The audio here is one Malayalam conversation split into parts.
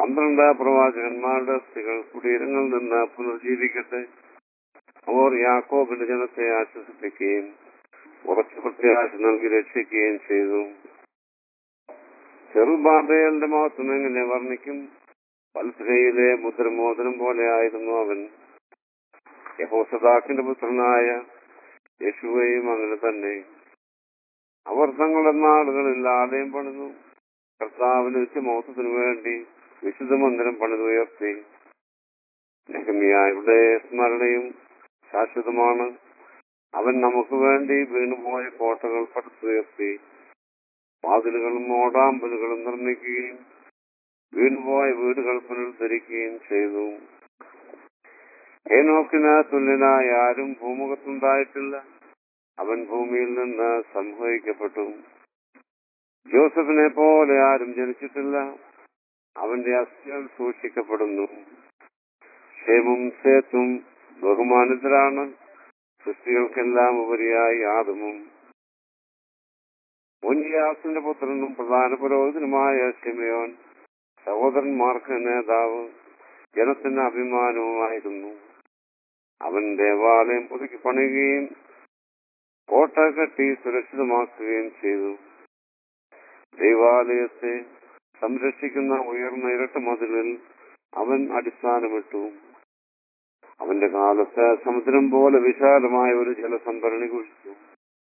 പന്ത്രണ്ട് പ്രവാചകന്മാരുടെ സ്ത്രീകൾ കുടീരങ്ങളിൽ നിന്ന് പുനർജീവിക്കട്ടെ അവർ യാക്കോബിന്റെ ജനത്തെ ആശ്വസിപ്പിക്കുകയും ഉറച്ചു പ്രത്യാശ നൽകി രക്ഷിക്കുകയും ചെയ്തു ചെറുബാബേലിന്റെ മഹത്വം എങ്ങനെ വർണ്ണിക്കും വത്സരയിലെ മുദ്രമോദനം പോലെയായിരുന്നു അവൻ യഹോസദാക്കിന്റെ പുത്രനായ യേശുവയും അങ്ങനെ തന്നെ അവർ തങ്ങളുടെ നാടുകളിൽ ആലയം പണിതു കർത്താവിന് നിത്യമോസത്തിനു വേണ്ടി വിശുദ്ധ മന്ദിരം പണിതുയർത്തി നെഹമിയായുടെ സ്മരണയും ശാശ്വതമാണ് അവൻ നമുക്ക് വേണ്ടി വീണുപോയ കോട്ടകൾ പടുത്തുയർത്തി വാതിലുകളും ഓടാമ്പലുകളും നിർമ്മിക്കുകയും വീണുപോയ വീടുകൾ പുനരുദ്ധരിക്കുകയും ചെയ്തു ഏനോക്കിന് തുല്യനായ ആരും ഭൂമുഖത്തുണ്ടായിട്ടില്ല അവൻ ഭൂമിയിൽ നിന്ന് സംഭവിക്കപ്പെട്ടു ജോസഫിനെ പോലെ ആരും ജനിച്ചിട്ടില്ല അവന്റെ അസ്ഥികൾ സൂക്ഷിക്കപ്പെടുന്നു ക്ഷേമും സേത്തും ബഹുമാനിതരാണ് സൃഷ്ടികൾക്കെല്ലാം ഉപരിയായി ആദമും മുനിയാസിന്റെ പുത്രനും പ്രധാന പുരോഹിതനുമായ ഷിമയോൻ സഹോദരന്മാർക്ക് നേതാവ് ജനത്തിന് അഭിമാനവുമായിരുന്നു അവൻ ദേവാലയം പുതുക്കി പണിയുകയും കോട്ട കെട്ടി സുരക്ഷിതമാക്കുകയും ചെയ്തു ദൈവാലയത്തെ സംരക്ഷിക്കുന്ന ഉയർന്ന ഇരട്ട മതിലിൽ അവൻ അടിസ്ഥാനമിട്ടു അവന്റെ കാലത്ത് സമുദ്രം പോലെ വിശാലമായ ഒരു ജലസംഭരണി കുഴിച്ചു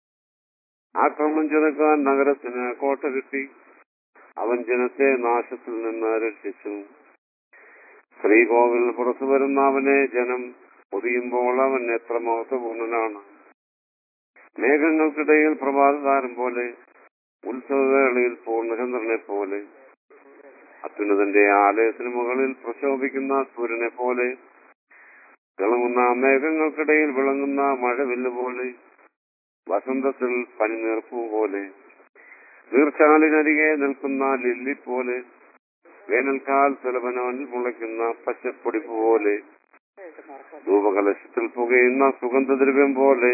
ആക്രമണം ചെറുക്കാൻ നഗരത്തിന് കോട്ട കിട്ടി അവൻ ജനത്തെ നാശത്തിൽ നിന്ന് രക്ഷിച്ചു ശ്രീകോവിൽ പുറത്തു വരുന്ന അവനെ ജനം പൊതിയുമ്പോൾ അവൻ എത്ര മഹത്വപൂർണനാണ് മേഘങ്ങൾക്കിടയിൽ പ്രഭാതതാരം പോലെ ഉത്സവവേളയിൽ പൂർണ്ണചന്ദ്രനെ പോലെ അത്യുന്നതന്റെ ആലയത്തിന് മുകളിൽ പ്രശോഭിക്കുന്ന സൂര്യനെ പോലെ തിളങ്ങുന്ന മേഘങ്ങൾക്കിടയിൽ വിളങ്ങുന്ന മഴവില്ല് പോലെ വസന്തത്തിൽ പനിനീർപ്പു പോലെ തീർച്ചാലിനരികെ നിൽക്കുന്ന ലില്ലി പോലെ വേനൽക്കാൽ സുലഭനവനിൽ മുളയ്ക്കുന്ന പച്ചപ്പൊടിപ്പ് പോലെ ധൂപകലശത്തിൽ പുകയുന്ന സുഗന്ധദ്രവ്യം പോലെ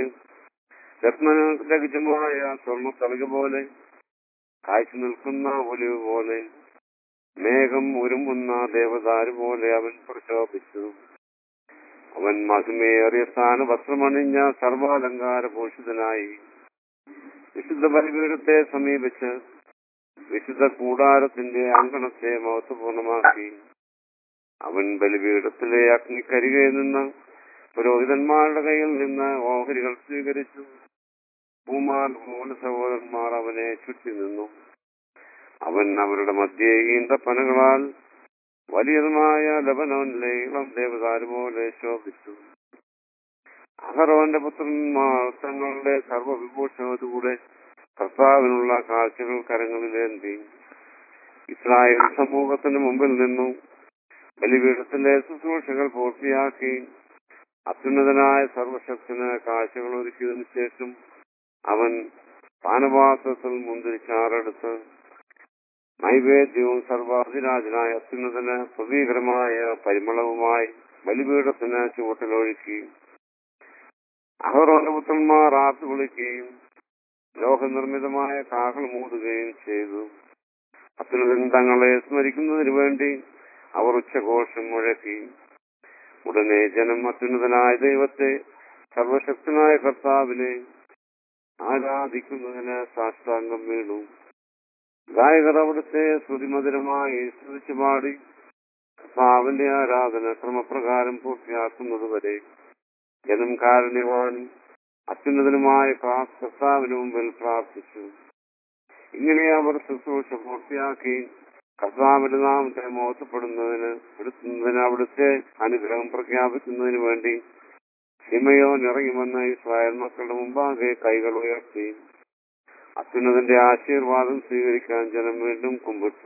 രത്നരഹിതമായ സ്വർണ്ണ തളിക പോലെ കാഴ്ച നിൽക്കുന്ന ഒലിവ് പോലെ മേഘം ഉരുമുന്ന ദേവദാരു പോലെ അവൻ പ്രശോഭിച്ചു അവൻ മഹിമയേറിയ സ്ഥാന വസ്ത്രമണിഞ്ഞ സർവാലങ്കാര ഭൂഷിതനായി വിശുദ്ധ ബലിപീഠത്തെ സമീപിച്ച് വിശുദ്ധ കൂടാരത്തിന്റെ അങ്കണത്തെ മഹത്വപൂർണമാക്കി അവൻ ബലിപീഠത്തിലെ അഗ്നിക്കരികയിൽ നിന്ന് പുരോഹിതന്മാരുടെ കയ്യിൽ നിന്ന് ഓഹരികൾ സ്വീകരിച്ചു ഭൂമാൻ മൂന്ന് സഹോദരന്മാർ അവനെ ചുറ്റി നിന്നു അവൻ അവരുടെ മധ്യേ ഈന്തപ്പനകളാൽ വലിയതുമായ ലബനോനിലെ ഇളം ദേവതാര് പോലെ ശോഭിച്ചു അഹറോന്റെ പുത്രന്മാർ തങ്ങളുടെ സർവവിഭൂഷണത്തോടെ കർത്താവിനുള്ള കാഴ്ചകൾ കരങ്ങളിലേന്തി ഇസ്രായേൽ സമൂഹത്തിന് മുമ്പിൽ നിന്നു ബലിപീഠത്തിലെ ശുശ്രൂഷകൾ പൂർത്തിയാക്കി അത്യുന്നതനായ സർവശക്തന് കാഴ്ചകൾ ഒരുക്കിയതിനു ശേഷം അവൻ പാനപാത്രത്തിൽ മുന്തിരിച്ചാറെടുത്ത് നൈവേദ്യവും സർവാധിരാജനായ അത്യുന്നതന് പ്രതീകരമായ പരിമളവുമായി ബലിപീഠത്തിന് ചുവട്ടിലൊഴുക്കി അഹറോന്റെ പുത്രന്മാർ ആർത്തു വിളിക്കുകയും ലോഹനിർമ്മിതമായ കാഹളം മൂടുകയും ചെയ്തു അത്യുന്നതൻ തങ്ങളെ സ്മരിക്കുന്നതിന് വേണ്ടി അവർ ഉച്ചഘോഷം മുഴക്കി ഉടനെ ജനം അത്യുന്നതനായ ദൈവത്തെ സർവശക്തനായ കർത്താവിനെ ആരാധിക്കുന്നതിന് സാഷ്ടാംഗം വീണു ഗായകർ അവിടുത്തെ ശ്രുതിമധുരമായി സ്തുതിച്ചു പാടി കർത്താവിന്റെ ആരാധന ക്രമപ്രകാരം പൂർത്തിയാക്കുന്നതുവരെ ജനം കാരുണ്യവാനും അത്യുന്നതനുമായ കർത്താവിന് മുമ്പിൽ പ്രാർത്ഥിച്ചു ഇങ്ങനെ അവർ ശുശ്രൂഷ പൂർത്തിയാക്കി കർത്താവിന്റെ നാമത്തെ മോശപ്പെടുന്നതിന് എടുക്കുന്നതിന് അവിടുത്തെ അനുഗ്രഹം പ്രഖ്യാപിക്കുന്നതിന് വേണ്ടി സിമയോൻ ഇറങ്ങി വന്ന ഇസ്രായേൽ മക്കളുടെ മുമ്പാകെ കൈകൾ ഉയർത്തി അത്യുന്നതിന്റെ ആശീർവാദം സ്വീകരിക്കാൻ ജനം വീണ്ടും കുമ്പിട്ടു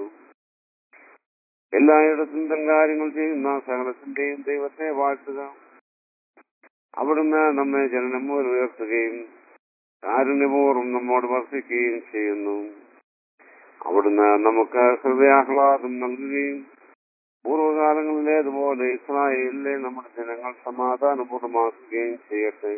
എല്ലായിടത്തും തൻ കാര്യങ്ങൾ ചെയ്യുന്ന സകലത്തിന്റെയും ദൈവത്തെ വാഴ്ത്തുക അവിടുന്ന് നമ്മെ ജനനം മുതൽ ഉയർത്തുകയും കാരുണ്യപൂർവ്വം നമ്മോട് വർദ്ധിക്കുകയും ചെയ്യുന്നു അവിടുന്ന് നമുക്ക് ഹൃദയാഹ്ലാദം നൽകുകയും പൂർവ്വകാലങ്ങളിലേതുപോലെ ഇസ്രായേലിലെ നമ്മുടെ ജനങ്ങൾ സമാധാനപൂർണ്ണമാക്കുകയും ചെയ്യട്ടെ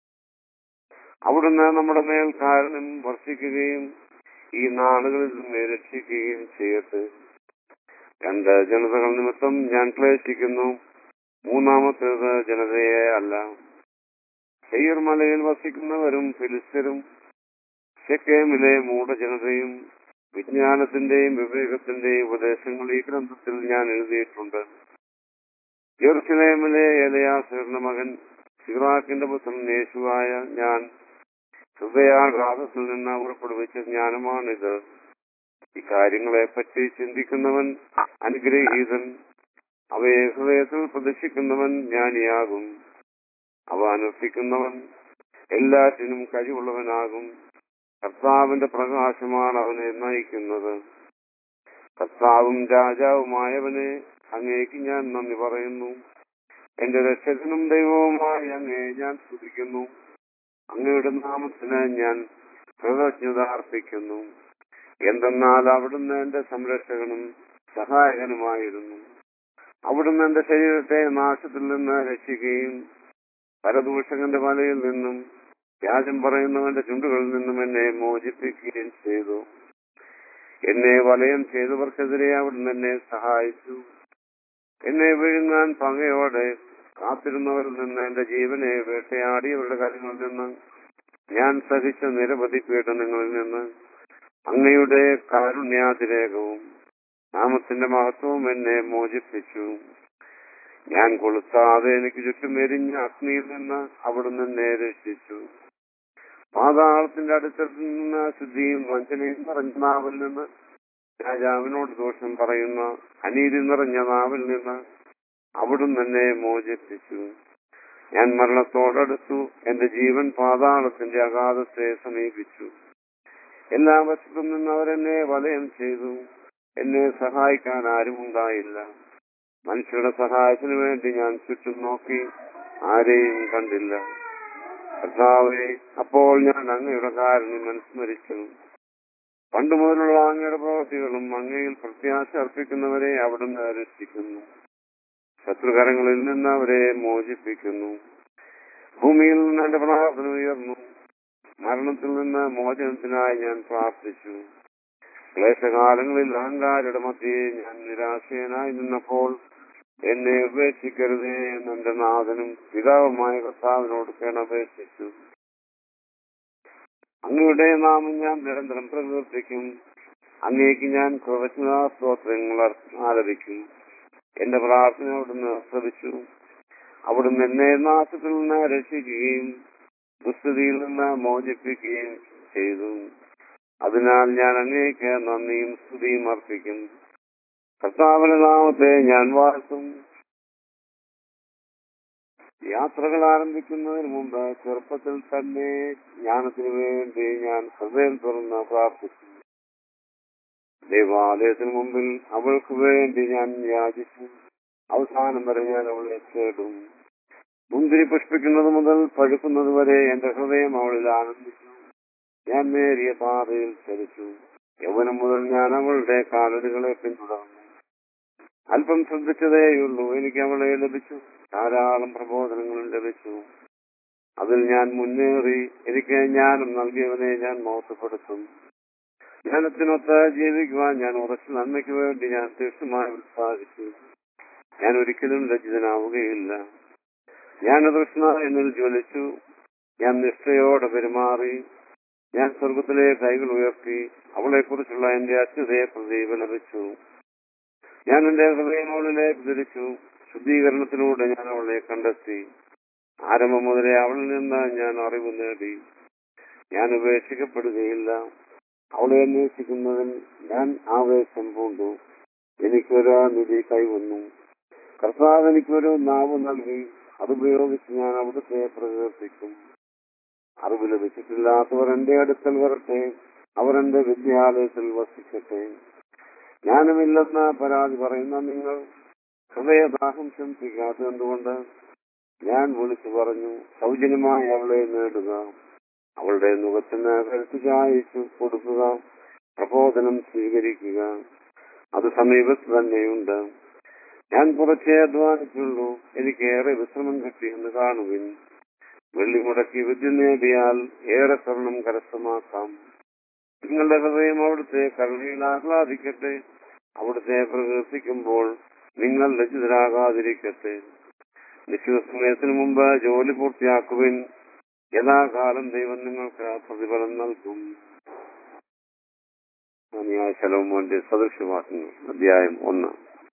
അവിടുന്ന് നമ്മുടെ മേൽ കാരുണ്യം വർഷിക്കുകയും ഈ നാളുകളിൽ നമ്മെ രക്ഷിക്കുകയും ചെയ്യട്ടെ രണ്ട് ജനതകൾ നിമിത്തം ഞാൻ ക്ലേശിക്കുന്നു മൂന്നാമത്തേത് ജനതയെ അല്ല സെയ്യർ മലയിൽ വസിക്കുന്നവരും ഫിലിസ്തരും ഷെക്കേമിലെ മൂഢജനതയും വിജ്ഞാനത്തിന്റെയും വിവേകത്തിന്റെയും ഉപദേശങ്ങൾ ഈ ഗ്രന്ഥത്തിൽ ഞാൻ എഴുതിയിട്ടുണ്ട് യെറുസലേമിലെ ഏലയാസറിന്റെ മകൻ സിറാഖിന്റെ പുത്രൻ യേശുവായ ഞാൻ ഹൃദയാഘാതത്തിൽ നിന്ന് പുറപ്പെടുവിച്ച ജ്ഞാനമാണിത് ഇക്കാര്യങ്ങളെ പറ്റി ചിന്തിക്കുന്നവൻ അനുഗ്രഹീതൻ അവയെ ഹൃദയത്തിൽ പ്രദർശിക്കുന്നവൻ ജ്ഞാനിയാകും അവ അനുഷ്ഠിക്കുന്നവൻ എല്ലാറ്റിനും കഴിവുള്ളവനാകും കർത്താവിന്റെ പ്രകാശമാണ് അവനെ നയിക്കുന്നത് കർത്താവും രാജാവുമായവനെ അങ്ങേക്ക് ഞാൻ നന്ദി പറയുന്നു എന്റെ രക്ഷകനും ദൈവവുമായി അങ്ങേ ഞാൻ സ്തുതിക്കുന്നു അങ്ങയുടെ നാമത്തിന് ഞാൻ കൃതജ്ഞത അർപ്പിക്കുന്നു എന്തെന്നാൽ അവിടുന്ന് എന്റെ സംരക്ഷകനും സഹായകനുമായിരുന്നു അവിടുന്ന് എന്റെ ശരീരത്തെ നാശത്തിൽ നിന്ന് രക്ഷിക്കുകയും പരദൂഷകന്റെ വലയിൽ നിന്നും വ്യാജം പറയുന്നവന്റെ ചുണ്ടുകളിൽ നിന്നും എന്നെ മോചിപ്പിക്കുകയും ചെയ്തു എന്നെ വലയം ചെയ്തവർക്കെതിരെ അവിടുന്ന് എന്നെ സഹായിച്ചു എന്നെ വിഴുങ്ങാൻ പങ്കയോടെ കാത്തിരുന്നവരിൽ നിന്ന് എന്റെ ജീവനെ വേട്ടയാടിയവരുടെ കാര്യങ്ങളിൽ നിന്ന് ഞാൻ സഹിച്ച നിരവധി പീഡനങ്ങളിൽ നിന്ന് അങ്ങയുടെ കാരുണ്യാതിരേകവും നാമത്തിന്റെ മഹത്വവും എന്നെ മോചിപ്പിച്ചു ഞാൻ കൊളുത്താതെ എനിക്ക് ചുറ്റും എരിഞ്ഞ അഗ്നിയിൽ നിന്ന് അവിടുന്ന് എന്നെ രക്ഷിച്ചു പാതാളത്തിന്റെ അടുത്തത്തിൽ നിന്ന് ശുദ്ധിയും വഞ്ചനയും നിറഞ്ഞ നാവിൽ നിന്ന് രാജാവിനോട് ദോഷം പറയുന്ന അനീതി നിറഞ്ഞ നാവിൽ നിന്ന് അവിടുന്ന് എന്നെ മോചിപ്പിച്ചു ഞാൻ മരണത്തോടടുത്തു എന്റെ ജീവൻ പാതാളത്തിന്റെ അഗാധത്തെ സമീപിച്ചു എല്ലാ വശത്തും നിന്ന് അവരെന്നെ വലയം ചെയ്തു എന്നെ സഹായിക്കാൻ ആരും ഉണ്ടായില്ല മനുഷ്യരുടെ സഹായത്തിനു വേണ്ടി ഞാൻ ചുറ്റും നോക്കി ആരെയും കണ്ടില്ല കർത്താവെ അപ്പോൾ ഞാൻ അങ്ങയുടെ കാരുണ്യം അനുസ്മരിച്ചു പണ്ട് മുതലുള്ള അങ്ങയുടെ പ്രവൃത്തികളും അങ്ങയിൽ പ്രത്യാശ അർപ്പിക്കുന്നവരെ അവിടുന്ന് രക്ഷിക്കുന്നു ശത്രുകരങ്ങളിൽ നിന്ന് അവരെ മോചിപ്പിക്കുന്നു ഭൂമിയിൽ നിന്ന് എന്റെ പ്രാർത്ഥന ഉയർന്നു മരണത്തിൽ നിന്ന് മോചനത്തിനായി ഞാൻ പ്രാർത്ഥിച്ചു ക്ലേശകാലങ്ങളിൽ അഹങ്കാരുടെ മധ്യേ ഞാൻ നിരാശയനായി നിന്നപ്പോൾ എന്നെ ഉപേക്ഷിക്കരുതേ എന്നെന്റെ നാഥനും പിതാവുമായ കർത്താവിനോട് കേണപേക്ഷിച്ചു അങ്ങയുടെ നാമം ഞാൻ നിരന്തരം പ്രകീർത്തിക്കും അങ്ങേക്ക് ഞാൻ കൃതജ്ഞതാസ്തോത്രങ്ങൾ ആലപിക്കും എന്റെ പ്രാർത്ഥന അവിടുന്ന് ശ്രമിച്ചു അവിടുന്ന് എന്നെ നാശത്തിൽ നിന്ന് രക്ഷിക്കുകയും ദുസ്ഥിതിയിൽ നിന്ന് മോചിപ്പിക്കുകയും ചെയ്തു അതിനാൽ ഞാൻ അങ്ങേക്ക് നന്ദിയും സ്തുതിയും അർപ്പിക്കും കർത്താവിന്റെ നാമത്തെ ഞാൻ വാഴ്ത്തും യാത്രകൾ ആരംഭിക്കുന്നതിന് മുമ്പ് ചെറുപ്പത്തിൽ തന്നെ ജ്ഞാനത്തിനു വേണ്ടി ഞാൻ ഹൃദയം തുറന്ന് പ്രാർത്ഥിച്ചു ദേവാലയത്തിന് മുമ്പിൽ അവൾക്ക് വേണ്ടി ഞാൻ യാചിച്ചു അവസാനം വരെ ഞാൻ അവളെ തേടും മുന്തിരി പുഷ്പിക്കുന്നത് മുതൽ പഴുക്കുന്നത് വരെ എന്റെ ഹൃദയം അവളിൽ ആനന്ദിച്ചു ഞാൻ നേരിയ പാതയിൽ ചലിച്ചു യൗവനം മുതൽ ഞാൻ അവളുടെ കാലടികളെ പിന്തുടർന്നു അല്പം ശ്രദ്ധിച്ചതേയുള്ളൂ എനിക്ക് അവളെ ലഭിച്ചു ധാരാളം പ്രബോധനങ്ങളും ലഭിച്ചു അതിൽ ഞാൻ മുന്നേറി എനിക്ക് ജ്ഞാനം നൽകിയവനെ ഞാൻ മോശപ്പെടുത്തും ജ്ഞാനത്തിനൊത്ത് ജീവിക്കുവാൻ ഞാൻ ഉറച്ചു നന്മയ്ക്ക് വേണ്ടി ഞാൻ തീർച്ചയായും ഉത്സാഹിച്ചു ഞാൻ ഒരിക്കലും ലജ്ജിതനാവുകയില്ല ഞാൻ തൃഷ്ണ എന്നിൽ ജ്വലിച്ചു ഞാൻ നിഷ്ഠയോടെ പെരുമാറി ഞാൻ സ്വർഗത്തിലെ കൈകൾ ഉയർത്തി അവളെ കുറിച്ചുള്ള എന്റെ അച്യുതയെ പ്രതിഫലിച്ചു ഞാൻ എന്റെ ഹൃദയമോളിലേക്ക് തിരിച്ചു ശുദ്ധീകരണത്തിലൂടെ ഞാൻ അവളെ കണ്ടെത്തി ആരംഭം മുതലേ അവളിൽ നിന്ന് ഞാൻ അറിവ് നേടി ഞാൻ ഉപേക്ഷിക്കപ്പെടുകയില്ല അവളെ അന്വേഷിക്കുന്നതിൽ ഞാൻ ആവേശം പൂണ്ടു എനിക്കൊരു നിധി കൈവന്നു കർത്താവ് എനിക്കൊരു നാവ് നൽകി അതുപയോഗിച്ച് ഞാൻ അവിടുത്തെ പ്രകീർത്തിക്കും അറിവ് ലഭിച്ചിട്ടില്ലാത്തവർ എന്റെ അടുക്കൽ വരട്ടെ അവർ എന്റെ വിദ്യാലയത്തിൽ വസിക്കട്ടെ ജ്ഞാനമില്ലെന്ന് പരാതി പറയുന്ന നിങ്ങൾ ഹൃദയദാഹം ശമിപ്പിക്കാത്ത എന്തുകൊണ്ട് ഞാൻ വിളിച്ചു പറഞ്ഞു സൗജന്യമായി അവളെ നേടുക അവളുടെ മുഖത്തിന് കരുത്ത് ചായച്ചു കൊടുക്കുക പ്രബോധനം സ്വീകരിക്കുക അത് സമീപത്ത് തന്നെയുണ്ട് ഞാൻ കുറച്ചേ അധ്വാനിച്ചുള്ളൂ എനിക്കേറെ വിശ്രമം കിട്ടിയെന്ന് കാണുവിൻ വെള്ളി മുടക്കി വിദ്യ നേടിയാൽ ഏറെ സ്വർണം കരസ്ഥമാക്കാം നിങ്ങളുടെ ഹൃദയം അവിടുത്തെ കരുണയിൽ ആഹ്ലാദിക്കട്ടെ അവിടുത്തെ പ്രകീർത്തിക്കുമ്പോൾ നിങ്ങൾ ലജ്ജിതരാകാതിരിക്കട്ടെ നിശ്ചിത സമയത്തിന് മുമ്പ് ജോലി പൂർത്തിയാക്കുവിൻ യഥാകാലം ദൈവം നിങ്ങൾക്ക് പ്രതിഫലം നൽകും ായ ശലോമോന്റെ സദൃശവാക്യങ്ങൾ അധ്യായം ഒന്ന്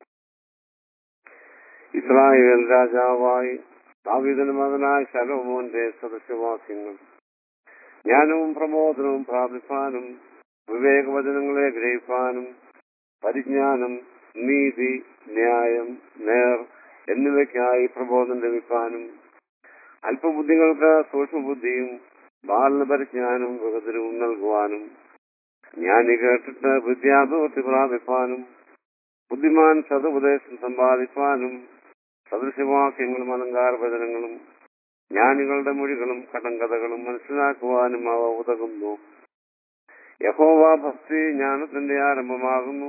ഇസ്രായേൽ രാജാവായി ദാവീദിന് മകനായ ശലോമോന്റെ സദൃശവാക്യങ്ങൾ ജ്ഞാനവും പ്രബോധനവും പ്രാപിപ്പാനും വിവേകവചനങ്ങളെ ഗ്രഹിപ്പാനും പരിജ്ഞാനം നീതി ന്യായം നേർ എന്നിവയ്ക്കായി പ്രബോധനം ലഭിക്കാനും അല്പബുദ്ധികൾക്ക് സൂക്ഷ്മബുദ്ധിയും ബാലന പരിജ്ഞാനവും വികതരവും നൽകുവാനും ജ്ഞാനി കേട്ടിട്ട് വിദ്യാഭൂർത്തി പ്രാപിപ്പാനും ബുദ്ധിമാൻ സതുപദേശം സമ്പാദിപ്പാനും സദൃശവാക്യങ്ങളും അലങ്കാരവചനങ്ങളും ജ്ഞാനികളുടെ മൊഴികളും കടങ്കഥകളും മനസ്സിലാക്കുവാനും അവ ഉതകുന്നു യഹോവ ഭക്തി ജ്ഞാനത്തിന്റെ ആരംഭമാകുന്നു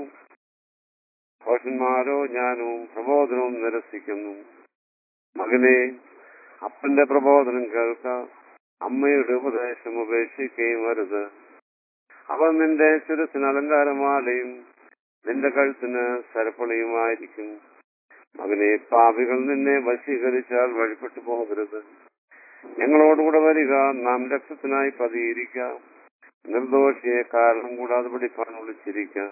ഭോഷന്മാരോ ജ്ഞാനവും പ്രബോധനവും നിരസിക്കുന്നു മകനെ അപ്പന്റെ പ്രബോധനം കേൾക്ക അമ്മയുടെ ഉപദേശം ഉപേക്ഷിക്കുകയും വരുത് അവൻ നിന്റെ ശിരസിന് അലങ്കാരമാലയും നിന്റെ കഴുത്തിന് സരപ്പളിയുമായിരിക്കും മകനെ പാപികൾ നിന്നെ വശീകരിച്ചാൽ വഴിപ്പെട്ടു പോകരുത് ഞങ്ങളോടുകൂടെ വരിക നാം രക്തത്തിനായി പതിയിരിക്കാം നിർദോഷിയെ കാരണം കൂടാതെ പിടിക്കാൻ വിളിച്ചിരിക്കാം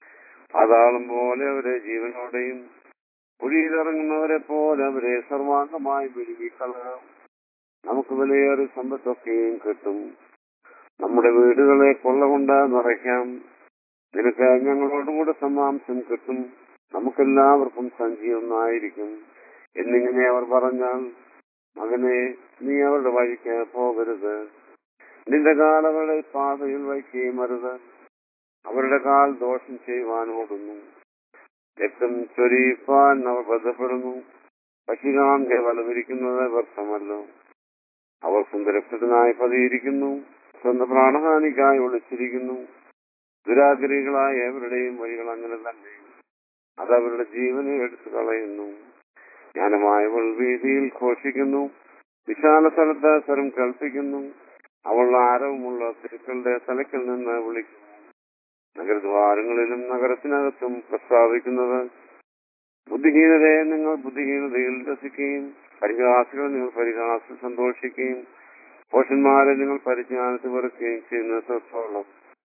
പാതാളം പോലെ അവരെ ജീവനോടെയും കുഴിയിലിറങ്ങുന്നവരെ പോലെ അവരെ സർവാംഗമായി വിഴുകിക്കളയാം നമുക്ക് വിലയേറി സമ്പത്തൊക്കെയും കിട്ടും നമ്മുടെ വീടുകളെ കൊള്ളകൊണ്ട് നിറയ്ക്കാം നിനക്ക് ഞങ്ങളോടുകൂടെ സമാംശം കിട്ടും നമുക്കെല്ലാവർക്കും സഞ്ചി ഒന്നായിരിക്കും എന്നിങ്ങനെ അവർ പറഞ്ഞാൽ മകനെ നീ അവരുടെ വഴിക്ക് പോകരുത് നിന്റെ കാൽ അവരുടെ പാതയിൽ വയ്ക്കുകയും അരുത് അവരുടെ കാൽ ദോഷം ചെയ്യുവാൻ ഓടുന്നു രക്തം ചൊരിയിപ്പാൻ അവർ ബന്ധപ്പെടുന്നു പശുകാന്തെ വലവിരിക്കുന്നത് വ്യർത്ഥമല്ലോ അവർ സുന്ദരക്ഷതനായി പതിയിരിക്കുന്നു സ്വന്തം പ്രാണഹാനിക്കായി ഒളിച്ചിരിക്കുന്നു ദുരാഗ്രഹികളായ എവരുടെയും വഴികൾ അങ്ങനെ തന്നെ അത് അവരുടെ ജീവനെ എടുത്തു കളയുന്നു ജ്ഞാനമായവൾ വീതിയിൽ ഘോഷിക്കുന്നു വിശാല സ്ഥലത്ത് സ്വരം കൽപ്പിക്കുന്നു അവൾ ആരവുമുള്ള തിരുക്കളുടെ തലക്കിൽ നിന്ന് വിളിക്കുന്നു നഗരദ്വാരങ്ങളിലും നഗരത്തിനകത്തും പ്രസ്താവിക്കുന്നത് ബുദ്ധിഹീനതയെ നിങ്ങൾ ബുദ്ധിഹീനതയിൽ രസിക്കുകയും പരിഹാസികളെ നിങ്ങൾ പരിഹാസം സന്തോഷിക്കുകയും പോഷന്മാരെ നിങ്ങൾ പരിജ്ഞാനത്തിൽ വെറുക്കുകയും ചെയ്യുന്നിടത്തോളം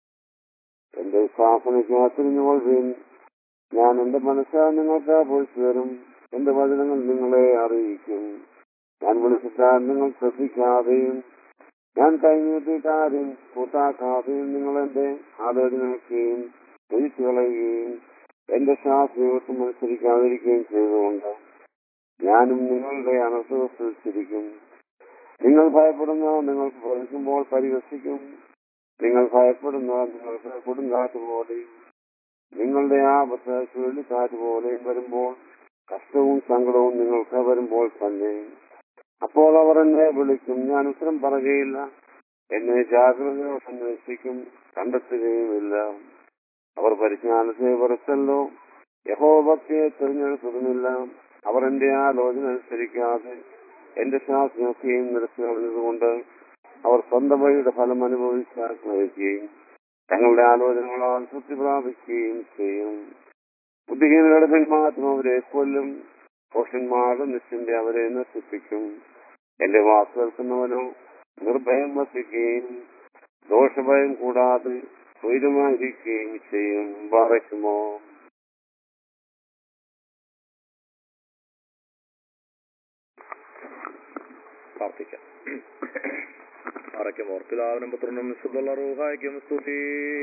എന്റെ ശാസനയ്ക്ക് തിരിഞ്ഞുകൊള്ളുകയും ഞാൻ എന്റെ മനസ്സാൽ നിങ്ങൾക്ക് പൊഴിച്ചു തരും എന്റെ വചനങ്ങൾ നിങ്ങളെ അറിയിക്കും ഞാൻ വിളിച്ചിട്ടാൽ നിങ്ങൾ ശ്രദ്ധിക്കാതെയും ഞാൻ കൈനീട്ടി കാര്യം കൂട്ടാക്കാതെയും നിങ്ങൾ എന്റെ ആലോചനയ്ക്കുകയും ഒഴിച്ചു കളയുകയും എന്റെ ശാസ്ത്രയോട്ടും മത്സരിക്കാതിരിക്കുകയും ചെയ്തുകൊണ്ട് ഞാനും നിങ്ങളുടെ അനർത്ഥിച്ചിരിക്കും നിങ്ങൾ ഭയപ്പെടുന്ന നിങ്ങൾക്ക് പഠിക്കുമ്പോൾ പരിഹസിക്കും നിങ്ങൾ ഭയപ്പെടുന്ന നിങ്ങൾക്ക് കൊടുങ്കാറ്റ് പോലെയും നിങ്ങളുടെ ആപത്ത് ചുഴലിക്കാറ്റ് പോലെയും വരുമ്പോൾ കഷ്ടവും സങ്കടവും നിങ്ങൾക്ക് വരുമ്പോൾ തന്നെ അപ്പോൾ അവർ എന്നെ വിളിക്കും ഞാൻ ഉത്തരം പറയുകയില്ല എന്നെ ജാഗ്രതയോടെ അന്വേഷിക്കും കണ്ടെത്തുകയുമില്ല അവർ പരിജ്ഞാനത്തെ വെറുത്തല്ലോ യഹോഭക്തിയെ തിരഞ്ഞെടുത്തതുമില്ല അവർ എന്റെ ആലോചന അനുസരിക്കാതെ എന്റെ ശാസ്ത്രമൊക്കെയും നിരത്തി കളഞ്ഞതുകൊണ്ട് അവർ സ്വന്തം വഴിയുടെ ഫലം അനുഭവിച്ച് ആഗ്രഹിക്കുകയും തങ്ങളുടെ ആലോചനകളാൽ തൃപ്തി പ്രാപിക്കുകയും ചെയ്യും ബുദ്ധിഹീനരുടെ പിന്മാറ്റം അവരെ കൊല്ലും പോഷന്മാരുടെ നിശ്ചിന്റെ അവരെ നശിപ്പിക്കും എന്റെ വാക്ക് കേൾക്കുന്നവനോ നിർഭയം വസിക്കുകയും ദോഷഭയം കൂടാതെ സ്വൈരമായിരിക്കുകയും ചെയ്യും പറയ്ക്കുമോ പ്രാർത്ഥിക്കാം അറയ്ക്കും ഓർപ്പിതാവിനും പുത്രനും വിശുദ്ധുള്ള റൂഹായ്ക്കും സ്തുതി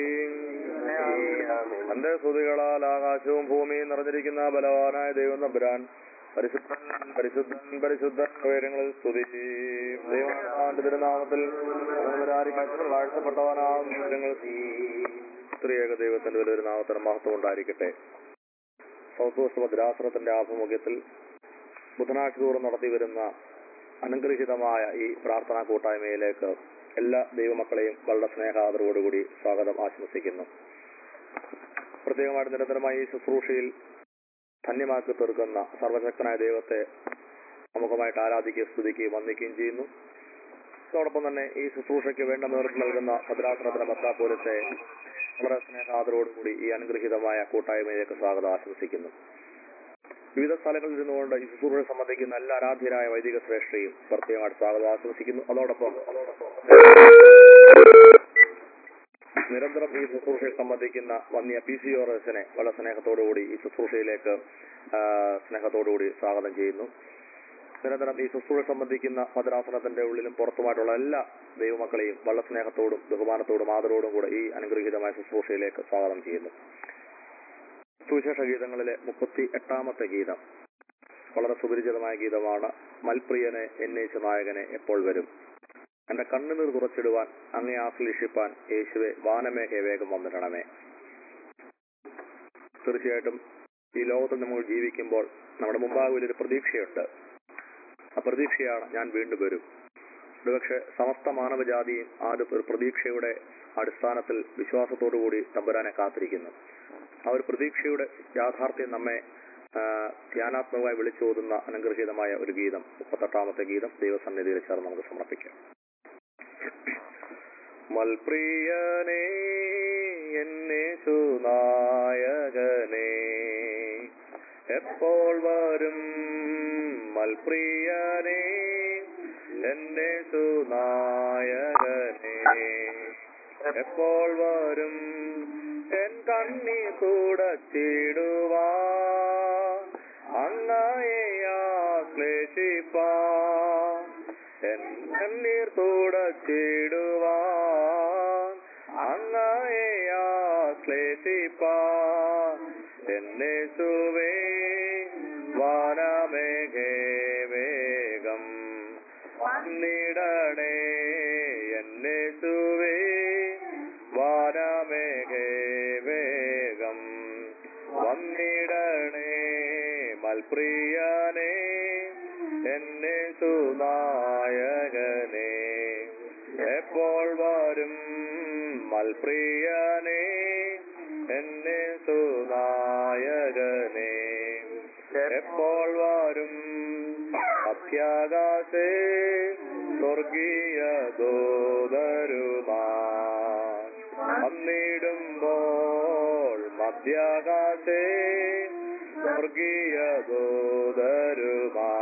തന്റെ സ്തുതികളാൽ ആകാശവും ഭൂമിയും നിറഞ്ഞിരിക്കുന്ന ബലവാനായ ദൈവം തമ്പുരാൻ പരിശുദ്ധൻ പരിശുദ്ധൻ പരിശുദ്ധൻ ഉയരങ്ങളിൽ സ്തുതി ദൈവനാമന്റെ തിരുനാമത്തിൽ വാഴ്ത്തപ്പെട്ടവനാകുന്ന ഉയരങ്ങൾ സ്ത്രീയേക ദൈവത്തിന്റെ വലിയൊരു നാമത്തിന് മഹത്വം ഉണ്ടായിരിക്കട്ടെ സൗത്ത് വെസ്റ്റ് ഭദ്രാസനത്തിന്റെ ആഭിമുഖ്യത്തിൽ ബുധനാഴ്ച തോറും നടത്തി വരുന്ന അനുഗ്രഹീതമായ ഈ പ്രാർത്ഥനാ കൂട്ടായ്മയിലേക്ക് എല്ലാ ദൈവമക്കളെയും വളരെ സ്നേഹാദരവോടുകൂടി സ്വാഗതം ആശംസിക്കുന്നു പ്രത്യേകമായിട്ട് നിരന്തരമായി ഈ ശുശ്രൂഷയിൽ ധന്യമാക്കി തീർക്കുന്ന സർവശക്തനായ ദൈവത്തെ നമുക്കുമായിട്ട് ആരാധിക്കുകയും സ്തുതിക്കുകയും വന്ദിക്കുകയും ചെയ്യുന്നു അതോടൊപ്പം തന്നെ ഈ ശുശ്രൂഷയ്ക്ക് വേണ്ട നേതൃത്വം നൽകുന്ന ഭദ്രാസനത്തിന്റെ പത്താപോലത്തെ വളരെ സ്നേഹാദരോടുകൂടി ഈ അനുഗ്രഹീതമായ കൂട്ടായ്മയിലേക്ക് സ്വാഗതം ആശംസിക്കുന്നു വിവിധ സ്ഥലങ്ങളിൽ ഇരുന്നുകൊണ്ട് ഈ ശുശ്രൂഷ സംബന്ധിക്കുന്ന എല്ലാ ആരാധ്യരായ വൈദിക ശ്രേഷ്ഠയും പ്രത്യേകമായിട്ട് സ്വാഗതം ആശംസിക്കുന്നു അതോടൊപ്പം നിരന്തരം ഈ ശുശ്രൂഷയെ സംബന്ധിക്കുന്ന വന്യ പി സി ഓറസിനെ വളരെ സ്നേഹത്തോടുകൂടി ഈ ശുശ്രൂഷയിലേക്ക് ആ, സ്നേഹത്തോടുകൂടി സ്വാഗതം ചെയ്യുന്നു നിരന്തരം ഈ ശുശ്രൂഷ സംബന്ധിക്കുന്ന ഭദ്രാസനത്തിന്റെ ഉള്ളിലും പുറത്തുമായിട്ടുള്ള എല്ലാ ദൈവമക്കളെയും വളരെ സ്നേഹത്തോടും ബഹുമാനത്തോടും ആദരവോടും കൂടെ ഈ അനുഗ്രഹീതമായ ശുശ്രൂഷയിലേക്ക് സ്വാഗതം ചെയ്യുന്നു സുവിശേഷ ഗീതങ്ങളിലെ മുപ്പത്തി എട്ടാമത്തെ ഗീതം വളരെ സുപരിചിതമായ ഗീതമാണ് മൽപ്രിയനെ എന്നേച്ച നായകനെ എപ്പോൾ വരും എന്റെ കണ്ണുനീർ തുറച്ചിടുവാൻ അങ്ങേ ആശ്ലേഷിപ്പാൻ യേശുവെ വാനമേഘ വേഗം വന്നിടണമേ തീർച്ചയായിട്ടും ഈ ലോകത്തിൽ നമ്മൾ ജീവിക്കുമ്പോൾ നമ്മുടെ മുമ്പാകെ വലിയൊരു പ്രതീക്ഷയുണ്ട് ആ പ്രതീക്ഷയാണ് ഞാൻ വീണ്ടും വരും ഒരുപക്ഷെ സമസ്ത മാനവജാതിയും ആ ഒരു ഒരു പ്രതീക്ഷയുടെ അടിസ്ഥാനത്തിൽ വിശ്വാസത്തോടുകൂടി തമ്പുരാനെ കാത്തിരിക്കുന്നു ആ ഒരു പ്രതീക്ഷയുടെ യാഥാർത്ഥ്യം നമ്മെ ആ, ധ്യാനാത്മകമായി വിളിച്ചോതുന്ന അനുഗ്രഹീതമായ ഒരു ഗീതം മുപ്പത്തെട്ടാമത്തെ ഗീതം ദൈവസന്നിധിയിൽ ചേർന്ന് നമുക്ക് സമർപ്പിക്കാം മൽപ്രിയനേ എന്നെ സുനായകനേ എപ്പോൾ വരും മൽപ്രിയനേ എന്റെ സുനായകനേ എപ്പോൾ വരും എൻ കണ്ണി കൂടച്ചിടുവാ അങ്ങയെ ക്ലേശിപ്പാ എൻ കണ്ണീർ തുടച്ചിടുവാ അങ്ങയെ ക്ലേശിപ്പാ എന്നെ സുവേ വാനമേഘേ വേഗം വന്നിടണേ എന്നെ സുവേ വാനമേഘേ വേഗം വന്നിടണേ മൽപ്രിയനേ എന്നെ സുനായകനേ എപ്പോൾ വരും മൽപ്രിയനേ എന്നെ സുനായകനേ എപ്പോൾ വരും അത്യാകാശേ സ്വർഗീയ ദോതരുമാ വന്നിടുമ്പോൾ മധ്യാകാശേ സ്വർഗീയ ദൂതരുമാ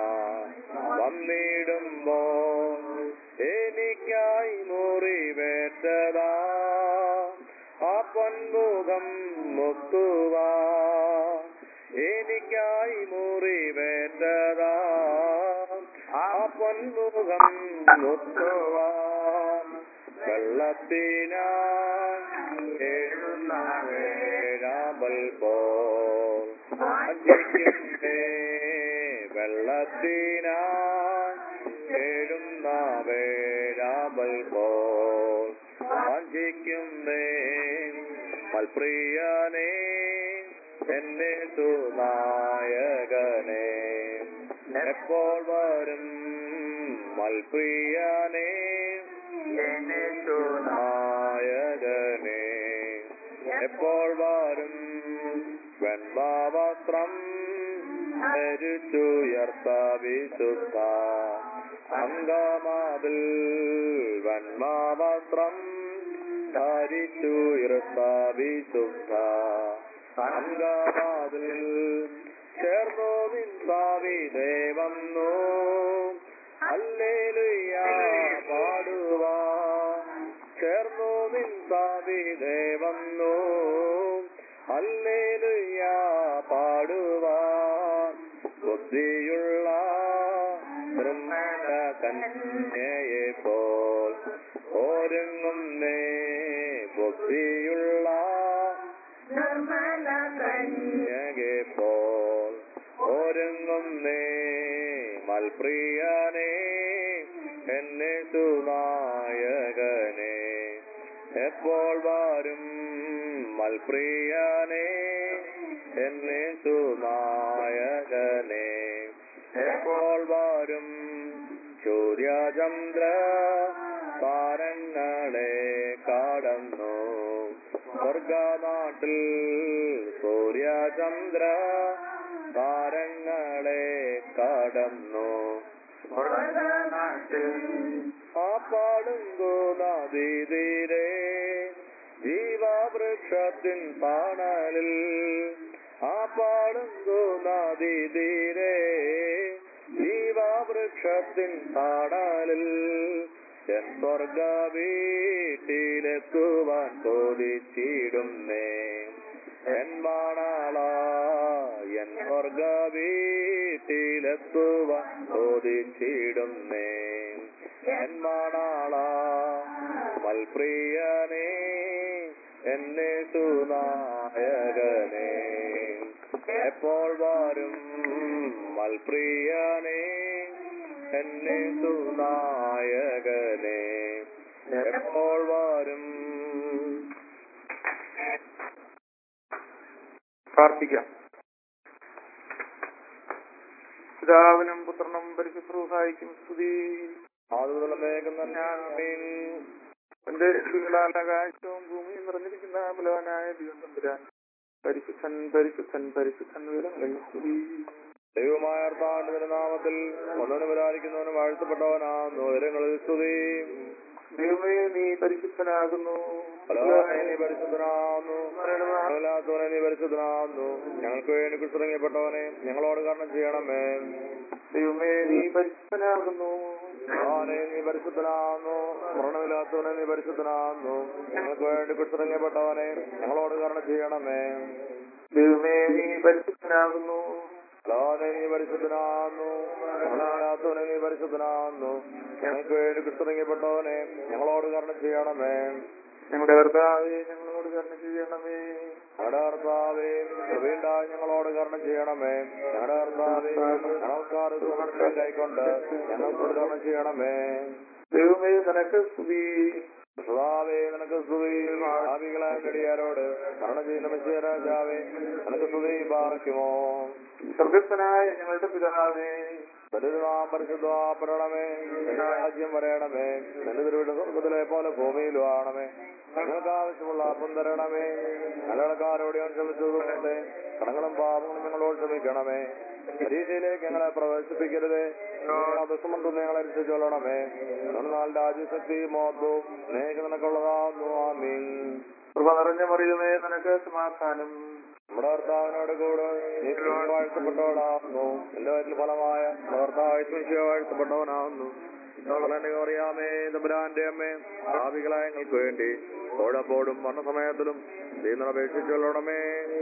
വന്നിടുമ്പോൾ എനിക്കായി മുറിവേറ്റതാ ആ പൊന്മുഖം മുത്തുവാ എനിക്കായി മുറിവേറ്റതാ ആ പൊന്മുഖം മുത്തുവാ വെള്ളത്തിനാ എഴുന്ന വേഴാമ്പൽ പോൽ അജിക്കുന്നേ വെള്ളത്തിനാ എഴുന്ന വേഴാമ്പൽ പോൽ വഞ്ചിക്കുന്നേ മൽപ്രിയനേ എന്റെ സുനായകനേ എപ്പോൾ വരും മൽപ്രിയനേ എന്റെ സുനായകനേ എപ്പോൾ വരും വെൺമാവസ്ത്രം ധരിച്ചുയർത്ത വിശുദ്ധ അങ്കമാതിൽ വെൺമാവസ്ത്രം ധരിച്ചുയർത്ത വിശുദ്ധ അങ്കമാതിൽ ചേർന്നു നിൻഭാവി ദേവന്നു അല്ലേലുയ്യ പാടുവാ ചേർന്നു നിൻഭാവി ദേവന്നു അല്ലേലുയ്യ പാടുവാ ബുദ്ധിയുള്ള നിർമ്മല കന്യയെ പോൽ ഒരുങ്ങുന്നേ ബുദ്ധിയുള്ള കന്യകെ പോൽ ഒരുങ്ങുന്നേ മൽപ്രിയനേ എന്നെ സുനായകനേ എപ്പോൾ വരും മൽപ്രിയനേ എന്നെ സുനായകനേ എപ്പോൾ വരും സൂര്യചന്ദ്ര താരങ്ങളെ കടന്നു സ്വർഗനാട്ടിൽ സൂര്യചന്ദ്ര താരങ്ങളെ കടന്നു ആ പാടുങ്കോ നദീതീരെ ജീവാമൃത വൃക്ഷത്തിൻ പാണലിൽ ആ പാടുന്നു നദി തീരെ ജീവവൃക്ഷത്തിൻ പാടാലിൽ എൻ സ്വർഗ വീട്ടിലെത്തുവാൻ കൊതിച്ചിടുന്നേ എൻ മാണാള എൻ സ്വർഗ വീട്ടിലെത്തുവാൻ കൊതിച്ചിടുന്നേ എൻ മാണാള മൽപ്രിയനേ എന്നെ സുനായകനേ എപ്പോൾ വരും മൽപ്രിയനേ എന്നെ സുനായകനേ എപ്പോൾ വരും പ്രാർത്ഥിക്കാം പിതാവിനും പുത്രനും പരിശുദ്ധായിക്കും സ്തുതി ആളുകളുടെ മേഘം തന്നെ എന്റെ ഋഷികളാൽ ആകാശവും ഭൂമിയും നിറഞ്ഞിരിക്കുന്ന ബലവാനായ ദൈവം തമ്പുരാൻ പരിശുദ്ധൻ പരിശുദ്ധൻ പരിശുദ്ധൻ വിവരങ്ങളിൽ സ്തുതി ദൈവമായ അർത്ഥാണ്ടിന്റെ നാമത്തിൽ ഒന്നവന് വിരാജിക്കുന്നവനും വാഴ്ത്തപ്പെട്ടവനാകുന്നു ഉയരങ്ങളിൽ സ്തുതി ദൈവമേ നീ പരിശുദ്ധനാകുന്നു ബലവാനെ നീ പരിശുദ്ധനാകുന്നു മരണമില്ലാത്തവനെ നീ പരിശുദ്ധനാകുന്നു ഞങ്ങൾക്ക് വേണ്ടി കുറിച്ചിറങ്ങപ്പെട്ടവനെ ഞങ്ങളോട് കാരണം ചെയ്യണമേ ദൈവമേ നീ പരിശുദ്ധനാകുന്നു ബലവാനെ നീ പരിശുദ്ധനാകുന്നു മരണമില്ലാത്തവനെ നീ പരിശുദ്ധനാകുന്നു ഞങ്ങൾക്ക് വേണ്ടി കുറിച്ചിറങ്ങപ്പെട്ടവനെ ഞങ്ങളോട് കാരണം ചെയ്യണമേ ദൈവമേ നീ പരിശുദ്ധനാകുന്നു ബലവാനെ നീ പരിശുദ്ധനാകുന്നു മരണമില്ലാത്തവനെ നീ പരിശുദ്ധനാകുന്നു ഞങ്ങൾക്ക് വേണ്ടി കുറിച്ചിറങ്ങപ്പെട്ടവനെ ഞങ്ങളോട് കാരണം ചെയ്യണമേ ഞങ്ങളുടെ കർത്താവേ ഞങ്ങളോട് കരുണ ചെയ്യണമേ ഞങ്ങളുടെ കർത്താവേ കൃപയുണ്ടായി ഞങ്ങളോട് കരുണ ചെയ്യണമേ ഞങ്ങളുടെ കർത്താവേ നമസ്കാരം സുഹൃത്തുക്കൾ കൈക്കൊണ്ട് ഞങ്ങൾക്ക് കരുണ ചെയ്യണമേ ദൈവമേ നിനക്ക് സ്തുതി കർത്താവേ നിനക്ക് സ്തുതി ഭാവികളെ നെടിയാരോട് കരുണ ചെയ്യുന്ന മെസ്സിയ രാജാവേ നിനക്ക് സ്തുതി പാർക്കുമോ സ്വർഗസ്ഥനായ ഞങ്ങളുടെ പിതാവേ പരിശുദ്ധമാം പരിശുദ്ധമാപ്പെടണമേ നിന്റെ രാജ്യം വരയണമേ നിന്റെ തിരുവിട സ്വർഗത്തിലെ പോലെ ഭൂമിയിലും ആണമേ ഞങ്ങൾക്ക് ആവശ്യമുള്ള അപ്പം തരണമേ നല്ലടക്കാരോട് ഞാൻ ക്ഷമിച്ചതുപോലെ കടങ്ങളും പാപങ്ങളും ഞങ്ങളോട് ക്ഷമിക്കണമേ പരീക്ഷയിലേക്ക് ഞങ്ങളെ പ്രവേശിപ്പിക്കരുതേ ദുഃഖമൊന്നും ഞങ്ങളെ രക്ഷിച്ചൊല്ലണമേ എന്നാൽ രാജ്യശക്തി മോത്വവും നേക്ക് നിനക്കുള്ളതാകുന്നു ആമീൻ കൃപ നിറഞ്ഞ മറിയുമേ നിനക്ക് സമാധാനം നമ്മുടെ ഭർത്താവിനോട് കൂടെ നീ വാഴ്ത്തപ്പെട്ടവനാകുന്നു എന്റെ വയറ്റിൽ ഫലമായ നമ്മുടെ ഭർത്താവ് വാഴ്ത്തപ്പെട്ടവനാകുന്നു അറിയാമേ തമ്പുരാന്റെ അമ്മേ ഭാവികളായ ഞങ്ങൾക്ക് വേണ്ടി ഓടപ്പോഴും മരണസമയത്തിലും നീ നിറപേക്ഷിച്ചൊല്ലണമേ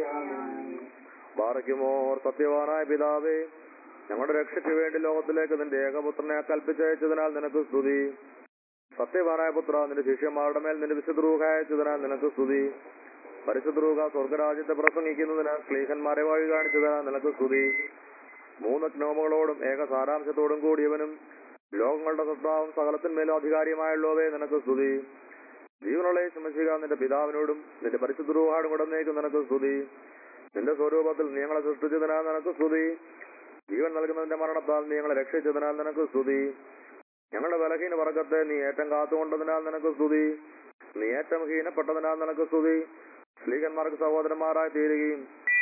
ബാറയ്ക്കുമോർ സത്യവാനായ പിതാവേ ഞങ്ങളുടെ രക്ഷയ്ക്ക് വേണ്ടി ലോകത്തിലേക്ക് നിന്റെ ഏകപുത്രനെ കൽപ്പിച്ചയച്ചതിനാൽ നിനക്ക് സ്തുതി സത്യവാനായ പുത്ര നിന്റെ ശിഷ്യന്മാരുടെ മേൽ നിന്റെ വിശുദ്രൂഹ അയച്ചതിനാൽ നിനക്ക് സ്തുതി പരിശുദ്രൂഹ സ്വർഗരാജ്യത്തെ പ്രസംഗിക്കുന്നതിനാൽ സ്ലീഹന്മാരെ വഴി കാണിച്ചതിനാൽ നിനക്ക് സ്തുതി മൂന്ന് ജ്ഞോമകളോടും ഏക സാരാംശത്തോടും കൂടിയവനും ലോകങ്ങളുടെ സത്താവും സകലത്തിന്മേലും അധികാരിയുമായുള്ളവേ നിനക്ക് സ്തുതി ജീവനുള്ള ശമശിക നിന്റെ പിതാവിനോടും നിന്റെ പരിശുദ്രൂഹാടും ഉടനേക്കും നിനക്ക് സ്തുതി നിന്റെ സ്വരൂപത്തിൽ നീ ഞങ്ങളെ സൃഷ്ടിച്ചതിനാൽ നിനക്ക് സ്തുതി ജീവൻ നൽകുന്നതിന്റെ മരണത്താൽ നീ ഞങ്ങളെ രക്ഷിച്ചതിനാൽ നിനക്ക് സ്തുതി ഞങ്ങളുടെ ബലഹീന വർഗത്തെ നീ ഏറ്റം കാത്തുകൊണ്ടതിനാൽ നിനക്ക് സ്തുതി നീ ഏറ്റം ഹീനപ്പെട്ടതിനാൽ നിനക്ക് സ്തുതി സ്ത്രീകന്മാർക്ക് സഹോദരന്മാരായി തീരുകയും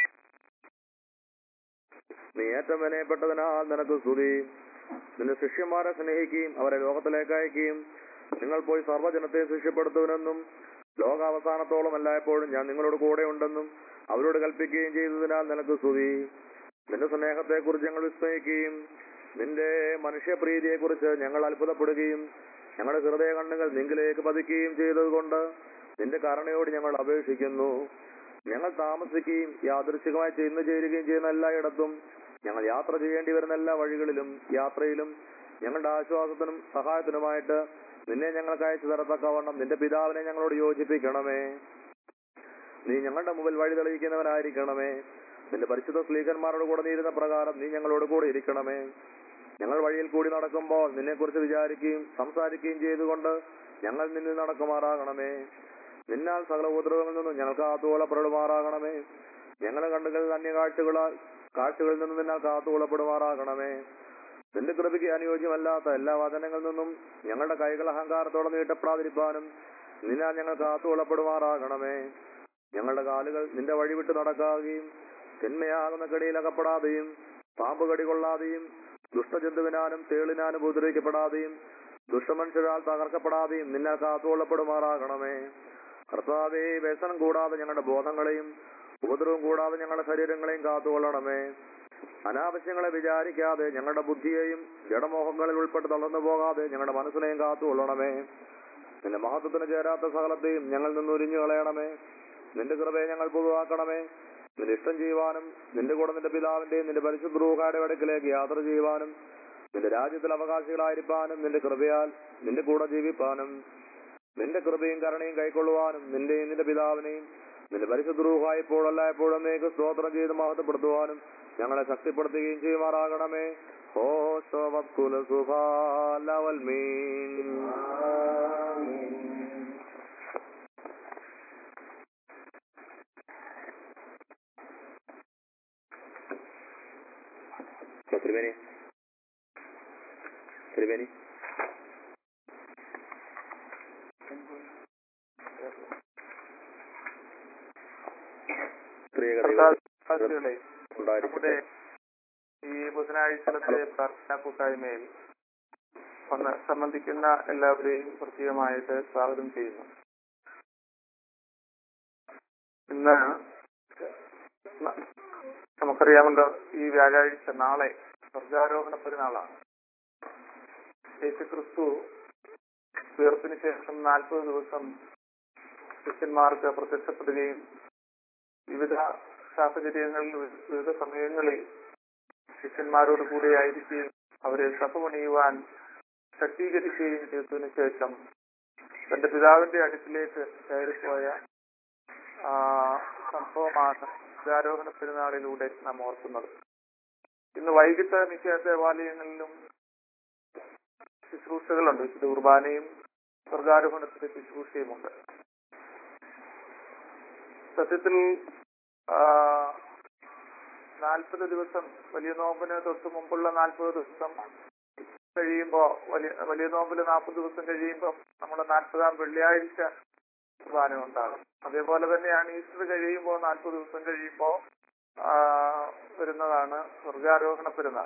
നീ ഏറ്റം വിനയപ്പെട്ടതിനാൽ നിനക്ക് സ്തുതി നിന്റെ ശിഷ്യന്മാരെ സ്നേഹിക്കുകയും അവരെ ലോകത്തിലേക്ക് അയക്കുകയും നിങ്ങൾ പോയി സർവ്വജനത്തെ ശിഷ്യപ്പെടുത്തുവനെന്നും ലോകാവസാനത്തോളം എല്ലായ്പ്പോഴും ഞാൻ നിങ്ങളോട് കൂടെ ഉണ്ടെന്നും അവരോട് കൽപ്പിക്കുകയും ചെയ്തതിനാൽ നിനക്ക് സ്തുതി നിന്റെ സ്നേഹത്തെക്കുറിച്ച് ഞങ്ങൾ വിസ്മയിക്കുകയും നിന്റെ മനുഷ്യപ്രീതിയെക്കുറിച്ച് ഞങ്ങൾ അത്ഭുതപ്പെടുകയും ഞങ്ങളുടെ ഹൃദയ കണ്ണുകൾ നിങ്കിലേക്ക് പതിക്കുകയും ചെയ്തതുകൊണ്ട് നിന്റെ കരുണയോട് ഞങ്ങൾ അപേക്ഷിക്കുന്നു ഞങ്ങൾ താമസിക്കുകയും യാദൃശികമായി ചെന്നു ചേരുകയും ചെയ്യുന്ന എല്ലായിടത്തും ഞങ്ങൾ യാത്ര ചെയ്യേണ്ടി വരുന്ന എല്ലാ വഴികളിലും യാത്രയിലും ഞങ്ങളുടെ ആശ്വാസത്തിനും സഹായത്തിനുമായിട്ട് നിന്നെ ഞങ്ങൾക്ക് അയച്ചു തരത്തക്കവണ്ണം നിന്റെ പിതാവിനെ ഞങ്ങളോട് യോജിപ്പിക്കണമേ നീ ഞങ്ങളുടെ മുമ്പിൽ വഴി തെളിയിക്കുന്നവനായിരിക്കണമേ നിന്റെ പരിശുദ്ധ സ്ലീകന്മാരോട് കൂടെ നീ ഇരുന്ന പ്രകാരം നീ ഞങ്ങളോട് കൂടെ ഇരിക്കണമേ ഞങ്ങൾ വഴിയിൽ കൂടി നടക്കുമ്പോൾ നിന്നെക്കുറിച്ച് വിചാരിക്കുകയും സംസാരിക്കുകയും ചെയ്തുകൊണ്ട് ഞങ്ങൾ നിന്നിൽ നടക്കുമാറാകണമേ നിന്നാൽ സകല ഉപദ്രവങ്ങളിൽ നിന്നും ഞങ്ങൾക്ക് കാത്തുകൊള്ളപ്പെടുമാറാകണമേ ഞങ്ങളുടെ കണ്ണുകളിൽ അന്യകാഴ്ചകളാൽ കാഴ്ചകളിൽ നിന്നും നിന്നാൽ കാത്തുകൊള്ളപ്പെടുമാറാകണമേ നിന്റെ കൃപയ്ക്ക് അനുയോജ്യമല്ലാത്ത എല്ലാ വചനങ്ങളിൽ നിന്നും ഞങ്ങളുടെ കൈകൾ അഹങ്കാരത്തോടെ നീട്ടപ്പെടാതിരിക്കാനും നിന്നാൽ ഞങ്ങൾ കാത്തുകൊള്ളപ്പെടുമാറാകണമേ ഞങ്ങളുടെ കാലുകൾ നിന്റെ വഴി വിട്ട് നടക്കാതെയും തിന്മയാകുന്ന കടിയിൽ അകപ്പെടാതെയും പാമ്പ് കടി കൊള്ളാതെയും ദുഷ്ടജന്തുവിനാലും തേളിനാലും ഉപദ്രവിക്കപ്പെടാതെയും ദുഷ്ടമനുഷ്യരാൽ തകർക്കപ്പെടാതെയും നിന്നെ കാത്തുകൊള്ളപ്പെടുമാറാകണമേ കർത്താവേ വ്യസനം കൂടാതെ ഞങ്ങളുടെ ബോധങ്ങളെയും ഉപദ്രവം കൂടാതെ ഞങ്ങളുടെ ശരീരങ്ങളെയും കാത്തുകൊള്ളണമേ അനാവശ്യങ്ങളെ വിചാരിക്കാതെ ഞങ്ങളുടെ ബുദ്ധിയെയും ജഡമോഹങ്ങളിൽ ഉൾപ്പെട്ട് തളർന്നു പോകാതെ ഞങ്ങളുടെ മനസ്സിനെയും കാത്തുകൊള്ളണമേ നിന്റെ മഹത്വത്തിന് ചേരാത്ത സകലത്തെയും ഞങ്ങൾ നിന്ന് ഉരിഞ്ഞു കളയണമേ നിന്റെ കൃപയെ ഞങ്ങൾ പൊതുവാക്കണമേ നിന്റെ ഇഷ്ടം ചെയ്യുവാനും നിന്റെ കൂടെ നിന്റെ പിതാവിന്റെയും നിന്റെ പരിശുദ്ധ റൂഹായുടെ അടുക്കിലേക്ക് യാത്ര ചെയ്യുവാനും നിന്റെ രാജ്യത്തിൽ അവകാശികളായിരിക്കാനും നിന്റെ കൃപയാൽ നിന്റെ കൂടെ ജീവിപ്പാനും നിന്റെ കൃപയും കരുണയും കൈക്കൊള്ളുവാനും നിന്റെയും നിന്റെ പിതാവിനെയും നിന്റെ പരിശുദ്ധ റൂഹായി ഇപ്പോഴല്ല എപ്പോഴും നീക്ക് സ്തോത്രം ചെയ്ത് മഹത്വപ്പെടുത്തുവാനും ഞങ്ങളെ ശക്തിപ്പെടുത്തുകയും ചെയ്യുമാറാകണമേ ഓ സോവക്കുല സുഭാലവൽ മീൻ തിരുവേനി തിരുവേനി സ്ത്രീക കർത്താവിനെ നമ്മുടെ ഉണ്ടായിരിക്കട്ടെ ഈ ബുധനാഴ്ചത്തെ പ്രാർത്ഥനാ കൂട്ടായ്മയിൽ ഒന്ന് സംബന്ധിക്കുന്ന എല്ലാവരെയും പ്രത്യേകമായിട്ട് സ്വാഗതം ചെയ്യുന്നു ഇന്ന് ന- നമുക്കറിയാമല്ലോ ഈ വ്യാഴാഴ്ച നാളെ സ്വർഗാരോഹണ പെരുന്നാളാണ് യേശു ക്രിസ്തു ഉയർപ്പിന് ശേഷം നാൽപ്പത് ദിവസം ശിഷ്യന്മാർക്ക് പ്രത്യക്ഷപ്പെടുകയും വിവിധ സാഹചര്യങ്ങളിൽ വിവിധ സമയങ്ങളിൽ ശിഷ്യന്മാരോട് കൂടെ ആയിരിക്കുകയും അവരെ സഭ പണിയുവാൻ ശക്തീകരിക്കുകയും ചെയ്തതിനു ശേഷം തന്റെ പിതാവിന്റെ അടുക്കിലേക്ക് കയറിപ്പോയ ആ, സംഭവമാണ് ദ്വാരോഹണ പെരുന്നാളിലൂടെ നാം ഓർക്കുന്നത് ഇന്ന് വൈകിട്ട് മിക്ക ദേവാലയങ്ങളിലും ശുശ്രൂഷകളുണ്ട് വിശുദ്ധ കുർബാനയും സ്വർഗാരോഹണത്തിന്റെ ശുശ്രൂഷയുമുണ്ട് സത്യത്തിൽ നാൽപ്പത് ദിവസം വലിയ നോമ്പിന് തൊട്ട് മുമ്പുള്ള നാൽപ്പത് ദിവസം കഴിയുമ്പോ വലിയ വലിയ നോമ്പില് നാൽപ്പത് ദിവസം കഴിയുമ്പോൾ നമ്മുടെ നാൽപ്പതാം വെള്ളിയാഴ്ച കുർബാന ഉണ്ടാകും അതേപോലെ തന്നെയാണ് ഈസ്റ്റർ കഴിയുമ്പോൾ നാൽപ്പത് ദിവസം കഴിയുമ്പോൾ വരുന്നതാണ് സ്വർഗാരോഹണ പെരുന്നാൾ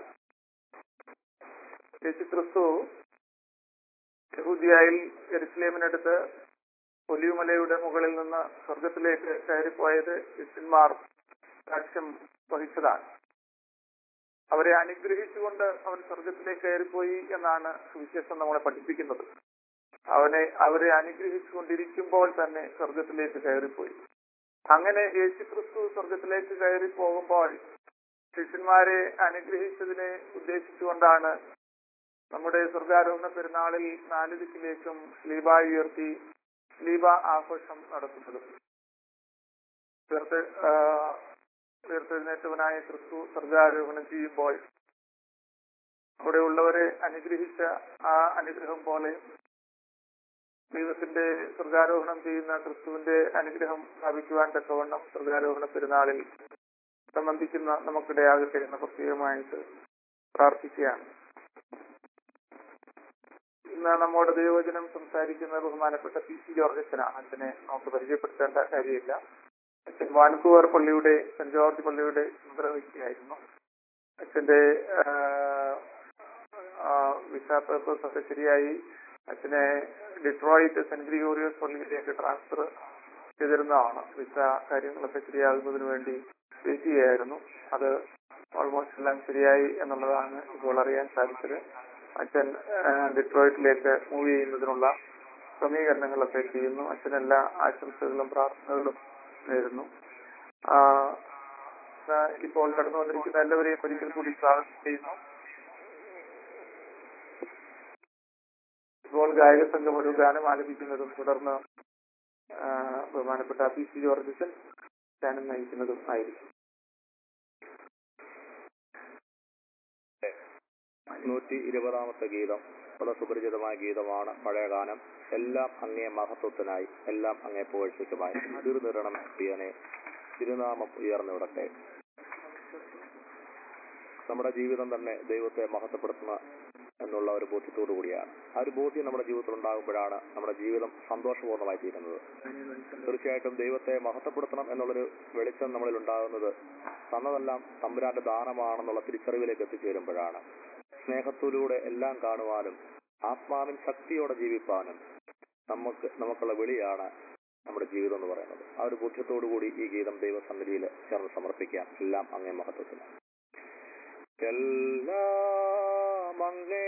യേശു ക്രിസ്തു യഹൂദിയായിൽ എരുസലേമിനടുത്ത് ഒലിവുമലയുടെ മുകളിൽ നിന്ന് സ്വർഗത്തിലേക്ക് കയറിപ്പോയത് ശിഷ്യന്മാർ സാക്ഷ്യം വഹിച്ചതാണ് അവരെ അനുഗ്രഹിച്ചുകൊണ്ട് അവൻ സ്വർഗത്തിലേക്ക് കയറിപ്പോയി എന്നാണ് സുവിശേഷം നമ്മളെ പഠിപ്പിക്കുന്നത് അവനെ അവരെ അനുഗ്രഹിച്ചുകൊണ്ടിരിക്കുമ്പോൾ തന്നെ സ്വർഗത്തിലേക്ക് കയറിപ്പോയി അങ്ങനെ യേശു ക്രിസ്തു സ്വർഗത്തിലേക്ക് കയറി പോകുമ്പോൾ ശിഷ്യന്മാരെ അനുഗ്രഹിച്ചതിനെ ഉദ്ദേശിച്ചുകൊണ്ടാണ് നമ്മുടെ സ്വർഗാരോഹണ പെരുന്നാളിൽ നാല് ദിക്കിലേക്കും സ്ലീബ ഉയർത്തി സ്ലീബ ആഘോഷം നടത്തുന്നത് ഉയർത്ത് ഉയർത്തെഴുന്നേറ്റവനായ ക്രിസ്തു സ്വർഗാരോഹണം ചെയ്യുമ്പോൾ അവിടെ ഉള്ളവരെ അനുഗ്രഹിച്ച ആ അനുഗ്രഹം പോലെ ദൈവത്തിന്റെ സ്വർഗാരോഹണം ചെയ്യുന്ന ക്രിസ്തുവിന്റെ അനുഗ്രഹം സ്ഥാപിക്കുവാൻ തക്കവണ്ണം സ്വർഗാരോഹണ പെരുന്നാളിൽ സംബന്ധിക്കുന്ന നമുക്കിടയാകട്ടെ എന്ന് പ്രത്യേകമായിട്ട് പ്രാർത്ഥിക്കുകയാണ് ഇന്ന് നമ്മോട് ദൈവവചനം സംസാരിക്കുന്ന ബഹുമാനപ്പെട്ട പി സി ജോർജ് അച്ഛനാണ് അച്ഛനെ നമുക്ക് പരിചയപ്പെടുത്തേണ്ട കാര്യമില്ല അച്ഛൻ വാൻകൂവർ പള്ളിയുടെ സെന്റ് ജോർജ് പള്ളിയുടെ ചുമതല വ്യക്തിയായിരുന്നു അച്ഛന്റെ വിസ പേപ്പേഴ്സ് ഒക്കെ ശരിയായി അച്ഛനെ ഡിട്രോയിറ്റ് സെന്റ് ഗ്രിഗോറിയസ് പള്ളിയിലേക്ക് ട്രാൻസ്ഫർ ചെയ്തിരുന്നതാണ് വിസ കാര്യങ്ങളൊക്കെ ശരിയാകുന്നതിന് വേണ്ടി വെയിറ്റ് ചെയ്യായിരുന്നു അത് ഓൾമോസ്റ്റ് എല്ലാം ശരിയായി എന്നുള്ളതാണ് ഇപ്പോൾ അറിയാൻ സാധിച്ചത് അച്ഛൻ ഡിട്രോയിറ്റിലേക്ക് മൂവ് ചെയ്യുന്നതിനുള്ള ക്രമീകരണങ്ങളൊക്കെ ചെയ്യുന്നു അച്ഛനെല്ലാ ആശംസകളും പ്രാർത്ഥനകളും നേരുന്നു ഇപ്പോൾ കടന്നു വന്നിരിക്കുന്ന എല്ലാവരെയും ഒരിക്കൽ കൂടി സ്വാഗതം ചെയ്യുന്നു ഇപ്പോൾ ഗായക സംഘം ഒരു ഗാനം ആലപിക്കുന്നതും തുടർന്ന് ബഹുമാനപ്പെട്ട പി സി ജോർജൻ ഗാനം നയിക്കുന്നതും ആയിരിക്കും നൂറ്റി ഇരുപതാമത്തെ ഗീതം വളരെ സുപരിചിതമായ ഗീതമാണ് പഴയ ഗാനം എല്ലാം അങ്ങേ മഹത്വത്തിനായി എല്ലാം അങ്ങേ പുകഴ്ചയ്ക്കുമായി തിരുനിരണം പ്രിയനെ തിരുനാമം ഉയർന്നിവിടട്ടെ നമ്മുടെ ജീവിതം തന്നെ ദൈവത്തെ മഹത്വപ്പെടുത്തുന്ന എന്നുള്ള ഒരു ബോധ്യത്തോടു കൂടിയാണ് ആ ഒരു ബോധ്യം നമ്മുടെ ജീവിതത്തിൽ ഉണ്ടാകുമ്പോഴാണ് നമ്മുടെ ജീവിതം സന്തോഷപൂർണ്ണമായി തീരുന്നത് തീർച്ചയായിട്ടും ദൈവത്തെ മഹത്വപ്പെടുത്തണം എന്നുള്ളൊരു വെളിച്ചം നമ്മളിൽ ഉണ്ടാകുന്നത് തന്നതെല്ലാം തമ്പുരാന്റെ ദാനമാണെന്നുള്ള തിരിച്ചറിവിലേക്ക് എത്തിച്ചേരുമ്പോഴാണ് സ്നേഹത്തിലൂടെ എല്ലാം കാണുവാനും ആത്മാവിൻ ശക്തിയോടെ ജീവിപ്പാനും നമുക്ക് നമുക്കുള്ള വിളിയാണ് നമ്മുടെ ജീവിതം എന്ന് പറയുന്നത് ആ ഒരു ബോധ്യത്തോടു കൂടി ഈ ഗീതം ദൈവസന്നിധിയിൽ ചേർന്ന് സമർപ്പിക്കാം എല്ലാം അങ്ങേ മഹത്വത്തിന് എല്ലാം അങ്ങേ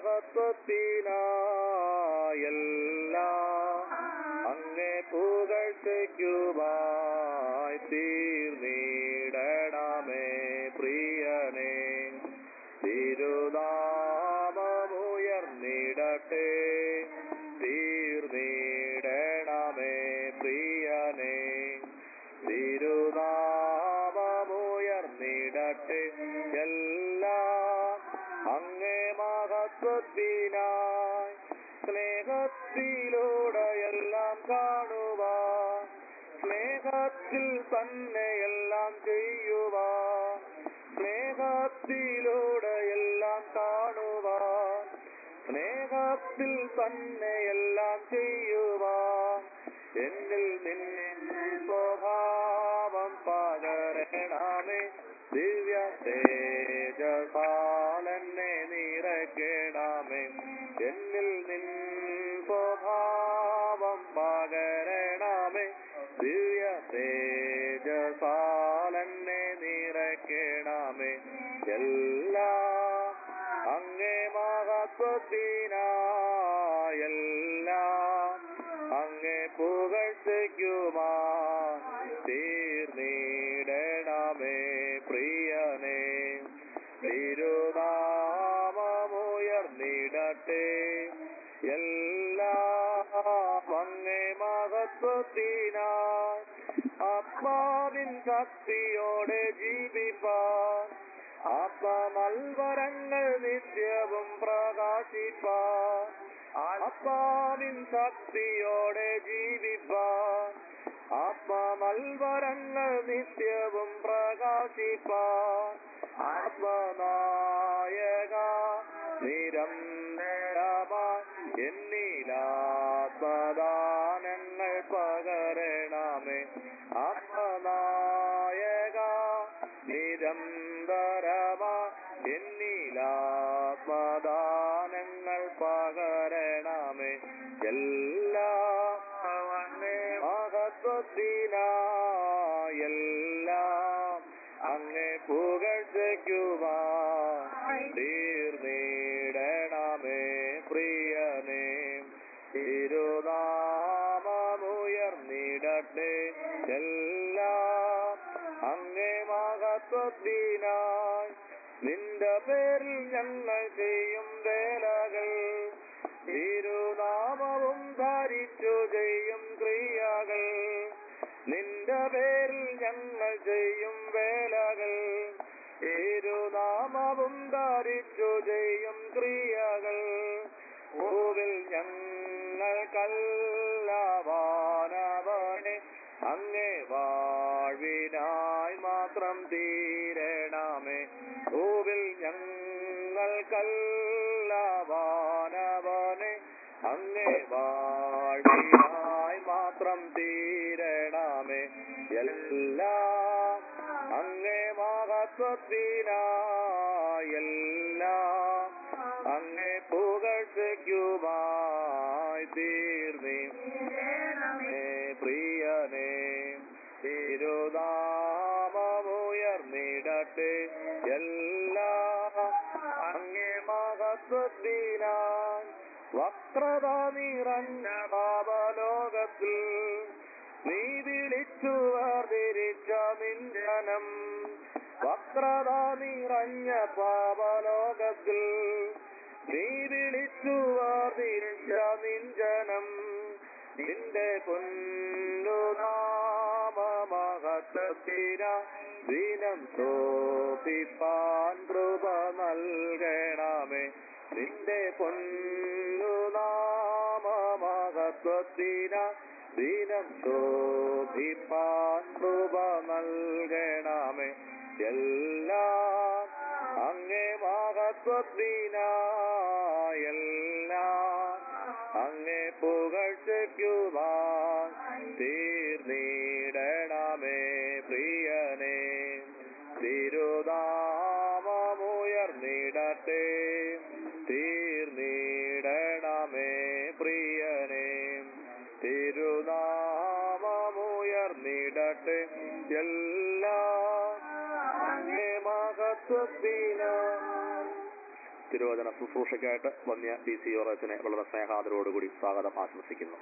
മഹത്വത്തിനായെല്ലാം അങ്ങേ പുകഴ്ചയ്ക്കുമായി തീർന്നിടണമേ പ്രിയനേ തിരുനാമമുയർന്നിടട്ടെ തീർന്നിടണമേ പ്രിയനേ തിരുനാമമുയർന്നിടട്ടെ എല്ലാം അങ്ങേ മഹത്വത്തിനായി സ്നേഹത്തിലൂടെ എല്ലാം കാണുവാൻ സ്നേഹത്തിൽ തന്നെ എല്ലാം ചെയ്യുവാൻ സ്നേഹത്തിലൂടെ എല്ലാം കാണുവാൻ സ്നേഹത്തിൽ തന്നെ എല്ലാം ചെയ്യുവാൻ എന്നിൽ നിന്നെ സ്വഭാവം പകരണമേ ദിവ്യ തേജസാലെന്നെ നിറയ്ക്കണമേ എന്നിൽ നിൻ സ്വഭാവം പകരണമേ ദിവ്യ തേജസാലെന്നെ നിറയ്ക്കണമേ എല്ലാം അങ്ങേ മഹത്വത്തിനായെല്ലാം അങ്ങേ പുകഴ്ചയ്ക്കുമായി തീർന്നിടണമേ പ്രിയനേ തിരുനാമമുയർന്നിടട്ടെ എല്ലാം അങ്ങേ മഹത്വത്തിനായി ആത്മാവിൻ ശക്തിയോടെ ജീവിപ്പാൻ ആത്മനൽവരങ്ങൾ നിത്യവും പ്രകാശിപ്പാൻ ആത്മാവിൻ ശക്തിയോടെ ജീവിപ്പാൻ ആത്മനൽവരങ്ങൾ നിത്യവും പ്രകാശിപ്പാൻ ആത്മനായക നിരന്തരമായി എന്നിലാത്മദാനങ്ങൾ പകരണമേ ആത്മനായക നിരന്തരമായി എന്നിലാത്മദാനങ്ങൾ പകരണമേ എല്ലാ മഹത്വത്തിനായെല്ലാം അങ്ങേ പുകഴ്ചയ്ക്കുവാൻ തീർന്നിടണമേ പ്രിയനേ തിരുനാമമുയർന്നിടട്ടെ എല്ലാം അങ്ങേ മഹത്വത്തിനായി നിന്റെ പേരിൽ ഞങ്ങൾ ചെയ്യും വേലകൾ തിരുനാമവും ധരിച്ചു ചെയ്യും ക്രിയകൾ നിന്റെ പേരിൽ ഞങ്ങൾ ചെയ്യും വേലകൾ തിരുനാമവും ധരിച്ചു ചെയ്യും ക്രിയകൾ ഭൂവിൽ ഞങ്ങൾക്കല്ലവാനവനെ അങ്ങേ വാഴ്വിനായി മാത്രം തീരണമേ ഭൂവിൽ ഞങ്ങൾക്കല്ലവാനവനെ അങ്ങേ വാഴ്വിനായി മാത്രം തീരണമേ എല്ലാം അങ്ങേ മഹത്വത്തിനായെല്ലാം അങ്ങേ പുകഴ്ചയ്ക്കുമായി തീർന്നി പ്രിയനേ തിരുനാമമുയർന്നിടട്ടെ എല്ലാം അങ്ങേ മഹത്വത്തിനായി വക്രത നിറഞ്ഞ പാപലോകത്തിൽ നീ വിളിച്ചു വേർതിരിച്ച നിഞ്ജനം വക്രത നിറഞ്ഞ പാപലോകത്തിൽ നീ വിളിച്ചു വേർതിരിച്ച നിഞ്ജനം നിന്റെ പൊന്നുനാമമഹത്വത്തിന ദിനം തോപ്പിപ്പാൻ കൃപ നൽകണമേ നിന്റെ പൊന്നുനാമമഹത്വത്തിന ദിനം ശോഭിപ്പാൻ കൃപ നൽകണമേ എല്ലാം അങ്ങേ മഹത്വത്തിനായെല്ലാം അങ്ങേ പുകഴ്ചയ്ക്കുവാൻ തീർന്നിടണമേ പ്രിയനേ തിരുനാമമുയർന്നിടട്ടെ തീർന്നിടണമേ പ്രിയനേ തിരുനാമ തിരുവചന ശുശ്രൂഷയ്ക്കായിട്ട് വന്യ ഡി സി യോറസിനെ വളരെ സ്നേഹാദരോടുകൂടി സ്വാഗതം ആശംസിക്കുന്നു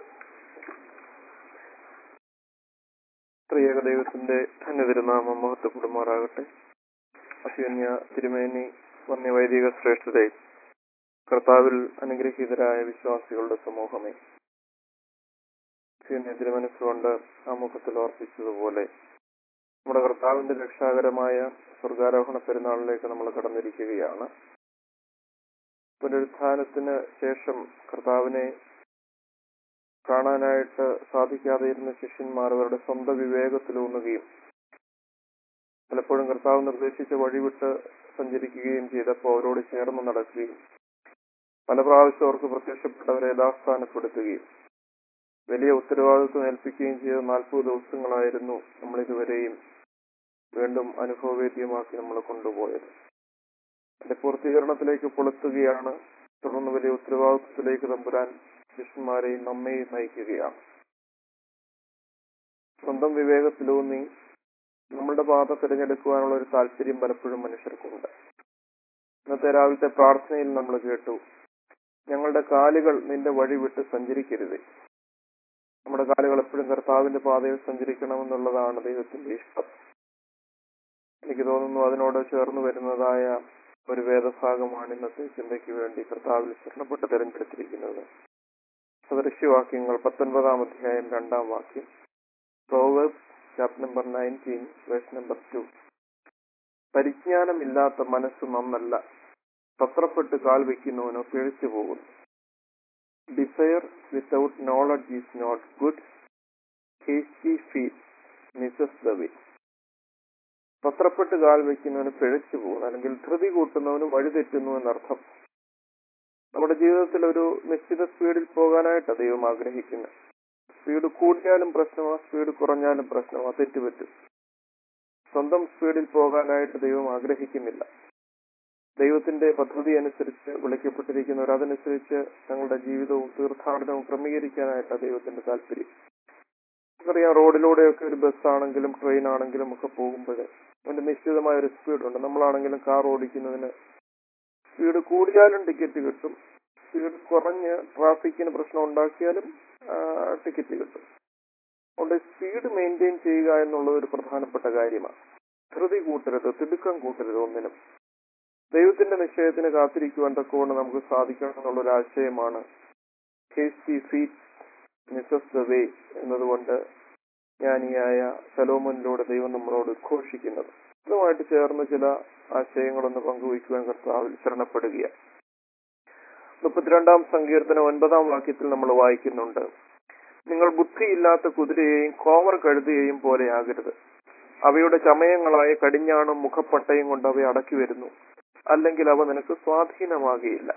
ത്രിയേക ദൈവത്തിന്റെ ധന്യതിരുനാമം മഹത്വപ്പെടുമാറാകട്ടെ അഭ്യന്യ തിരുമേനി വന്യ വൈദിക ശ്രേഷ്ഠരെ കർത്താവിൽ അനുഗ്രഹീതരായ വിശ്വാസികളുടെ സമൂഹമേ അഭ്യന്യ തിരുമനസ്സുകൊണ്ട് ആമുഖത്തിൽ ഓർപ്പിച്ചതുപോലെ നമ്മുടെ കർത്താവിന്റെ രക്ഷാകരമായ സ്വർഗാരോഹണ പെരുന്നാളിലേക്ക് നമ്മൾ കടന്നിരിക്കുകയാണ് പുനരുത്ഥാനത്തിന് ശേഷം കർത്താവിനെ കാണാനായിട്ട് സാധിക്കാതെ ഇരുന്ന ശിഷ്യന്മാർ അവരുടെ സ്വന്തം വിവേകത്തിലൂന്നുകയും പലപ്പോഴും കർത്താവ് നിർദ്ദേശിച്ച വഴിവിട്ട് സഞ്ചരിക്കുകയും ചെയ്തപ്പോൾ അവരോട് ചേർന്ന് നടക്കുകയും പല പ്രാവശ്യം അവർക്ക് പ്രത്യക്ഷപ്പെട്ടവരെ യഥാസ്ഥാനപ്പെടുത്തുകയും വലിയ ഉത്തരവാദിത്വം ഏൽപ്പിക്കുകയും ചെയ്ത നാൽപ്പത് ദിവസങ്ങളായിരുന്നു നമ്മൾ ഇതുവരെയും വീണ്ടും അനുഭവവേദ്യമാക്കി നമ്മൾ കൊണ്ടുപോയത് അതിന്റെ പൂർത്തീകരണത്തിലേക്ക് പൊളുത്തുകയാണ് തുടർന്ന് വലിയ ഉത്തരവാദിത്വത്തിലേക്ക് തമ്പുരാൻ ശിഷ്യന്മാരെയും നമ്മെയും നയിക്കുകയാണ് സ്വന്തം വിവേകത്തിലൂന്നി നമ്മളുടെ പാത തിരഞ്ഞെടുക്കുവാനുള്ള ഒരു താല്പര്യം പലപ്പോഴും മനുഷ്യർക്കുണ്ട് ഇന്നത്തെ രാവിലത്തെ പ്രാർത്ഥനയിൽ നമ്മൾ കേട്ടു ഞങ്ങളുടെ കാലുകൾ നിന്റെ വഴി വിട്ട് സഞ്ചരിക്കരുത് നമ്മുടെ കാലുകൾ എപ്പോഴും കർത്താവിന്റെ പാതയിൽ സഞ്ചരിക്കണമെന്നുള്ളതാണ് ദൈവത്തിന്റെ ഇഷ്ടം എനിക്ക് തോന്നുന്നു അതിനോട് ചേർന്ന് വരുന്നതായ ഒരു വേദഭാഗമാണ് ഇന്നത്തെ ചിന്തയ്ക്ക് വേണ്ടി കർത്താവിൽ ശരണപ്പെട്ട് തിരഞ്ഞെടുത്തിരിക്കുന്നത് സദൃശ്യവാക്യങ്ങൾ പത്തൊൻപതാം അധ്യായം രണ്ടാം വാക്യം proverbs chapter number nineteen verse number two പരിജ്ഞാനമില്ലാത്ത മനസ്സ് നന്നല്ല പത്രപ്പെട്ട് കാൽ വയ്ക്കുന്നവനോ പിഴച്ചു പോകുന്നു desire without knowledge is not good hasty feet misses the way പത്രപ്പെട്ട് കാൽ വയ്ക്കുന്നവന് പിഴച്ചു പോകുന്നു അല്ലെങ്കിൽ ധൃതി കൂട്ടുന്നവന് വഴിതെറ്റുന്നു എന്നർത്ഥം നമ്മുടെ ജീവിതത്തിൽ ഒരു നിശ്ചിത സ്പീഡിൽ പോകാനായിട്ടാണ് ദൈവം ആഗ്രഹിക്കുന്നത് സ്പീഡ് കൂട്ടിയാലും പ്രശ്നമാണ് സ്പീഡ് കുറഞ്ഞാലും പ്രശ്നമാണ് തെറ്റുപറ്റും സ്വന്തം സ്പീഡിൽ പോകാനായിട്ട് ദൈവം ആഗ്രഹിക്കുന്നില്ല ദൈവത്തിന്റെ പദ്ധതി അനുസരിച്ച് വിളിക്കപ്പെട്ടിരിക്കുന്നവർ അതനുസരിച്ച് തങ്ങളുടെ ജീവിതവും തീർത്ഥാടനവും ക്രമീകരിക്കാനായിട്ടാണ് ദൈവത്തിന്റെ താല്പര്യം നമുക്കറിയാം റോഡിലൂടെയൊക്കെ ഒരു ബസ് ആണെങ്കിലും ട്രെയിൻ ആണെങ്കിലും ഒക്കെ പോകുമ്പോൾ അതിന്റെ നിശ്ചിതമായ ഒരു സ്പീഡുണ്ട് നമ്മളാണെങ്കിലും കാർ ഓടിക്കുന്നതിന് സ്പീഡ് കൂടിയാലും ടിക്കറ്റ് കിട്ടും സ്പീഡ് കുറഞ്ഞ് ട്രാഫിക്കിന് പ്രശ്നം ഉണ്ടാക്കിയാലും ടിക്കറ്റ് കിട്ടും അതുകൊണ്ട് സ്പീഡ് മെയിൻറ്റെയിൻ ചെയ്യുക എന്നുള്ളത് ഒരു പ്രധാനപ്പെട്ട കാര്യമാണ് ധൃതി കൂട്ടരുത് തിടുക്കം കൂട്ടരുത് ഒന്നിനും ദൈവത്തിന്റെ നിശ്ചയത്തിന് കാത്തിരിക്കുവാൻ തക്കവണ്ണം നമുക്ക് സാധിക്കണം എന്നുള്ള ഒരു ആശയമാണ് hasty feet misses the way എന്നതുകൊണ്ട് ജ്ഞാനിയായ സലോമനിലൂടെ ദൈവം നമ്മളോട് ഘോഷിക്കുന്നത് ഇതുമായിട്ട് ചേർന്ന് ചില ആശയങ്ങളൊന്ന് പങ്കുവയ്ക്കുവാൻ കർത്താവിൽ ശരണപ്പെടുകയാണ് മുപ്പത്തിരണ്ടാം സങ്കീർത്തനം ഒൻപതാം വാക്യത്തിൽ നമ്മൾ വായിക്കുന്നുണ്ട് നിങ്ങൾ ബുദ്ധിയില്ലാത്ത കുതിരയെയും കോവർ കഴുതയെയും പോലെയാകരുത് അവയുടെ ചമയങ്ങളായ കടിഞ്ഞാണും മുഖപ്പട്ടയും കൊണ്ട് അവയെ അടക്കി വരുന്നു അല്ലെങ്കിൽ അവ നിനക്ക് സ്വാധീനമാകുകയില്ല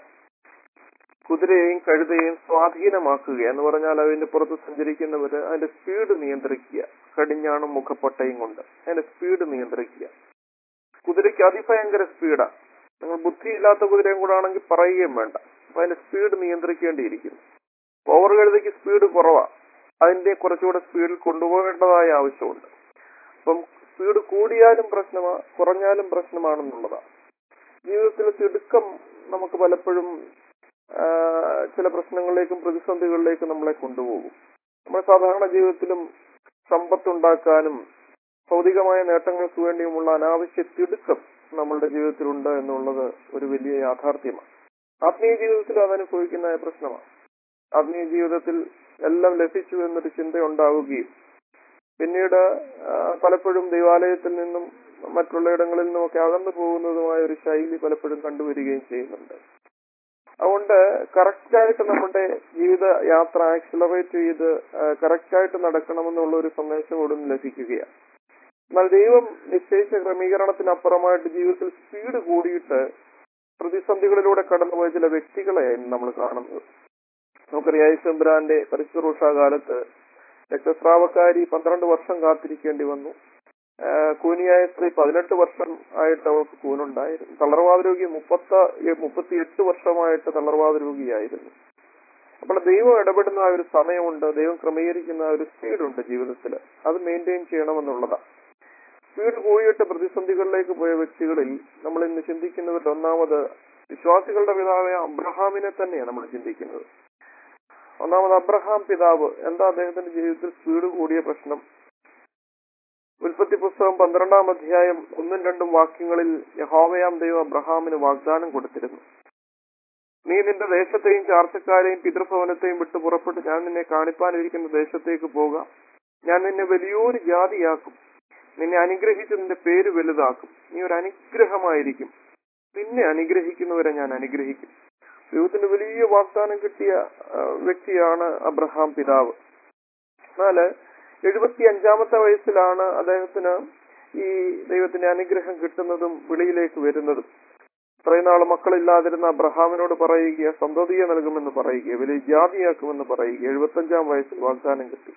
കുതിരയെയും കഴുതയെയും സ്വാധീനമാക്കുക എന്ന് പറഞ്ഞാൽ അതിന്റെ പുറത്ത് സഞ്ചരിക്കുന്നവര് അതിന്റെ സ്പീഡ് നിയന്ത്രിക്കുക കടിഞ്ഞാണും മുഖപ്പട്ടയും കൊണ്ട് അതിന്റെ സ്പീഡ് നിയന്ത്രിക്കുക കുതിരയ്ക്ക് അതിഭയങ്കര സ്പീഡാ നിങ്ങൾ ബുദ്ധിയില്ലാത്ത കുതിരയും കൂടെ ആണെങ്കിൽ പറയുകയും വേണ്ട അപ്പൊ അതിന്റെ സ്പീഡ് നിയന്ത്രിക്കേണ്ടിയിരിക്കുന്നു ഓവർ കഴുതയ്ക്ക് സ്പീഡ് കുറവാ അതിന്റെ കുറച്ചുകൂടെ സ്പീഡിൽ കൊണ്ടുപോകേണ്ടതായ ആവശ്യമുണ്ട് അപ്പം സ്പീഡ് കൂടിയാലും പ്രശ്നമാ കുറഞ്ഞാലും പ്രശ്നമാണെന്നുള്ളതാണ് ജീവിതത്തിൽ തിടുക്കം നമുക്ക് പലപ്പോഴും ആ, ചില പ്രശ്നങ്ങളിലേക്കും പ്രതിസന്ധികളിലേക്കും നമ്മളെ കൊണ്ടുപോകും നമ്മുടെ സാധാരണ ജീവിതത്തിലും സമ്പത്തുണ്ടാക്കാനും ഭൗതികമായ നേട്ടങ്ങൾക്ക് വേണ്ടിയുമുള്ള അനാവശ്യ തിടുക്കം നമ്മളുടെ ജീവിതത്തിലുണ്ട് എന്നുള്ളത് ഒരു വലിയ യാഥാർത്ഥ്യമാണ് ആത്മീയ ജീവിതത്തിൽ അതനുഭവിക്കുന്ന പ്രശ്നമാണ് ആത്മീയ ജീവിതത്തിൽ എല്ലാം ലഭിച്ചു എന്നൊരു ചിന്ത ഉണ്ടാവുകയും പിന്നീട് ആ, പലപ്പോഴും ദൈവാലയത്തിൽ നിന്നും മറ്റുള്ള ഇടങ്ങളിൽ നിന്നുമൊക്കെ അകന്നു പോകുന്നതുമായ ഒരു ശൈലി പലപ്പോഴും കണ്ടുവരികയും ചെയ്യുന്നുണ്ട് അതുകൊണ്ട് കറക്റ്റായിട്ട് നമ്മുടെ ജീവിത യാത്ര ആക്സിലറേറ്റ് ചെയ്ത് കറക്റ്റായിട്ട് നടക്കണമെന്നുള്ള ഒരു സന്ദേശം ഉടൻ ലഭിക്കുകയാണ് എന്നാൽ ദൈവം നിശ്ചയിച്ച ക്രമീകരണത്തിനപ്പുറമായിട്ട് ജീവിതത്തിൽ സ്പീഡ് കൂടിയിട്ട് പ്രതിസന്ധികളിലൂടെ കടന്നുപോയ ചില വ്യക്തികളെയായിരുന്നു നമ്മൾ കാണുന്നത് നമുക്കറിയാം യേശുബ്രാന്റെ പരിശുശ്രൂഷ കാലത്ത് രക്തസ്രാവക്കാരി പന്ത്രണ്ട് വർഷം കാത്തിരിക്കേണ്ടി വന്നു ആ, കൂനിയായ സ്ത്രീ പതിനെട്ട് വർഷം ആയിട്ട് അവൾക്ക് കൂനുണ്ടായിരുന്നു തളർവാദ രോഗി മുപ്പത്ത മുപ്പത്തി എട്ട് വർഷമായിട്ട് തളർവാദ രോഗിയായിരുന്നു അപ്പോൾ ദൈവം ഇടപെടുന്ന ആ ഒരു സമയമുണ്ട് ദൈവം ക്രമീകരിക്കുന്ന ആ ഒരു സ്പീഡുണ്ട് ജീവിതത്തിൽ അത് മെയിൻറ്റെയിൻ ചെയ്യണമെന്നുള്ളതാണ് സ്പീഡ് കൂടിയിട്ട് പ്രതിസന്ധികളിലേക്ക് പോയ വ്യക്തികളിൽ നമ്മൾ ഇന്ന് ചിന്തിക്കുന്നവരിൽ ഒന്നാമത് വിശ്വാസികളുടെ പിതാവായ അബ്രഹാമിനെ തന്നെയാണ് നമ്മൾ ചിന്തിക്കുന്നത് ഒന്നാമത് അബ്രഹാം പിതാവ് എന്താ അദ്ദേഹത്തിന്റെ ജീവിതത്തിൽ സ്പീഡ് കൂടിയ പ്രശ്നം ഉൽപ്പത്തി പുസ്തകം പന്ത്രണ്ടാം അധ്യായം ഒന്നും രണ്ടും വാക്യങ്ങളിൽ യഹോവയാം ദൈവം അബ്രഹാമിന് വാഗ്ദാനം കൊടുത്തിരുന്നു നീ നിന്റെ ദേശത്തെയും ചാർച്ചക്കാരെയും പിതൃഭവനത്തെയും വിട്ടു പുറപ്പെട്ട് ഞാൻ നിന്നെ കാണിപ്പാനിരിക്കുന്ന ദേശത്തേക്ക് പോകാം ഞാൻ നിന്നെ വലിയൊരു ജാതിയാക്കും നിന്നെ അനുഗ്രഹിച്ച് നിന്റെ പേര് വലുതാക്കും നീ ഒരു അനുഗ്രഹമായിരിക്കും നിന്നെ അനുഗ്രഹിക്കുന്നവരെ ഞാൻ അനുഗ്രഹിക്കും ദൈവത്തിന് വലിയ വാഗ്ദാനം കിട്ടിയ ആ, വ്യക്തിയാണ് അബ്രഹാം പിതാവ് എന്നാല് എഴുപത്തി അഞ്ചാമത്തെ വയസ്സിലാണ് അദ്ദേഹത്തിന് ഈ ദൈവത്തിന്റെ അനുഗ്രഹം കിട്ടുന്നതും വെളിയിലേക്ക് വരുന്നതും ഇത്രയും നാൾ മക്കളില്ലാതിരുന്ന അബ്രഹാമിനോട് പറയുക സന്തതിയെ നൽകുമെന്ന് പറയുക വലിയ ജാതിയാക്കുമെന്ന് പറയുക എഴുപത്തഞ്ചാം വയസ്സിൽ വാഗ്ദാനം കിട്ടി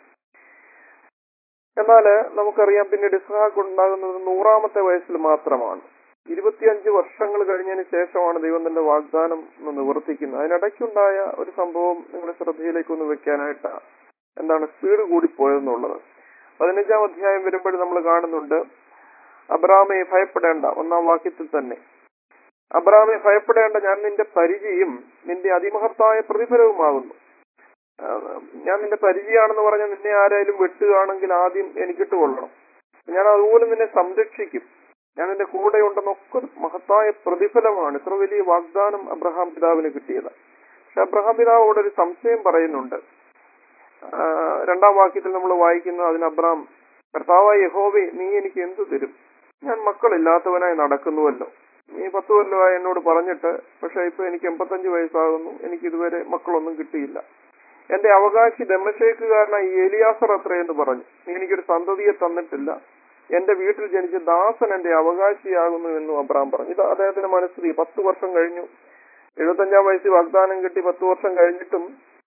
എന്നാല് നമുക്കറിയാം പിന്നീട് ഇസ്ഹാഖ് ഉണ്ടാകുന്നത് നൂറാമത്തെ വയസ്സിൽ മാത്രമാണ് ഇരുപത്തിയഞ്ച് വർഷങ്ങൾ കഴിഞ്ഞതിന് ശേഷമാണ് ദൈവം തന്റെ വാഗ്ദാനം ഒന്ന് നിവർത്തിക്കുന്നത് അതിനിടയ്ക്കുണ്ടായ ഒരു സംഭവം നിങ്ങളുടെ ശ്രദ്ധയിലേക്ക് ഒന്ന് വെക്കാനായിട്ട് എന്താണ് സ്പീഡ് കൂടിപ്പോയെന്നുള്ളത് പതിനഞ്ചാം അധ്യായം വരുമ്പോൾ നമ്മൾ കാണുന്നുണ്ട് അബ്രാമെ ഭയപ്പെടേണ്ട ഒന്നാം വാക്യത്തിൽ തന്നെ അബ്രാമെ ഭയപ്പെടേണ്ട ഞാൻ നിന്റെ പരിചയം നിന്റെ അതിമഹത്തായ പ്രതിഫലവുമാകുന്നു ആ, ഞാൻ നിന്റെ പരിചയമാണെന്ന് പറഞ്ഞ നിന്നെ ആരായാലും വെട്ടുകയാണെങ്കിൽ ആദ്യം എനിക്കിട്ട് കൊള്ളണം ഞാൻ അതുപോലെ നിന്നെ സംരക്ഷിക്കും ഞാൻ നിന്റെ കൂടെ ഉണ്ടെന്നൊക്കെ മഹത്തായ പ്രതിഫലമാണ് ഇത്ര വലിയ വാഗ്ദാനം അബ്രഹാം പിതാവിന് കിട്ടിയത് പക്ഷെ അബ്രഹാം പിതാവ് അവിടെ ഒരു സംശയം പറയുന്നുണ്ട് ആ, രണ്ടാം വാക്യത്തിൽ നമ്മൾ വായിക്കുന്നു അതിന് അബ്രാം കർത്താവായ യഹോവേ നീ എനിക്ക് എന്തു തരും ഞാൻ മക്കളില്ലാത്തവനായി നടക്കുന്നുവല്ലോ നീ പത്ത് കൊല്ലമായി എന്നോട് പറഞ്ഞിട്ട് പക്ഷെ ഇപ്പൊ എനിക്ക് എൺപത്തഞ്ച് വയസ്സാകുന്നു എനിക്ക് ഇതുവരെ മക്കളൊന്നും കിട്ടിയില്ല എന്റെ അവകാശി ദമശേക്കുകാരനായി ഏലിയാസർ അത്ര എന്ന് പറഞ്ഞു നീ എനിക്കൊരു സന്തതിയെ തന്നിട്ടില്ല എന്റെ വീട്ടിൽ ജനിച്ച ദാസൻ എന്റെ അവകാശിയാകുന്നു എന്നും അബ്രാം പറഞ്ഞു ഇത് അദ്ദേഹത്തിന്റെ മനസ്സിൽ പത്ത് വർഷം കഴിഞ്ഞു എഴുപത്തഞ്ചാം വയസ്സിൽ വാഗ്ദാനം കിട്ടി പത്ത് വർഷം കഴിഞ്ഞിട്ടും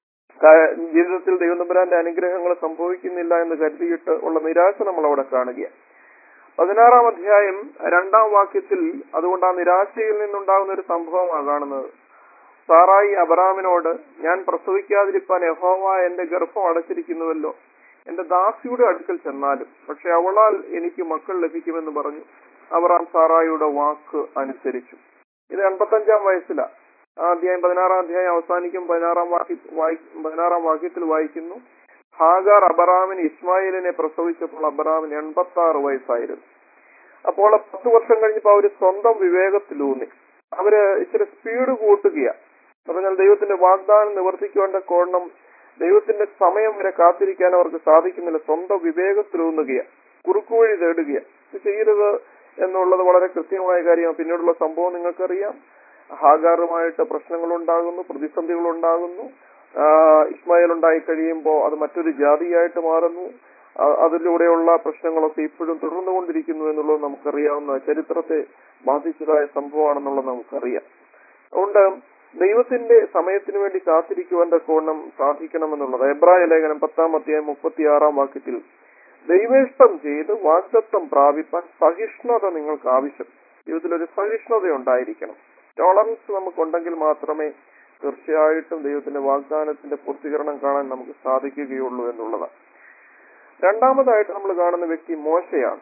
ക- ജീവിതത്തിൽ ദൈവനമ്പരാന്റെ അനുഗ്രഹങ്ങൾ സംഭവിക്കുന്നില്ല എന്ന് കരുതിയിട്ട് ഉള്ള നിരാശ നമ്മൾ അവിടെ കാണുകയാണ് പതിനാറാം അധ്യായം രണ്ടാം വാക്യത്തിൽ അതുകൊണ്ട് ആ നിരാശയിൽ നിന്നുണ്ടാകുന്ന ഒരു സംഭവമാണ് കാണുന്നത് സാറായി അബറാമിനോട് ഞാൻ പ്രസവിക്കാതിരിപ്പാൻ യഹോവ എന്റെ ഗർഭം അടച്ചിരിക്കുന്നുവല്ലോ എന്റെ ദാസിയുടെ അടുക്കൽ ചെന്നാലും പക്ഷെ അവളാൽ എനിക്ക് മക്കൾ ലഭിക്കുമെന്ന് പറഞ്ഞു അബ്രാം സാറായിയുടെ വാക്ക് അനുസരിച്ചു ഇത് എൺപത്തഞ്ചാം വയസ്സിലാ ആ അധ്യായം പതിനാറാം അധ്യായം അവസാനിക്കും പതിനാറാം വാക്യ വായി പതിനാറാം വാക്യത്തിൽ വായിക്കുന്നു ഹാഗാർ അബറാമിന് ഇസ്മായിലിനെ പ്രസവിച്ചപ്പോൾ അബറാമിന് എൺപത്തി ആറ് വയസ്സായിരുന്നു അപ്പോൾ പത്ത് വർഷം കഴിഞ്ഞപ്പോൾ അവര് സ്വന്തം വിവേകത്തിലൂന്നി അവര് ഇച്ചിരി സ്പീഡ് കൂട്ടുകയാ പറഞ്ഞാൽ ദൈവത്തിന്റെ വാഗ്ദാനം നിവർത്തിക്കേണ്ട കോണം ദൈവത്തിന്റെ സമയം വരെ കാത്തിരിക്കാൻ അവർക്ക് സാധിക്കുന്നില്ല സ്വന്തം വിവേകത്തിലൂന്നുകയാ കുറുക്കുവഴി തേടുകയാ ഇത് ചെയ്യരുത് എന്നുള്ളത് വളരെ കൃത്യമായ കാര്യമാണ് പിന്നീടുള്ള സംഭവം നിങ്ങൾക്കറിയാം ഹാഗാറുമായിട്ട് പ്രശ്നങ്ങൾ ഉണ്ടാകുന്നു പ്രതിസന്ധികൾ ഉണ്ടാകുന്നു ഇസ്മായിൽ ഉണ്ടായി കഴിയുമ്പോൾ അത് മറ്റൊരു ജാതിയായിട്ട് മാറുന്നു ആ- അതിലൂടെയുള്ള പ്രശ്നങ്ങളൊക്കെ ഇപ്പോഴും തുടർന്നുകൊണ്ടിരിക്കുന്നു എന്നുള്ളത് നമുക്കറിയാവുന്ന ചരിത്രത്തെ ബാധിച്ചതായ സംഭവമാണെന്നുള്ളത് നമുക്കറിയാം അതുകൊണ്ട് ദൈവത്തിന്റെ സമയത്തിന് വേണ്ടി കാത്തിരിക്കുവാൻ തക്കവണ്ണം സാധിക്കണമെന്നുള്ളത് എബ്രായ ലേഖനം പത്താം അധ്യായം മുപ്പത്തിയാറാം വാക്യത്തിൽ ദൈവേഷ്ടം ചെയ്ത് വാഗ്ദത്വം പ്രാപിപ്പാൻ സഹിഷ്ണുത നിങ്ങൾക്ക് ആവശ്യം ജീവിതത്തിൽ ഒരു സഹിഷ്ണുത ഉണ്ടായിരിക്കണം ടോളറൻസ് നമുക്കുണ്ടെങ്കിൽ മാത്രമേ തീർച്ചയായിട്ടും ദൈവത്തിന്റെ വാഗ്ദാനത്തിന്റെ പൂർത്തീകരണം കാണാൻ നമുക്ക് സാധിക്കുകയുള്ളൂ എന്നുള്ളതാണ് രണ്ടാമതായിട്ട് നമ്മൾ കാണുന്ന വ്യക്തി മോശയാണ്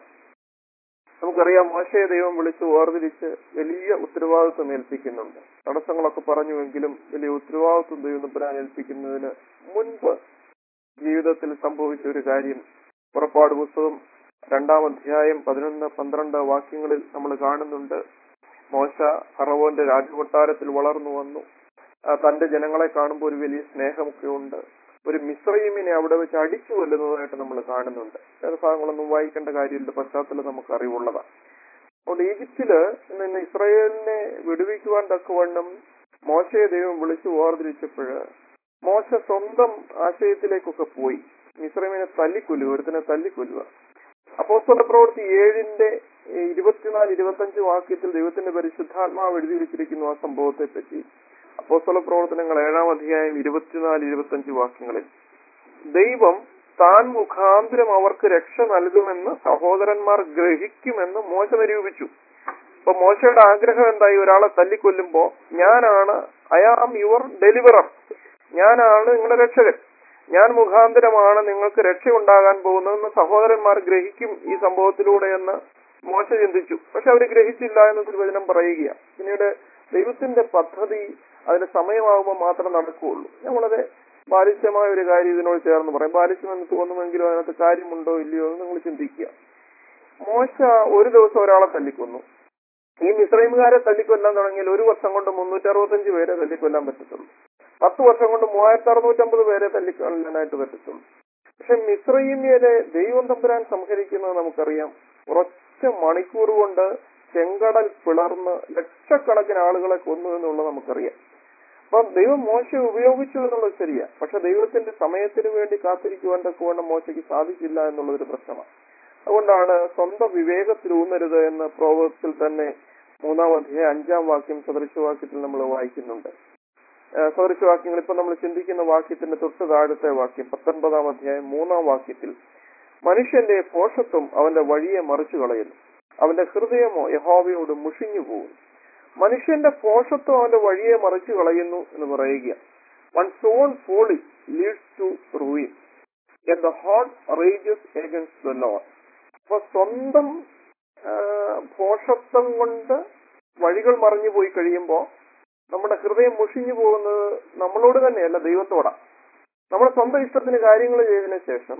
നമുക്കറിയാം മോശയെ ദൈവം വിളിച്ച് വേർതിരിച്ച് വലിയ ഉത്തരവാദിത്വം ഏൽപ്പിക്കുന്നുണ്ട് തടസ്സങ്ങളൊക്കെ പറഞ്ഞുവെങ്കിലും വലിയ ഉത്തരവാദിത്വം ദൈവം തമ്പുരാൻ ഏൽപ്പിക്കുന്നതിന് മുൻപ് ജീവിതത്തിൽ സംഭവിച്ച ഒരു കാര്യം പുറപ്പാട് പുസ്തകം രണ്ടാം അധ്യായം പതിനൊന്ന് പന്ത്രണ്ട് വാക്യങ്ങളിൽ നമ്മൾ കാണുന്നുണ്ട് മോശ ഫറവോന്റെ രാജകൊട്ടാരത്തിൽ വളർന്നു വന്നു ആ, തന്റെ ജനങ്ങളെ കാണുമ്പോൾ ഒരു വലിയ സ്നേഹമൊക്കെ ഉണ്ട് ഒരു മിശ്രയിമിനെ അവിടെ വെച്ച് അടിച്ചു കൊല്ലുന്നതായിട്ട് നമ്മൾ കാണുന്നുണ്ട് വേറെ ഭാഗങ്ങളൊന്നും വായിക്കേണ്ട കാര്യമില്ല പശ്ചാത്തലം നമുക്ക് അറിവുള്ളതാണ് അതുകൊണ്ട് ഈജിപ്തില് നിന്ന് ഇസ്രായേലിനെ വിടുവിക്കുവാൻ തക്കവണ്ണം മോശയെ ദൈവം വിളിച്ചു വേർതിരിച്ചപ്പോഴ് മോശ സ്വന്തം ആശയത്തിലേക്കൊക്കെ പോയി മിശ്രമിനെ തല്ലിക്കൊല്ലുക ഒരുത്തിനെ തല്ലിക്കൊല്ലുക അപ്പോസ്തല പ്രവൃത്തി ഏഴിന്റെ ഈ ഇരുപത്തിനാല് ഇരുപത്തഞ്ച് വാക്യത്തിൽ ദൈവത്തിന്റെ പരിശുദ്ധാത്മാവ് എഴുതി വെച്ചിരിക്കുന്നു ആ സംഭവത്തെ പറ്റി അപ്പോസ്തല പ്രവർത്തനങ്ങൾ ഏഴാം അധ്യായം ഇരുപത്തിനാല് ഇരുപത്തഞ്ച് വാക്യങ്ങളിൽ ദൈവം താൻ മുഖാന്തരം അവർക്ക് രക്ഷ നൽകുമെന്ന് സഹോദരന്മാർ ഗ്രഹിക്കുമെന്ന് മോശ നിരൂപിച്ചു അപ്പൊ മോശയുടെ ആഗ്രഹം എന്തായി ഒരാളെ തല്ലിക്കൊല്ലുമ്പോ ഞാനാണ് ഐ ആം യുവർ ഡെലിവറർ ഞാനാണ് നിങ്ങളുടെ രക്ഷകൻ ഞാൻ മുഖാന്തരമാണ് നിങ്ങൾക്ക് രക്ഷ ഉണ്ടാകാൻ പോകുന്നതെന്ന് സഹോദരന്മാർ ഗ്രഹിക്കും ഈ സംഭവത്തിലൂടെ എന്ന് മോശ ചിന്തിച്ചു പക്ഷെ അവർ ഗ്രഹിച്ചില്ല എന്ന് തിരുവചനം പറയുകയാണ് പിന്നീട് ദൈവത്തിന്റെ പദ്ധതി അതിന്റെ സമയമാകുമ്പോൾ മാത്രം നടക്കുകയുള്ളൂ ഞാൻ വളരെ ബാലിശ്യമായ ഒരു കാര്യം ഇതിനോട് ചേർന്ന് പറയും ബാലിശ്യമെന്ന് തോന്നുമെങ്കിലും അതിനകത്ത് കാര്യമുണ്ടോ ഇല്ലയോ എന്ന് നിങ്ങൾ ചിന്തിക്കുക മോശ ഒരു ദിവസം ഒരാളെ തല്ലിക്കൊന്നു ഈ മിശ്രൈമുകാരെ തല്ലിക്കൊല്ലാൻ തുടങ്ങിയാൽ ഒരു വർഷം കൊണ്ട് മുന്നൂറ്റി അറുപത്തഞ്ച് പേരെ തല്ലിക്കൊല്ലാൻ പറ്റത്തുള്ളൂ പത്ത് വർഷം കൊണ്ട് മൂവായിരത്തി അറുന്നൂറ്റമ്പത് പേരെ തല്ലിക്കൊല്ലാനായിട്ട് പറ്റത്തുള്ളൂ പക്ഷെ മിശ്രൈമ്യരെ ദൈവം തമ്പുരാൻ സംഹരിക്കുന്നത് നമുക്കറിയാം ഒരൊറ്റ മണിക്കൂർ കൊണ്ട് ചെങ്കടൽ പിളർന്ന് ലക്ഷക്കണക്കിന് ആളുകളെ കൊന്നു എന്നുള്ളത് നമുക്കറിയാം അപ്പൊ ദൈവം മോശ ഉപയോഗിച്ചു എന്നുള്ളത് ശരിയാ പക്ഷെ ദൈവത്തിന്റെ സമയത്തിന് വേണ്ടി കാത്തിരിക്കുവാൻ തക്കവണ്ണം മോശയ്ക്ക് സാധിച്ചില്ല എന്നുള്ളതൊരു പ്രശ്നമാണ് അതുകൊണ്ടാണ് സ്വന്തം വിവേകത്തിൽ ഊന്നരുത് എന്ന് പ്രോവത്തിൽ തന്നെ മൂന്നാം അധ്യായം അഞ്ചാം വാക്യം സദൃശവാക്യത്തിൽ നമ്മൾ വായിക്കുന്നുണ്ട് ഏഹ് സദൃശവാക്യങ്ങൾ ഇപ്പൊ നമ്മൾ ചിന്തിക്കുന്ന വാക്യത്തിന്റെ തൊട്ട് താഴത്തെ വാക്യം പത്തൊൻപതാം അധ്യായം മൂന്നാം വാക്യത്തിൽ മനുഷ്യന്റെ പോഷത്വം അവന്റെ വഴിയെ മറിച്ചു കളയുന്നു അവന്റെ ഹൃദയമോ യഹോവയോട് മുഷിഞ്ഞു പോകുന്നു മനുഷ്യന്റെ പോഷത്വം അവന്റെ വഴിയെ മറിച്ചു കളയുന്നു എന്ന് പറയുക one's own folly leads to ruin the heart rages against the Lord അപ്പൊ സ്വന്തം ആ, പോഷത്വം കൊണ്ട് വഴികൾ മറിഞ്ഞു പോയി കഴിയുമ്പോൾ നമ്മുടെ ഹൃദയം മുഷിഞ്ഞു പോകുന്നത് നമ്മളോട് തന്നെയല്ല ദൈവത്തോടാ നമ്മുടെ സ്വന്തം ഇഷ്ടത്തിന് കാര്യങ്ങൾ ചെയ്തതിനു ശേഷം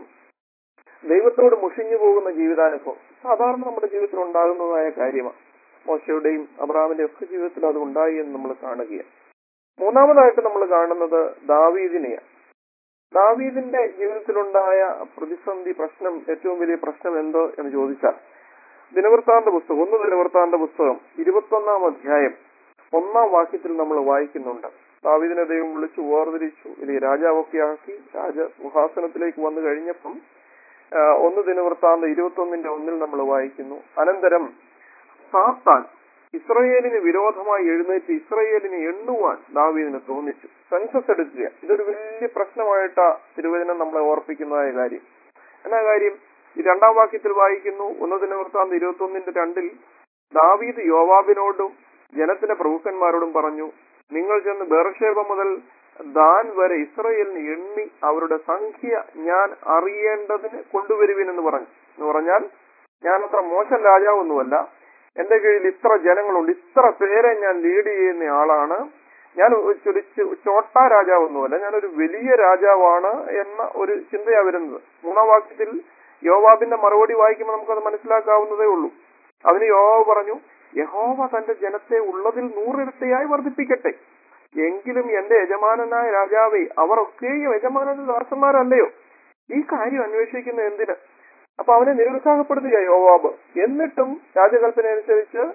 ദൈവത്തോട് മുഷിഞ്ഞു പോകുന്ന ജീവിതാനുഭവം സാധാരണ നമ്മുടെ ജീവിതത്തിൽ ഉണ്ടാകുന്നതായ കാര്യമാണ് മോശയുടെയും അബ്രാമിന്റെയും ഒക്കെ ജീവിതത്തിൽ അത് ഉണ്ടായി എന്ന് നമ്മൾ കാണുകയാണ് മൂന്നാമതായിട്ട് നമ്മൾ കാണുന്നത് ദാവീദിനെയാണ് ദാവീദിന്റെ ജീവിതത്തിലുണ്ടായ പ്രതിസന്ധി പ്രശ്നം ഏറ്റവും വലിയ പ്രശ്നം എന്തോ എന്ന് ചോദിച്ചാൽ ദിനവൃത്താന്ത പുസ്തകം ഒന്ന് ദിനവൃത്താന്ത പുസ്തകം ഇരുപത്തൊന്നാം അധ്യായം ഒന്നാം വാക്യത്തിൽ നമ്മൾ വായിക്കുന്നുണ്ട് ദാവീദിനെ ദൈവം വിളിച്ചു വേർതിരിച്ചു വലിയ രാജാവൊക്കെ ആക്കി രാജ സിംഹാസനത്തിലേക്ക് വന്നു കഴിഞ്ഞപ്പം ആ, ഒന്ന് ദിനവൃത്താന്ത ഇരുപത്തൊന്നിന്റെ ഒന്നിൽ നമ്മൾ വായിക്കുന്നു അനന്തരം സാത്താൻ ഇസ്രയേലിന് വിരോധമായി എഴുന്നേറ്റ് ഇസ്രയേലിനെ എണ്ണുവാൻ ദാവീദിന് തോന്നിച്ചു സെൻസസ് എടുക്കുക ഇതൊരു വലിയ പ്രശ്നമായിട്ടാ തിരുവചനം നമ്മളെ ഓർപ്പിക്കുന്നതായ കാര്യം എന്നാ കാര്യം ഈ രണ്ടാം വാക്യത്തിൽ വായിക്കുന്നു ഉന്നതിന വൃത്താന്ത ഇരുപത്തി ഒന്നിന്റെ രണ്ടിൽ ദാവീദ് യോവാബിനോടും ജനത്തിന്റെ പ്രഭുക്കന്മാരോടും പറഞ്ഞു നിങ്ങൾ ചെന്ന് ബേർഷേബ മുതൽ ദാൻ വരെ ഇസ്രയേലിന് എണ്ണി അവരുടെ സംഖ്യ ഞാൻ അറിയേണ്ടതിന് കൊണ്ടുവരുവിൻ എന്ന് പറഞ്ഞു എന്ന് പറഞ്ഞാൽ ഞാൻ അത്ര മോശം രാജാവൊന്നുമല്ല എന്റെ കീഴിൽ ഇത്ര ജനങ്ങളുണ്ട് ഇത്ര പേരെ ഞാൻ ലീഡ് ചെയ്യുന്ന ആളാണ് ഞാൻ ഒരു ചു- ചോട്ടാ രാജാവൊന്നുമല്ല ഞാനൊരു വലിയ രാജാവാണ് എന്ന ഒരു ചിന്തയാ വരുന്നത് മൂന്നാം വാക്യത്തിൽ യോവാബിന്റെ മറുപടി വായിക്കുമ്പോൾ നമുക്കത് മനസ്സിലാക്കാവുന്നതേ ഉള്ളൂ അതിന് യോവാബ് പറഞ്ഞു യഹോവ തന്റെ ജനത്തെ ഉള്ളതിൽ നൂറിരട്ടിയായി വർദ്ധിപ്പിക്കട്ടെ എങ്കിലും എന്റെ യജമാനനായ രാജാവേ അവർ ഒക്കെയും യജമാനന്റെ ദാസന്മാരല്ലയോ ഈ കാര്യം അന്വേഷിക്കുന്ന എന്തിന് അപ്പൊ അവനെ നിരുത്സാഹപ്പെടുത്തുക യോവാബ് എന്നിട്ടും രാജകൽപ്പന അനുസരിച്ച്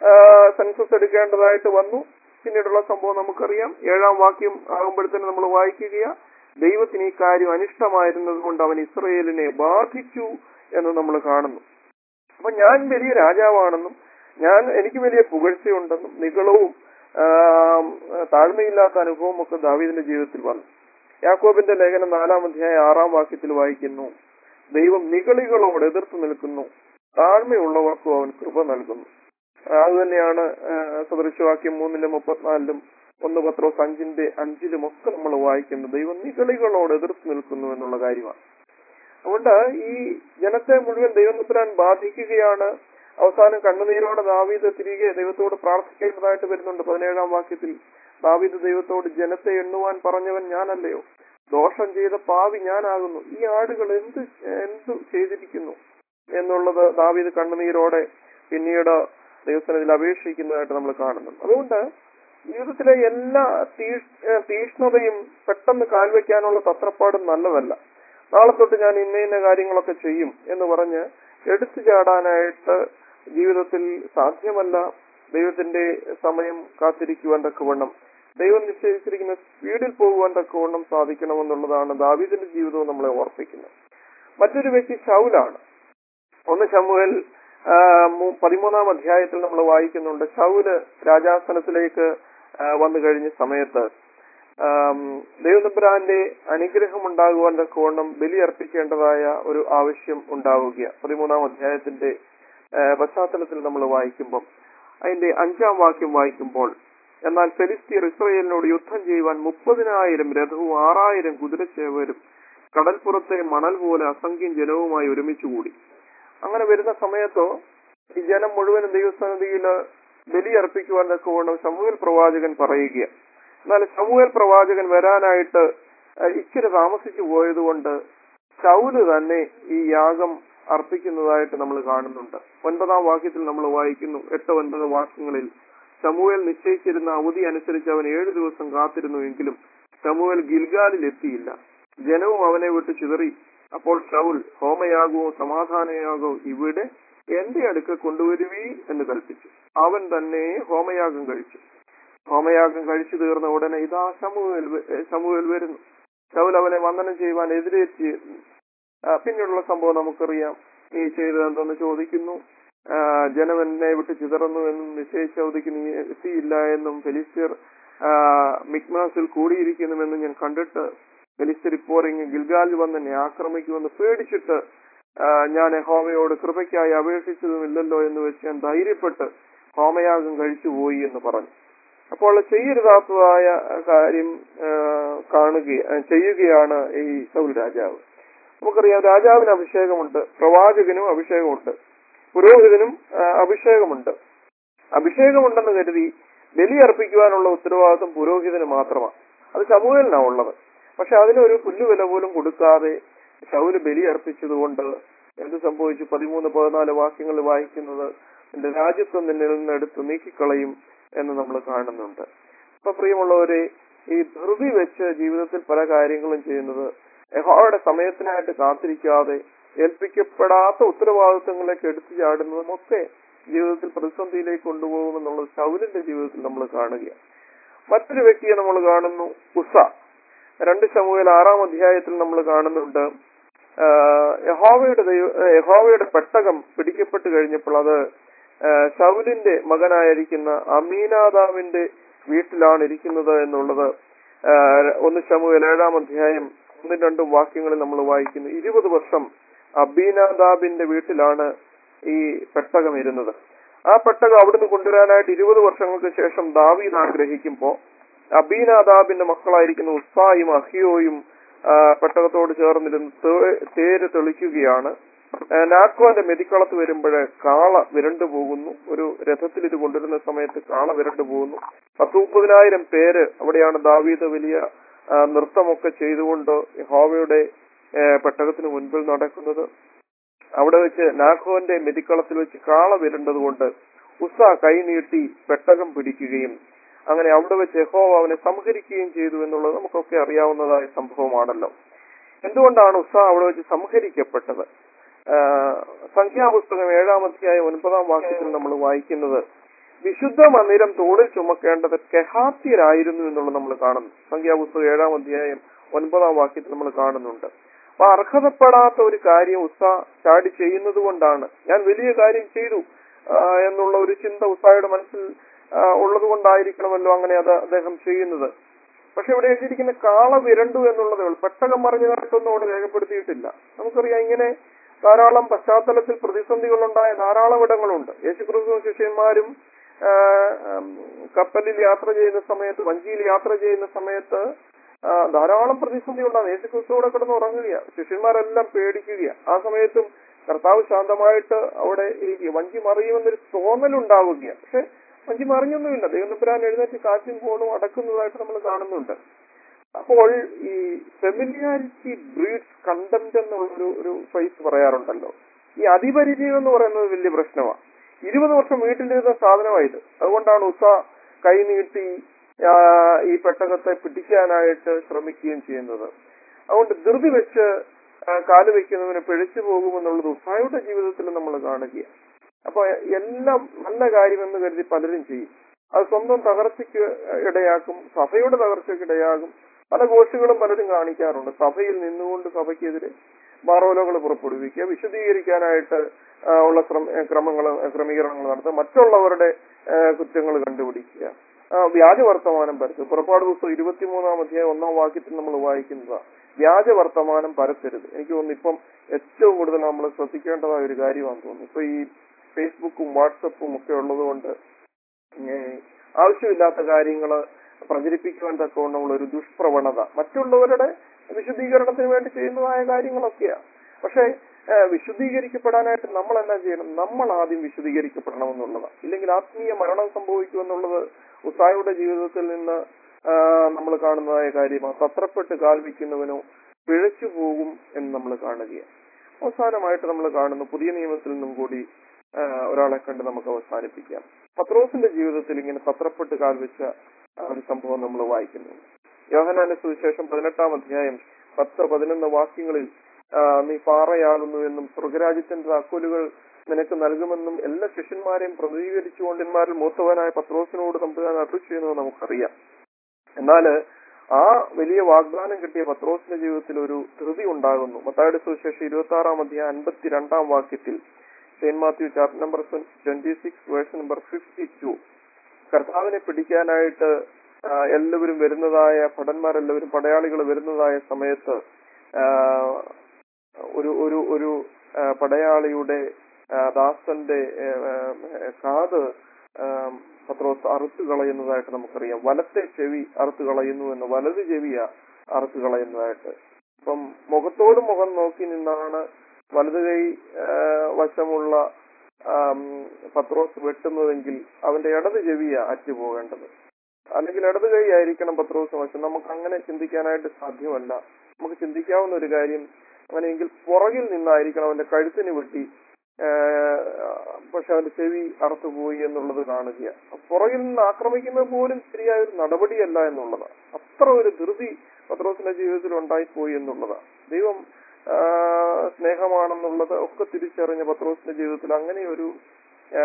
സെൻസസ് എടുക്കേണ്ടതായിട്ട് വന്നു പിന്നീടുള്ള സംഭവം നമുക്കറിയാം ഏഴാം വാക്യം ആകുമ്പോഴത്തേന് നമ്മൾ വായിക്കുക ദൈവത്തിന് ഈ കാര്യം അനിഷ്ടമായിരുന്നത് കൊണ്ട് അവൻ ഇസ്രയേലിനെ ബാധിച്ചു എന്ന് നമ്മൾ കാണുന്നു അപ്പൊ ഞാൻ വലിയ രാജാവാണെന്നും ഞാൻ എനിക്ക് വലിയ പുകഴ്ചയുണ്ടെന്നും നികളവും ആം, താഴ്മയില്ലാത്ത അനുഭവം ഒക്കെ ദാവീദിന്റെ ജീവിതത്തിൽ വന്നു യാക്കോബിന്റെ ലേഖനം നാലാം അധ്യായ ആറാം വാക്യത്തിൽ വായിക്കുന്നു ദൈവം നികളികളോട് എതിർത്ത് നിൽക്കുന്നു താഴ്മയുള്ളവർക്കും അവൻ കൃപ നൽകുന്നു അത് തന്നെയാണ് ആ, സദൃശവാക്യം മൂന്നിന്റെ മുപ്പത്തിനാലിലും ഒന്ന് പത്രോസ് അഞ്ചിന്റെ അഞ്ചിലും ഒക്കെ നമ്മൾ വായിക്കുന്നത് ദൈവം നികളികളോട് എതിർത്ത് നിൽക്കുന്നു എന്നുള്ള കാര്യമാണ് അതുകൊണ്ട് ഈ ജനത്തെ മുഴുവൻ ദൈവത്തിനാൻ ബാധിക്കുകയാണ് അവസാനം കണ്ണുനീരോടെ ദാവീദ് തിരികെ ദൈവത്തോട് പ്രാർത്ഥിക്കേണ്ടതായിട്ട് വരുന്നുണ്ട് പതിനേഴാം വാക്യത്തിൽ ദാവീദ് ദൈവത്തോട് ജനത്തെ എണ്ണുവാൻ പറഞ്ഞവൻ ഞാനല്ലയോ ദോഷം ചെയ്ത പാവി ഞാനാകുന്നു ഈ ആടുകൾ എന്ത് എന്ത് ചെയ്തിരിക്കുന്നു എന്നുള്ളത് ദാവീദ് കണ്ണുനീരോടെ പിന്നീട് ദൈവസ്ഥനത്തിൽ അപേക്ഷിക്കുന്നതായിട്ട് നമ്മൾ കാണുന്നുണ്ട് അതുകൊണ്ട് ജീവിതത്തിലെ എല്ലാ തീഷ്- ഏഹ് തീഷ്ണതയും പെട്ടെന്ന് കാൽവെക്കാനുള്ള തത്രപ്പാടും നല്ലതല്ല നാളെ തൊട്ട് ഞാൻ ഇന്ന ഇന്ന കാര്യങ്ങളൊക്കെ ചെയ്യും എന്ന് പറഞ്ഞ് എടുത്തു ചാടാനായിട്ട് ജീവിതത്തിൽ സാധ്യമല്ല ദൈവത്തിന്റെ സമയം കാത്തിരിക്കുവാൻ തക്കവണ്ണം ദൈവം നിശ്ചയിച്ചിരിക്കുന്ന സ്പീഡിൽ പോകുവാൻ തക്കവണ്ണം സാധിക്കണമെന്നുള്ളതാണ് ദാവീദിന്റെ ജീവിതവും നമ്മളെ ഓർപ്പിക്കുന്നത് മറ്റൊരു വ്യക്തി ശൗലാണ് ഒന്ന് ശമുവൽ ആ, മൂ- പതിമൂന്നാം അധ്യായത്തിൽ നമ്മൾ വായിക്കുന്നുണ്ട് ശൗല് രാജാസനത്തിലേക്ക് ആ, വന്നു കഴിഞ്ഞ സമയത്ത് ആം, ദൈവതമ്പുരാന്റെ അനുഗ്രഹം ഉണ്ടാകുവാൻ തക്കവണ്ണം ബലി അർപ്പിക്കേണ്ടതായ ഒരു ആവശ്യം ഉണ്ടാവുക പതിമൂന്നാം അധ്യായത്തിന്റെ ആ, പശ്ചാത്തലത്തിൽ നമ്മൾ വായിക്കുമ്പോൾ അതിന്റെ അഞ്ചാം വാക്യം വായിക്കുമ്പോൾ എന്നാൽ ഫെലിസ്തീർ ഇസ്രയേലിനോട് യുദ്ധം ചെയ്യുവാൻ മുപ്പതിനായിരം രഥവും ആറായിരം കുതിരച്ചേവരും കടൽപ്പുറത്തെ മണൽ പോലെ അസംഖ്യം ജനവുമായി ഒരുമിച്ച് കൂടി അങ്ങനെ വരുന്ന സമയത്തോ ഈ ജനം മുഴുവനും ദൈവസന്നിധിയിൽ ബലിയർപ്പിക്കുവാൻ തക്കവണ്ണം ശമുവേൽ പ്രവാചകൻ പറയുക എന്നാൽ ശമുവേൽ പ്രവാചകൻ വരാനായിട്ട് അഹ് ഇച്ചിരി താമസിച്ചു പോയതുകൊണ്ട് ശൗല് തന്നെ ഈ യാഗം അർപ്പിക്കുന്നതായിട്ട് നമ്മൾ കാണുന്നുണ്ട് ഒൻപതാം വാക്യത്തിൽ നമ്മൾ വായിക്കുന്നു എട്ട് ഒൻപത് വാക്യങ്ങളിൽ ശമുവേൽ നിശ്ചയിച്ചിരുന്ന അവധി അനുസരിച്ച് അവൻ ഏഴു ദിവസം കാത്തിരുന്നുവെങ്കിലും ശമുവേൽ ഗിൽഗാലിൽ എത്തിയില്ല ജനവും അവനെ വിട്ട് ചിതറി അപ്പോൾ ഷൗൽ ഹോമയാഗവും സമാധാനയാഗവും ഇവിടെ എന്റെ അടുക്കൽ കൊണ്ടുവരുവീ എന്ന് കൽപ്പിച്ചു അവൻ തന്നെ ഹോമയാഗം കഴിച്ചു ഹോമയാഗം കഴിച്ചു തീർന്ന ഉടനെ ഇതാ ശമുവേൽ വ- ഏ, ശമുവേൽ വരുന്നു ശൗൽ അവനെ വന്ദനം ചെയ്യുവാൻ എതിരേറ്റ് ആ, പിന്നീടുള്ള സംഭവം നമുക്കറിയാം നീ ചെയ്തത് എന്തെന്ന് ചോദിക്കുന്നു ആ, ജനം എന്നെ വിട്ട് ചിതറുന്നു എന്നും നിശ്ചയിച്ച അവധിക്ക് നീ എത്തിയില്ല എന്നും ഫെലിസ്തീർ ആ, മിക്മാസിൽ കൂടിയിരിക്കുന്നുവെന്നും ഞാൻ കണ്ടിട്ട് ഫെലിസ്തീർ ഇപ്പോൾ ഇങ്ങ് ഗിൽഗാലിൽ വന്ന് എന്നെ ആക്രമിക്കുമെന്ന് പേടിച്ചിട്ട് ആ, ഞാൻ ഹോമയോട് കൃപയ്ക്കായി അപേക്ഷിച്ചതുമില്ലല്ലോ എന്ന് വെച്ച് ഞാൻ ധൈര്യപ്പെട്ട് ഹോമയാഗം കഴിച്ചുപോയി എന്ന് പറഞ്ഞു അപ്പോൾ ചെയ്യരുതാത്തതായ കാര്യം ആ, കാണുക ആ, ചെയ്യുകയാണ് ഈ സൗൽ രാജാവ് നമുക്കറിയാം രാജാവിന് അഭിഷേകമുണ്ട് പ്രവാചകനും അഭിഷേകമുണ്ട് പുരോഹിതനും ആ, അഭിഷേകമുണ്ട് അഭിഷേകമുണ്ടെന്ന് കരുതി ബലി അർപ്പിക്കുവാനുള്ള ഉത്തരവാദിത്വം പുരോഹിതന് മാത്രമാണ് അത് ശമൂഹലിനാണ് ഉള്ളത് പക്ഷെ അതിനൊരു പുല്ലുവില പോലും കൊടുക്കാതെ ശൗല് ബലി അർപ്പിച്ചതുകൊണ്ട് എന്ത് സംഭവിച്ചു പതിമൂന്ന് പതിനാല് വാക്യങ്ങൾ വായിക്കുന്നത് എന്റെ രാജ്യത്വം നിന്നിൽ നിന്ന് എടുത്ത് നീക്കിക്കളയും എന്ന് നമ്മൾ കാണുന്നുണ്ട് അപ്പൊ പ്രിയമുള്ളവരെ ഈ ധൃതി വെച്ച് ജീവിതത്തിൽ പല കാര്യങ്ങളും ചെയ്യുന്നത് യഹോവയുടെ സമയത്തിനായിട്ട് കാത്തിരിക്കാതെ ഏൽപ്പിക്കപ്പെടാത്ത ഉത്തരവാദിത്വങ്ങളിലേക്ക് എടുത്തു ചാടുന്നതും ഒക്കെ ജീവിതത്തിൽ പ്രതിസന്ധിയിലേക്ക് കൊണ്ടുപോകുമെന്നുള്ളത് ശൗലിന്റെ ജീവിതത്തിൽ നമ്മൾ കാണുകയാണ് മറ്റൊരു വ്യക്തിയെ നമ്മൾ കാണുന്നു ഉസ രണ്ട് ശമുവേൽ ആറാം അധ്യായത്തിൽ നമ്മൾ കാണുന്നുണ്ട് ആ, യഹോവയുടെ ദൈവ യഹോവയുടെ പെട്ടകം പിടിക്കപ്പെട്ട് കഴിഞ്ഞപ്പോൾ അത് ആ, ശൗലിന്റെ മകനായിരിക്കുന്ന അമീനാദാവിന്റെ വീട്ടിലാണ് ഇരിക്കുന്നത് എന്നുള്ളത് ആ, ഒന്ന് ശമുവേൽ ഏഴാം അധ്യായം ഒന്നും രണ്ടും വാക്യങ്ങളിൽ നമ്മൾ വായിക്കുന്നു ഇരുപത് വർഷം അബീനാദാബിന്റെ വീട്ടിലാണ് ഈ പെട്ടകം ഇരുന്നത് ആ പെട്ടകം അവിടുന്ന് കൊണ്ടുവരാനായിട്ട് ഇരുപത് വർഷങ്ങൾക്ക് ശേഷം ദാവീദ് ആഗ്രഹിക്കുമ്പോ അബീനാദാബിന്റെ മക്കളായിരിക്കുന്ന ഉസ്സായും അഹിയോയും ആ, പെട്ടകത്തോട് ചേർന്നിരുന്ന് തേ- തേര് തെളിക്കുകയാണ് ആ, നാക്കോന്റെ മെതിക്കളത്ത് വരുമ്പോഴ് കാള വിരണ്ടു പോകുന്നു ഒരു രഥത്തിൽ ഇത് കൊണ്ടുവരുന്ന സമയത്ത് കാള വിരണ്ടു പോകുന്നു പത്ത് മുപ്പതിനായിരം പേര് അവിടെയാണ് ദാവീദ് വലിയ ആ, നൃത്തമൊക്കെ ചെയ്തുകൊണ്ട് യഹോവയുടെ ആ, പെട്ടകത്തിന് മുൻപിൽ നടക്കുന്നത് അവിടെ വെച്ച് നാഖോന്റെ മെതിക്കളത്തിൽ വെച്ച് കാള വിരണ്ടതുകൊണ്ട് ഉസ കൈനീട്ടി പെട്ടകം പിടിക്കുകയും അങ്ങനെ അവിടെ വെച്ച് യഹോവ അവനെ സംഹരിക്കുകയും ചെയ്തു എന്നുള്ളത് നമുക്കൊക്കെ അറിയാവുന്നതായ സംഭവമാണല്ലോ എന്തുകൊണ്ടാണ് ഉസ അവിടെ വെച്ച് സംഹരിക്കപ്പെട്ടത് ആ, സംഖ്യാപുസ്തകം ഏഴാം അധ്യായം ഒൻപതാം വാക്യത്തിൽ നമ്മൾ വായിക്കുന്നത് വിശുദ്ധ മന്ദിരം തോളിൽ ചുമക്കേണ്ടത് കെഹാത്യരായിരുന്നു എന്നുള്ളത് നമ്മൾ കാണുന്നു സംഖ്യാപുസ്തകം ഏഴാം അധ്യായം ഒൻപതാം വാക്യത്തിൽ നമ്മൾ കാണുന്നുണ്ട് അപ്പൊ അർഹതപ്പെടാത്ത ഒരു കാര്യം ഉസ ചാടി ചെയ്യുന്നത് കൊണ്ടാണ് ഞാൻ വലിയ കാര്യം ചെയ്തു ആ, എന്നുള്ള ഒരു ചിന്ത ഉസായുടെ മനസ്സിൽ ആ, ഉള്ളത് കൊണ്ടായിരിക്കണമല്ലോ അങ്ങനെ അത് അദ്ദേഹം ചെയ്യുന്നത് പക്ഷെ ഇവിടെ എഴുതിയിരിക്കുന്ന കാള വിരണ്ടു എന്നുള്ളതേ ഉള്ളൂ പെട്ടകം മറിഞ്ഞതായിട്ടൊന്നും അവിടെ രേഖപ്പെടുത്തിയിട്ടില്ല നമുക്കറിയാം ഇങ്ങനെ ധാരാളം പശ്ചാത്തലത്തിൽ പ്രതിസന്ധികളുണ്ടായ ധാരാളം ഇടങ്ങളുണ്ട് യേശുക്രിസ്തു ശിഷ്യന്മാരും ആ, ഉം, കപ്പലിൽ യാത്ര ചെയ്യുന്ന സമയത്ത് വഞ്ചിയിൽ യാത്ര ചെയ്യുന്ന സമയത്ത് ആ, ധാരാളം പ്രതിസന്ധി ഉണ്ടാകും യേശുക്രിസ്തുവിടെ കിടന്ന് ഉറങ്ങുകയാണ് ശിഷ്യന്മാരെല്ലാം പേടിക്കുകയാണ് ആ സമയത്തും കർത്താവ് ശാന്തമായിട്ട് അവിടെ ഇരിക്കുക വഞ്ചി മറിയുമെന്നൊരു തോന്നലുണ്ടാവുകയാണ് പക്ഷെ വഞ്ചി മറിഞ്ഞൊന്നുമില്ല ദൈവനപ്പുരാൻ എഴുന്നേറ്റ് കാറ്റും കോണും അടക്കുന്നതായിട്ട് നമ്മൾ കാണുന്നുണ്ട് അപ്പോൾ ഈ ഫെമിലിയാരിറ്റി ബ്രീഡ്സ് കണ്ടംറ്റ് എന്നുള്ളൊരു ഒരു ഫേസ് പറയാറുണ്ടല്ലോ ഈ അതിപരിചയം എന്ന് പറയുന്നത് വലിയ പ്രശ്നമാണ് ഇരുപത് വർഷം വീട്ടിലിരുന്ന സാധനമായത് അതുകൊണ്ടാണ് ഉഷ കൈനീട്ടി ആ, ഈ പെട്ടകത്തെ പിടിക്കാനായിട്ട് ശ്രമിക്കുകയും ചെയ്യുന്നത് അതുകൊണ്ട് ധൃതി വെച്ച് ആ, കാല് വെക്കുന്നവന് പിഴച്ചു പോകുമെന്നുള്ളത് ഉഷായുടെ ജീവിതത്തിൽ നമ്മൾ കാണുകയാണ് അപ്പൊ എല്ലാം നല്ല കാര്യമെന്ന് കരുതി പലരും ചെയ്യും അത് സ്വന്തം തകർച്ചയ്ക്ക് ഇടയാക്കും സഭയുടെ തകർച്ചയ്ക്ക് ഇടയാകും പല ഘോഷങ്ങളും പലരും കാണിക്കാറുണ്ട് സഭയിൽ നിന്നുകൊണ്ട് സഭയ്ക്കെതിരെ ബാറോലകൾ പുറപ്പെടുവിക്കുക വിശദീകരിക്കാനായിട്ട് ആ, ഉള്ള ക്രമങ്ങൾ ക്രമീകരണങ്ങൾ നടത്തുക മറ്റുള്ളവരുടെ കുറ്റങ്ങൾ കണ്ടുപിടിക്കുക ആ, വ്യാജ വർത്തമാനം പരത്തുക പുറപ്പാട് പുസ്തകം ഇരുപത്തിമൂന്നാം അധ്യായം ഒന്നാം വാക്യത്തിൽ നമ്മൾ വായിക്കുന്നതാണ് വ്യാജ വർത്തമാനം പരത്തരുത് എനിക്ക് തോന്നുന്നു ഇപ്പം ഏറ്റവും കൂടുതൽ നമ്മൾ ശ്രദ്ധിക്കേണ്ടതായ ഒരു കാര്യമാണെന്ന് തോന്നുന്നു ഇപ്പൊ ഈ ഫേസ്ബുക്കും വാട്സപ്പും ഒക്കെ ഉള്ളത് കൊണ്ട് ആവശ്യമില്ലാത്ത കാര്യങ്ങൾ പ്രചരിപ്പിക്കുവാൻ തക്കവണ്ണമുള്ള ഒരു ദുഷ്പ്രവണത മറ്റുള്ളവരുടെ വിശദീകരണത്തിന് വേണ്ടി ചെയ്യുന്നതായ കാര്യങ്ങളൊക്കെയാണ് പക്ഷെ ആ, വിശുദ്ധീകരിക്കപ്പെടാനായിട്ട് നമ്മൾ എന്നാ ചെയ്യണം നമ്മൾ ആദ്യം വിശുദ്ധീകരിക്കപ്പെടണം എന്നുള്ളതാണ് ഇല്ലെങ്കിൽ ആത്മീയ മരണം സംഭവിക്കും എന്നുള്ളത് ഉസായുടെ ജീവിതത്തിൽ നിന്ന് നമ്മൾ കാണുന്നതായ കാര്യമാണ് തത്രപ്പെട്ട് കാൽവിക്കുന്നവനോ പിഴച്ചു പോകും എന്ന് നമ്മൾ കാണുകയാണ് അവസാനമായിട്ട് നമ്മൾ കാണുന്നു പുതിയ നിയമത്തിൽ നിന്നും കൂടി ആ, ഒരാളെ കണ്ട് നമുക്ക് അവസാനിപ്പിക്കാം പത്രോസിന്റെ ജീവിതത്തിൽ ഇങ്ങനെ പത്രപ്പെട്ട് കാൽവെച്ച ആ ഒരു സംഭവം നമ്മൾ വായിക്കുന്നു യോഹനാന്റെ സുവിശേഷം പതിനെട്ടാം അധ്യായം പത്ത് പതിനൊന്ന് വാക്യങ്ങളിൽ ആ, നീ പാറയാകുന്നുവെന്നും സ്വർഗരാജ്യത്തിന്റെ താക്കോലുകൾ നിനക്ക് നൽകുമെന്നും എല്ലാ ശിഷ്യന്മാരെയും പ്രതികരിച്ചു കൊണ്ടിന്മാരിൽ മൂത്തവനായ പത്രോസിനോട് തമ്പുരാൻ അരുളി ചെയ്യുന്നത് നമുക്കറിയാം എന്നാല് ആ വലിയ വാഗ്ദാനം കിട്ടിയ പത്രോസിന്റെ ജീവിതത്തിൽ ഒരു ധൃതി ഉണ്ടാകുന്നു മത്തായുടെ സുവിശേഷം ഇരുപത്തി ആറാം അധ്യായം അൻപത്തിരണ്ടാം വാക്യത്തിൽ Saint Matthew chapter number twenty six verse number fifty two കർത്താവിനെ പിടിക്കാനായിട്ട് ആ, എല്ലാവരും വരുന്നതായ ഭടന്മാരെല്ലാവരും പടയാളികൾ വരുന്നതായ സമയത്ത് ആ, ഒരു ഒരു ഒരു ആ, പടയാളിയുടെ ആ, ദാസന്റെ ആ, ആ, കാത് ആ, പത്രോസ് അറുത്ത് കളയുന്നതായിട്ട് നമുക്കറിയാം വലത്തെ ചെവി അറുത്ത് കളയുന്നു എന്ന് വലത് ചെവിയ അറുത്ത് കളയുന്നതായിട്ട് അപ്പം മുഖത്തോട് മുഖം നോക്കി നിന്നാണ് വലത് കൈ ആ, വശമുള്ള ആം, പത്രോസ് വെട്ടുന്നതെങ്കിൽ അവന്റെ ഇടത് ചെവിയ അറ്റുപോകേണ്ടത് അല്ലെങ്കിൽ ഇടത് കൈ ആയിരിക്കണം പത്രോസ് വശം നമുക്ക് അങ്ങനെ ചിന്തിക്കാനായിട്ട് സാധ്യമല്ല നമുക്ക് ചിന്തിക്കാവുന്ന ഒരു കാര്യം അങ്ങനെയെങ്കിൽ പുറകിൽ നിന്നായിരിക്കണം അവന്റെ കഴുത്തിന് വെട്ടി പക്ഷെ അവന്റെ ചെവി അറുത്തുപോയി എന്നുള്ളത് കാണുക പുറകിൽ നിന്ന് ആക്രമിക്കുന്നത് പോലും ശരിയായ ഒരു നടപടിയല്ല എന്നുള്ളതാണ് അത്ര ഒരു ധൃതി പത്രോസിന്റെ ജീവിതത്തിൽ ഉണ്ടായിപ്പോയി എന്നുള്ളതാണ് ദൈവം ആ, സ്നേഹമാണെന്നുള്ളത് ഒക്കെ തിരിച്ചറിഞ്ഞ പത്രോസിന്റെ ജീവിതത്തിൽ അങ്ങനെ ഒരു ആ,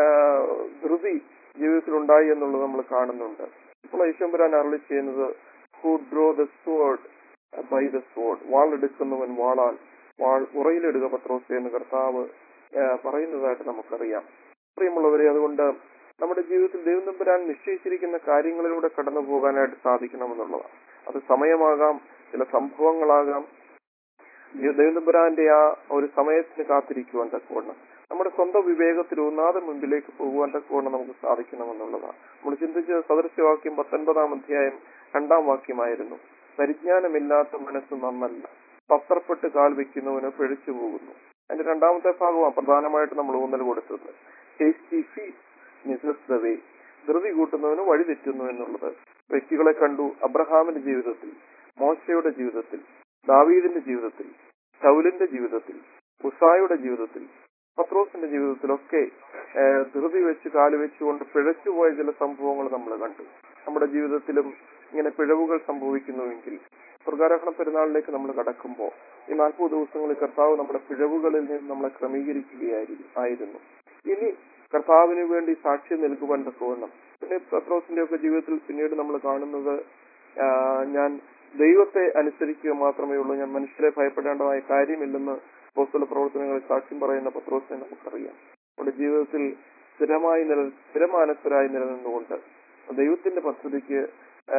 ധൃതി ജീവിതത്തിൽ ഉണ്ടായി എന്നുള്ളത് നമ്മൾ കാണുന്നുണ്ട് ഇപ്പോൾ ഐശ്വംബരാൻ അരളി ചെയ്യുന്നത് who draw the sword by the sword വാൾ എടുക്കുന്നവൻ വാളാൽ വാൾ ഉറയിലിടുക പത്രോസ് എന്ന് കർത്താവ് ആ, പറയുന്നതായിട്ട് നമുക്കറിയാം പ്രിയമുള്ളവരെ അതുകൊണ്ട് നമ്മുടെ ജീവിതത്തിൽ ദൈവം തമ്പുരാൻ നിശ്ചയിച്ചിരിക്കുന്ന കാര്യങ്ങളിലൂടെ കടന്നു പോകാനായിട്ട് സാധിക്കണമെന്നുള്ളതാണ് അത് സമയമാകാം ചില സംഭവങ്ങളാകാം ദൈവതമ്പുരാന്റെ ആ ഒരു സമയത്തിന് കാത്തിരിക്കുവാൻ തക്കവണ്ണം നമ്മുടെ സ്വന്തം വിവേകത്തിൽ ഊന്നാതെ മുൻപിലേക്ക് പോകുവാൻ തക്കവണ്ണം നമുക്ക് സാധിക്കണമെന്നുള്ളതാണ് നമ്മൾ ചിന്തിച്ച സദൃശ്യവാക്യം പത്തൊൻപതാം അധ്യായം രണ്ടാം വാക്യമായിരുന്നു പരിജ്ഞാനമില്ലാത്ത മനസ്സ് നന്നല്ല പത്രപ്പെട്ട് കാൽ വെക്കുന്നവന് പിഴച്ചു പോകുന്നു അതിന്റെ രണ്ടാമത്തെ ഭാഗമാണ് പ്രധാനമായിട്ട് നമ്മൾ ഊന്നൽ കൊടുത്തത് hasty feet misses the way ധൃതി കൂട്ടുന്നവന് വഴി തെറ്റുന്നു എന്നുള്ളത് വ്യക്തികളെ കണ്ടു അബ്രഹാമിന്റെ ജീവിതത്തിൽ മോശയുടെ ജീവിതത്തിൽ ദാവീദിന്റെ ജീവിതത്തിൽ ശൗലിന്റെ ജീവിതത്തിൽ ഉസായുടെ ജീവിതത്തിൽ പത്രോസിന്റെ ജീവിതത്തിലൊക്കെ ഏഹ്, ധൃതി വെച്ച് കാല് വെച്ചുകൊണ്ട് പിഴച്ചുപോയ ചില സംഭവങ്ങൾ നമ്മൾ കണ്ടു നമ്മുടെ ജീവിതത്തിലും ഇങ്ങനെ പിഴവുകൾ സംഭവിക്കുന്നുവെങ്കിൽ സ്വർഗാരോഹണ പെരുന്നാളിലേക്ക് നമ്മൾ കടക്കുമ്പോൾ ഈ നാൽപ്പത് ദിവസങ്ങളിൽ കർത്താവ് നമ്മുടെ പിഴവുകളിൽ നിന്ന് നമ്മളെ ക്രമീകരിക്കുകയായിരുന്നു ആയിരുന്നു ഇനി കർത്താവിന് വേണ്ടി സാക്ഷ്യം നൽകുവാൻ തക്കവണ്ണം പിന്നെ പത്രോസിന്റെ ഒക്കെ ജീവിതത്തിൽ പിന്നീട് നമ്മൾ കാണുന്നത് ആ, ഞാൻ ദൈവത്തെ അനുസരിക്കുക മാത്രമേ ഉള്ളൂ ഞാൻ മനുഷ്യരെ ഭയപ്പെടേണ്ടതായ കാര്യമില്ലെന്ന് പോസ്തുല പ്രവർത്തനങ്ങളിൽ സാക്ഷ്യം പറയുന്ന പത്രോസിനെ നമുക്കറിയാം നമ്മുടെ ജീവിതത്തിൽ സ്ഥിരമായി നില സ്ഥിരമാനസ്ഥരായി നിലനിന്നുകൊണ്ട് ദൈവത്തിന്റെ പദ്ധതിക്ക് ആ,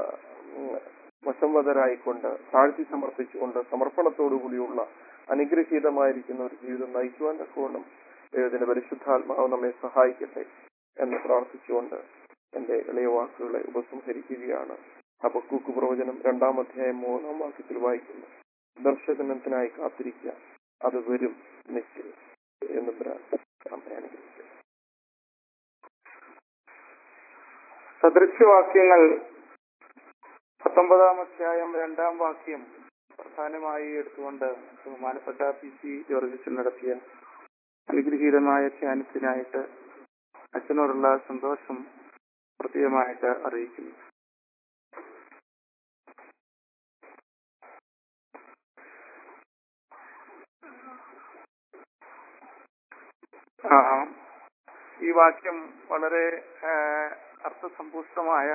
ഉം, വശംവതരായിക്കൊണ്ട് താഴ്ത്തി സമർപ്പിച്ചുകൊണ്ട് സമർപ്പണത്തോടു കൂടിയുള്ള അനുഗ്രഹീതമായിരിക്കുന്ന ഒരു ജീവിതം നയിക്കുവാൻ തക്കവണ്ണം ദൈവത്തിന്റെ പരിശുദ്ധാത്മാവ് നമ്മെ സഹായിക്കട്ടെ എന്ന് പ്രാർത്ഥിച്ചുകൊണ്ട് എന്റെ ഇളയ വാക്കുകളെ ഉപസംഹരിക്കുകയാണ് ഹബക്കൂക്ക് പ്രവചനം രണ്ടാം അധ്യായം മൂന്നാം വാക്യത്തിൽ വായിക്കുന്നു ദർശനത്തിനായി കാത്തിരിക്കുക അത് വരും നിശ്ചയം എന്ന് നമ്മെ അനുഗ്രഹിക്കട്ടെ സദൃശ്യവാക്യങ്ങൾ പത്തൊമ്പതാം അധ്യായം രണ്ടാം വാക്യം പ്രധാനമായി എടുത്തുകൊണ്ട് ബഹുമാനപ്പെട്ട പി സി ജോർജസിൽ നടത്തിയ അനുഗ്രഹീതമായ ധ്യാനത്തിനായിട്ട് അച്ഛനോടുള്ള സന്തോഷം പ്രത്യേകമായിട്ട് അറിയിക്കുന്നു ആ, ഈ വാക്യം വളരെ ആ, അർത്ഥസമ്പുഷ്ടമായ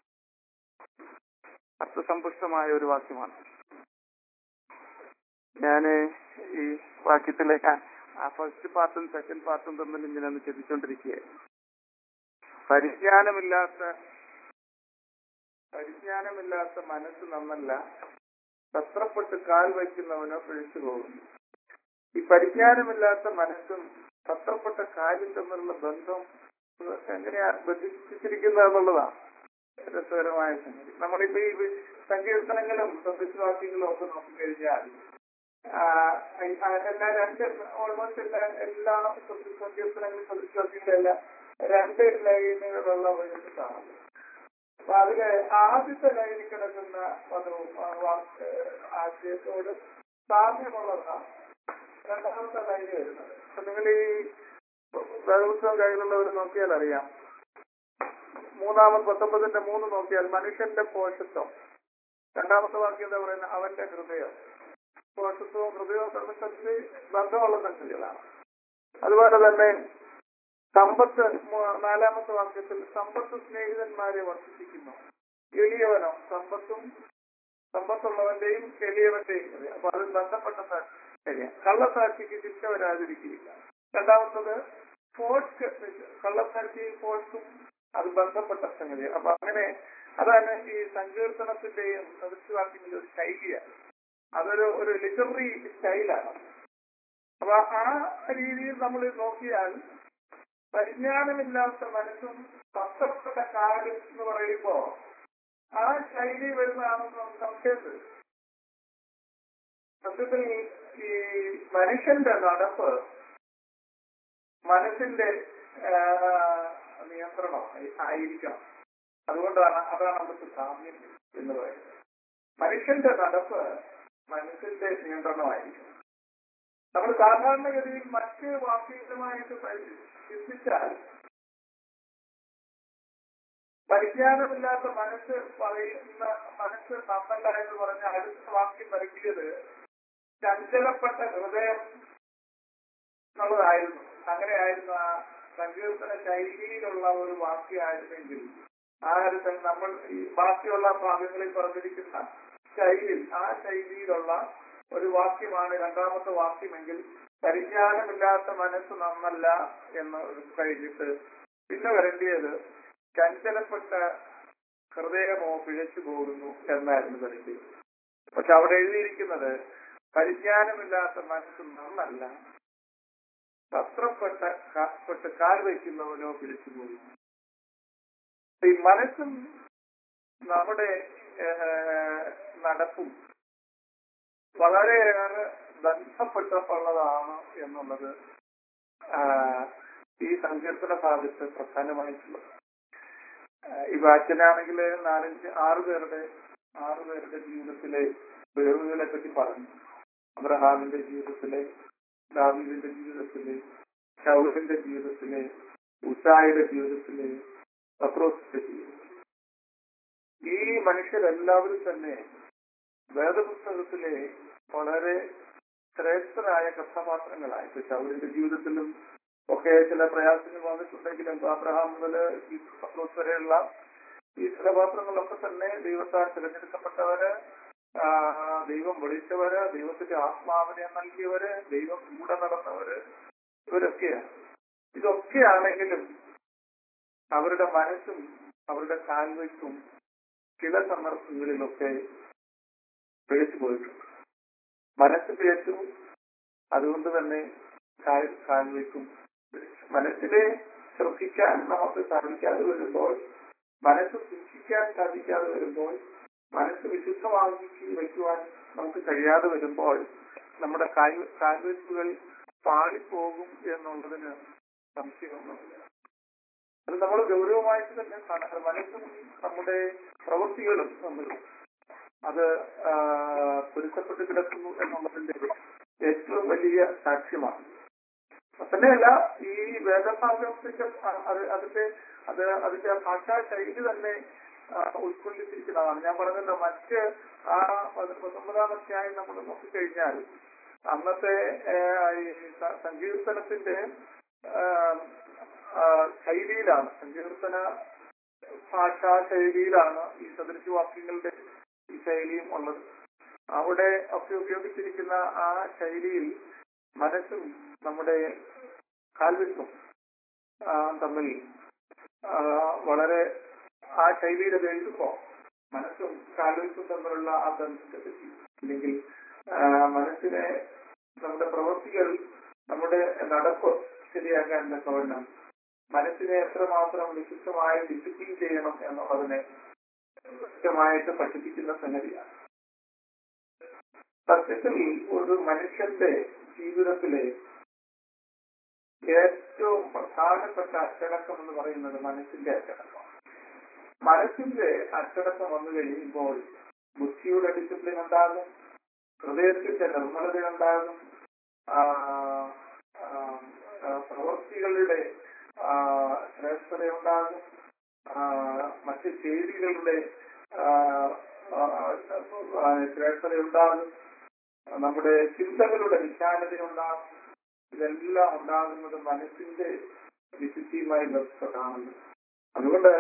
അർത്ഥസമ്പുഷ്ടമായ ഒരു വാക്യമാണ് ഞാൻ ഈ വാക്യത്തിലേക്ക് ആ ഫസ്റ്റ് പാർട്ടും സെക്കൻഡ് പാർട്ടും തമ്മിൽ ഇങ്ങനെ ഒന്ന് ചിന്തിച്ചുകൊണ്ടിരിക്കുകയായിരുന്നു പരിജ്ഞാനമില്ലാത്ത പരിജ്ഞാനമില്ലാത്ത മനസ്സ് നന്നല്ല തത്രപ്പെട്ട് കാൽ വയ്ക്കുന്നവനോ പിഴിച്ചു പോകുന്നു ഈ പരിജ്ഞാനമില്ലാത്ത മനസ്സും തത്രപ്പെട്ട കാര്യം തമ്മിലുള്ള ബന്ധം എങ്ങനെയാ ബന്ധിപ്പിച്ചിരിക്കുന്നത് എന്നുള്ളതാണ് രസകരമായ സംഗതി നമ്മളിപ്പോ ഈ സങ്കീർത്തനങ്ങളും സദൃശവാക്യങ്ങളും ഒക്കെ നോക്കിക്കഴിഞ്ഞാൽ ആ, ആ, എല്ലാ രണ്ട് ഓൾമോസ്റ്റ് എല്ലാ എല്ലാ സങ്കീർത്തനങ്ങളും സദൃശ്യത്തിലെല്ലാം രണ്ട് ലൈനുകളുള്ള വേണ്ടിട്ടാണ് അപ്പൊ അതില് ആദ്യത്തെ ലൈനിൽ കിടക്കുന്ന ഒരു ആ, വാക്ക് ആശയത്തോട് സാമ്യമുള്ളതാണ് രണ്ടാമത്തെ ലൈന് വരുന്നത് അപ്പൊ നിങ്ങൾ ഈ വേദപുസ്തകം കയ്യിലുള്ളവർ നോക്കിയാൽ അറിയാം മൂന്നാമത് പത്തൊമ്പതിന്റെ മൂന്ന് നോക്കിയാൽ മനുഷ്യന്റെ പോഷത്വം രണ്ടാമത്തെ വാക്യം എന്താ പറയുന്നത് അവന്റെ ഹൃദയം പോഷത്വവും ഹൃദയവും തമ്മിൽ തമ്മിൽ ബന്ധമുള്ള സംഗതികളാണ് അതുപോലെ തന്നെ സമ്പത്ത് മൂ- നാലാമത്തെ വാക്യത്തിൽ സമ്പത്ത് സ്നേഹിതന്മാരെ വർദ്ധിപ്പിക്കുന്നു എളിയവനോ സമ്പത്തും സമ്പത്തുള്ളവന്റെയും എളിയവന്റെയും ഹൃദയം. അപ്പൊ അതിൽ ബന്ധപ്പെട്ട കാര്യം കള്ളസാക്ഷിക്ക് ശിക്ഷ വരാതിരിക്കുകയില്ല രണ്ടാമത്തത് ഫോഴ്സ് കള്ളസാക്ഷിയും ഫോഴ്സും അത് ബന്ധപ്പെട്ട സംഗതി അപ്പൊ അങ്ങനെ അതാണ് ഈ സങ്കീർത്തനത്തിന്റെയും സദൃശവാക്യങ്ങളുടെ ഒരു ശൈലിയാണ് അതൊരു ഒരു ലിറ്റററി സ്റ്റൈലാണ് അപ്പൊ ആ രീതിയിൽ നമ്മൾ നോക്കിയാൽ പരിജ്ഞാനമില്ലാത്ത മനസ്സും കഷ്ടപ്പെട്ട കാര്യം എന്ന് പറയുമ്പോ ആ ശൈലി വരുന്നതാണെന്ന് നമുക്ക് സംശയമുണ്ട് സത്യത്തിൽ ഈ മനുഷ്യന്റെ നടപ്പ് മനസ്സിന്റെ ആ, നിയന്ത്രണം ആയിരിക്കണം അതുകൊണ്ടാണ് അതാണ് അവിടുത്തെ സാമ്യം എന്ന് പറയുന്നത് മനുഷ്യന്റെ നടപ്പ് മനസ്സിന്റെ നിയന്ത്രണമായിരിക്കും നമ്മൾ സാധാരണഗതിയിൽ മറ്റ് വാക്യങ്ങളുമായിട്ട് പരി- ചിന്തിച്ചാൽ പരിജ്ഞാനമില്ലാത്ത മനസ്സ് പറയുന്ന മനസ്സ് നമ്മല്ല എന്ന് പറഞ്ഞ അടുത്ത വാക്യം വരയ്ക്കിയത് ചഞ്ചലപ്പെട്ട ഹൃദയം എന്നുള്ളതായിരുന്നു അങ്ങനെയായിരുന്നു ആ സങ്കീർത്തന ശൈലിയിലുള്ള ഒരു വാക്യമായിരുന്നെങ്കിൽ ആ അർത്ഥം നമ്മൾ ഈ ബാക്കിയുള്ള ഭാഗങ്ങളിൽ പറഞ്ഞിരിക്കുന്ന ശൈലി ആ ശൈലിയിലുള്ള ഒരു വാക്യമാണ് രണ്ടാമത്തെ വാക്യമെങ്കിൽ പരിജ്ഞാനമില്ലാത്ത മനസ്സ് നന്നല്ല എന്ന് കഴിഞ്ഞിട്ട് പിന്നെ വരേണ്ടിയത് ചഞ്ചലപ്പെട്ട ഹൃദയമോ പിഴച്ചു പോകുന്നു എന്നായിരുന്നു വരേണ്ടത് പക്ഷെ അവിടെ എഴുതിയിരിക്കുന്നത് പരിജ്ഞാനമില്ലാത്ത മനസ്സ് നന്നല്ല വസ്ത്രപ്പെട്ട ക- പെട്ട് കാൽ വയ്ക്കുന്നവനോ പിടിച്ചു പോകുന്നു ഈ മനസ്സും നമ്മുടെ ഏഹ്, നടപ്പും വളരെയേറെ ബന്ധപ്പെട്ടിട്ടുള്ളതാണ് എന്നുള്ളത് ആ, ഈ സങ്കീർത്തന ഭാഗത്ത് പ്രധാനമായിട്ടുള്ളത് ആ, ഇപ്പൊ അച്ഛനാണെങ്കിൽ നാലഞ്ച് ആറ് പേരുടെ ആറ് പേരുടെ ജീവിതത്തിലെ പേറുകളെ പറ്റി പറഞ്ഞു അബ്രഹാമിന്റെ ജീവിതത്തിലെ ദാവീദിന്റെ ജീവിതത്തിലെ ഷൗലിന്റെ ജീവിതത്തിലെ ഉഷായുടെ ജീവിതത്തിലെ പത്രോസിന്റെ ജീവിതത്തിലെ ഈ മനുഷ്യരെല്ലാവരും തന്നെ വേദപുസ്തകത്തിലെ വളരെ ശ്രേഷ്ഠരായ കഥാപാത്രങ്ങളായി ഇപ്പൊ ഷൗലിന്റെ ജീവിതത്തിലും ഒക്കെ ചില പ്രയാസങ്ങൾ വന്നിട്ടുണ്ടെങ്കിലും അബ്രഹാം മുതൽ ഈ പത്രോസ് വരെയുള്ള ഈ കഥാപാത്രങ്ങളൊക്കെ തന്നെ ദൈവത്താൽ തിരഞ്ഞെടുക്കപ്പെട്ടവര് ആ, ദൈവം വിളിച്ചവര് ദൈവത്തിന്റെ ആത്മാവിനെ നൽകിയവര് ദൈവം കൂടെ നടന്നവര് ഇവരൊക്കെയാണ് ഇതൊക്കെയാണെങ്കിലും അവരുടെ മനസ്സും അവരുടെ കാൽവയ്ക്കും ചില സന്ദർഭങ്ങളിലൊക്കെ പിഴച്ചു പോയിട്ടുണ്ട് മനസ്സ് പിഴച്ചു അതുകൊണ്ട് തന്നെ കാൽ കാൽവയ്ക്കും പിഴച്ചു. മനസ്സിനെ ശ്രദ്ധിക്കാൻ നമുക്ക് സാധിക്കാതെ വരുമ്പോൾ മനസ്സ് സൂക്ഷിക്കാൻ സാധിക്കാതെ വരുമ്പോൾ മനസ്സ് വിശുദ്ധമാക്കി വയ്ക്കുവാൻ നമുക്ക് കഴിയാതെ വരുമ്പോൾ നമ്മുടെ കാൽ കാൽവയ്പ്പുകൾ പാളിപ്പോകും എന്നുള്ളതിന് സംശയമൊന്നുമില്ല അത് നമ്മൾ ഗൗരവമായിട്ട് തന്നെ കാണാം മനസ്സും നമ്മുടെ പ്രവൃത്തികളും നമ്മൾ അത് ആ, പൊരുത്തപ്പെട്ട് കിടക്കുന്നു എന്നുള്ളതിന്റെ ഏറ്റവും വലിയ സാക്ഷ്യമാണ് തന്നെയല്ല ഈ വേദഭാഗത്തിന്റെ അത് അതിന്റെ അത് അതിന്റെ ഭാഷാ ശൈലി തന്നെ ആ, ഉൾക്കൊള്ളിച്ചിരിക്കുന്നതാണ് ഞാൻ പറഞ്ഞല്ലോ മറ്റ് ആ പതി- പത്തൊമ്പതാം അധ്യായം നമ്മൾ നോക്കിക്കഴിഞ്ഞാൽ അന്നത്തെ ആ, ഈ സ- സങ്കീർത്തനത്തിന്റെ ആ, ആ, ശൈലിയിലാണ് സങ്കീർത്തന ഭാഷാ ശൈലിയിലാണ് ഈ സദൃശവാക്യങ്ങളുടെ ഈ ശൈലിയും ഉള്ളത് അവിടെ ഒക്കെ ഉപയോഗിച്ചിരിക്കുന്ന ആ ശൈലിയിൽ മനസ്സും നമ്മുടെ കാൽവിത്തും ആ, തമ്മിൽ ആ, വളരെ ആ ശൈലിയിൽ അത് എഴുതുമ്പോ മനസ്സും കാൽവിത്തും തമ്മിലുള്ള ആ ബന്ധത്തെ പറ്റി അല്ലെങ്കിൽ ആ, മനസ്സിനെ നമ്മുടെ പ്രവൃത്തികൾ നമ്മുടെ നടപ്പ് ശരിയാക്കാൻ തക്കവണ്ണം മനസ്സിനെ എത്രമാത്രം വിശുദ്ധമായി ഡിസിപ്ലിൻ ചെയ്യണം എന്നുള്ളതിനെ കൃത്യമായിട്ട് പഠിപ്പിക്കുന്ന സംഗതിയാണ് സത്യത്തിൽ ഒരു മനുഷ്യന്റെ ജീവിതത്തിലെ ഏറ്റവും പ്രധാനപ്പെട്ട അച്ചടക്കം എന്ന് പറയുന്നത് മനസ്സിന്റെ അച്ചടക്കം മനസ്സിന്റെ അച്ചടക്കം വന്നു കഴിയുമ്പോൾ ബുദ്ധിയുടെ ഡിസിപ്ലിൻ ഉണ്ടാകും ഹൃദയത്തിന്റെ നിർമ്മലത ഉണ്ടാകും ആ, ആ, ആ, പ്രവൃത്തികളുടെ ആ, ശ്രേഷ്ഠത ഉണ്ടാകും ആ, മറ്റ് ചെയ്തികളുടെ ആ, ആ, ആ, ശ്രേഷ്ഠത ഉണ്ടാകും നമ്മുടെ ചിന്തകളുടെ വിശാലത ഉണ്ടാകും ഇതെല്ലാം ഉണ്ടാകുന്നത് മനസ്സിന്റെ വിശുദ്ധിയുമായി ബന്ധപ്പെട്ടാണ് അതുകൊണ്ട്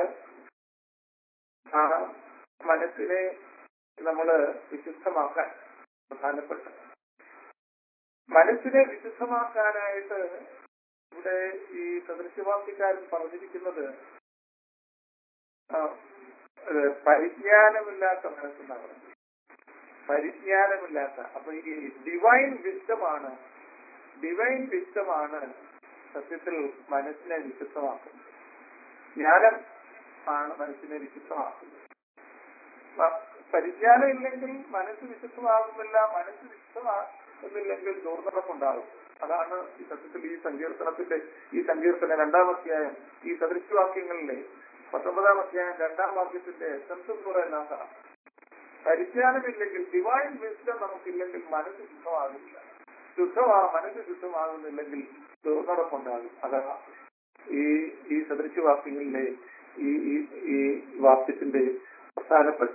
ആ മനസ്സിനെ നമ്മള് വിശുദ്ധമാക്കാൻ പ്രധാനപ്പെട്ട മനസ്സിനെ വിശുദ്ധമാക്കാനായിട്ട് ഇവിടെ ഈ സദൃശവാക്യക്കാരൻ പറഞ്ഞിരിക്കുന്നത് ആ, ഇത് പരിജ്ഞാനമില്ലാത്ത മനസ്സെന്നാണ് പറഞ്ഞത്. പരിജ്ഞാനമില്ലാത്ത അപ്പൊ ഈ ഡിവൈൻ വിശുദ്ധമാണ് ഡിവൈൻ വിശുദ്ധമാണ് സത്യത്തിൽ മനസ്സിനെ വിശുദ്ധമാക്കുന്നത് ജ്ഞാനം ആണ് മനസ്സിനെ വിശുദ്ധമാക്കുന്നത് പ- പരിജ്ഞാനം ഇല്ലെങ്കിൽ മനസ്സ് വിശുദ്ധമാകുന്നില്ല മനസ്സ് വിശുദ്ധമാകുന്നില്ലെങ്കിൽ ദുർനടപ്പുണ്ടാകും അതാണ് ഈ സത്യത്തിൽ ഈ സങ്കീർത്തനത്തിന്റെ ഈ സങ്കീർത്തന രണ്ടാം അധ്യായം ഈ സദൃശവാക്യങ്ങളിലെ പത്തൊമ്പതാം അധ്യായം രണ്ടാം വാക്യത്തിന്റെ എസൻസ് എന്ന് പറയുന്ന അതാണ് പരിജ്ഞാനമില്ലെങ്കിൽ ഡിവൈൻ വിസ്ഡം നമുക്കില്ലെങ്കിൽ മനസ്സ് ശുദ്ധമാകില്ല ശുദ്ധമാ മനസ്സ് ശുദ്ധമാകുന്നില്ലെങ്കിൽ ദുർനടപ്പുണ്ടാകും അതാണ് ഈ ഈ സദൃശവാക്യങ്ങളിലെ ഈ ഈ ഈ വാക്യത്തിന്റെ പ്രധാനപ്പെട്ട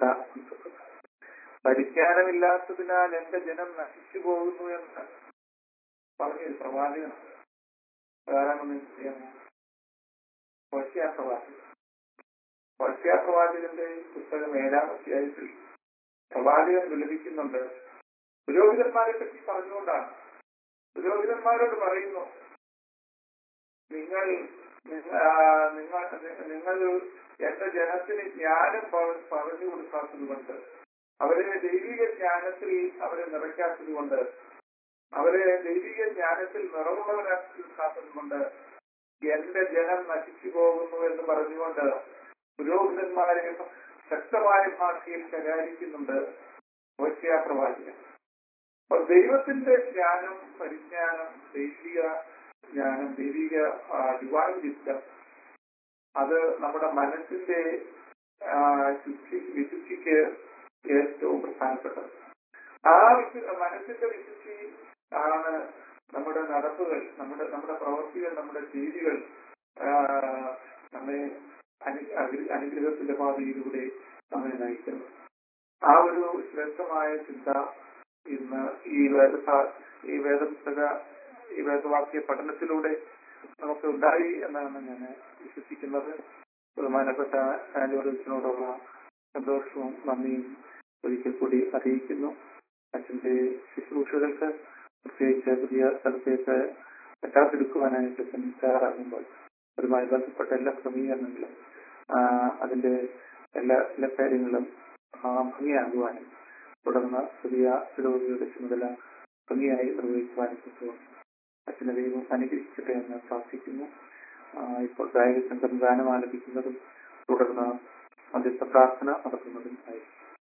പരിജ്ഞാനമില്ലാത്തതിനാൽ എന്റെ ജനം നശിച്ചു പോകുന്നു എന്ന് പറഞ്ഞൊരു പ്രവാചകൻ ആരാണെന്ന് അറിയാമോ പശ്യ പ്രവാചകൻ പശ്യ പ്രവാചകന്റെ പുസ്തകം ഏഴാം അധ്യായത്തിൽ പ്രവാചകൻ വിലപിക്കുന്നുണ്ട് പുരോഹിതന്മാരെ പറ്റി പറഞ്ഞുകൊണ്ടാണ് പുരോഹിതന്മാരോട് പറയുന്നു നിങ്ങൾ നിങ്ങ- ആ, നിങ്ങൾ നിങ്ങൾ എന്റെ ജനത്തിന് ജ്ഞാനം പ- പറഞ്ഞു കൊടുക്കാത്തത് കൊണ്ട് അവരെ ദൈവിക ജ്ഞാനത്തിൽ അവരെ നിറയ്ക്കാത്തത് കൊണ്ട് അവരെ ദൈവിക ജ്ഞാനത്തിൽ നിറവുള്ളവരാക്കാത്തത് കൊണ്ട് എന്റെ ജനം നശിച്ചു പോകുന്നു എന്ന് പറഞ്ഞുകൊണ്ട് പുരോഹിതന്മാരെ ശക്തമായ ഭാഷയിൽ ശകാരിക്കുന്നുണ്ട് ഓശിയ പ്രവാചകൻ അപ്പൊ ദൈവത്തിന്റെ ജ്ഞാനം പരിജ്ഞാനം ദൈവിക ജ്ഞാനം ദൈവിക ഡിവൈൻ വിസ്ഡം അത് നമ്മുടെ മനസ്സിന്റെ ആ, ശുദ്ധി വിശുദ്ധിക്ക് ഏറ്റവും പ്രധാനപ്പെട്ടത് ആ വിശു മനസ്സിന്റെ വിശുദ്ധി ആണ് നമ്മുടെ നടപ്പുകൾ നമ്മുടെ നമ്മുടെ പ്രവൃത്തികൾ നമ്മുടെ ചെയ്തികൾ ആ, നമ്മെ അനു- അനു- അനുഗ്രഹത്തിന്റെ പാതയിലൂടെ നമ്മെ നയിക്കുന്നത് ആ ഒരു ശ്രേഷ്ഠമായ ചിന്ത ഇന്ന് ഈ വേദ ഈ വേദപുസ്തക ഈ വേദവാക്യ പഠനത്തിലൂടെ നമുക്ക് ഉണ്ടായി എന്നാണ് ഞാൻ വിശ്വസിക്കുന്നത് ബഹുമാനപ്പെട്ട ആൻഡോറിസിനോടുള്ള സന്തോഷവും നന്ദിയും ഒരിക്കൽ കൂടി അറിയിക്കുന്നു അച്ഛന്റെ ശുശ്രൂഷകൾക്ക് പ്രത്യേകിച്ച് പുതിയ സ്ഥലത്തേക്ക് പറ്റാത്തെടുക്കുവാനായിട്ട് അച്ഛൻ തയ്യാറാകുമ്പോൾ അതുമായി ബന്ധപ്പെട്ട എല്ലാ ക്രമീകരണങ്ങളും ആ, അതിന്റെ എല്ലാ എല്ലാ കാര്യങ്ങളും ആ, ഭംഗിയാകുവാനും തുടർന്ന് പുതിയ പുരോഗതിയുടെ ചുമതല ഭംഗിയായി നിർവഹിക്കുവാനും പറ്റുവാൻ അച്ഛനെ ദൈവം അനുഗ്രഹിക്കട്ടെ എന്ന് പ്രാർത്ഥിക്കുന്നു ആ, ഇപ്പോൾ ഗായക സംഘം ഗാനം ആലപിക്കുന്നതും തുടർന്ന് മധ്യസ്ഥ പ്രാർത്ഥന നടത്തുന്നതും ആയി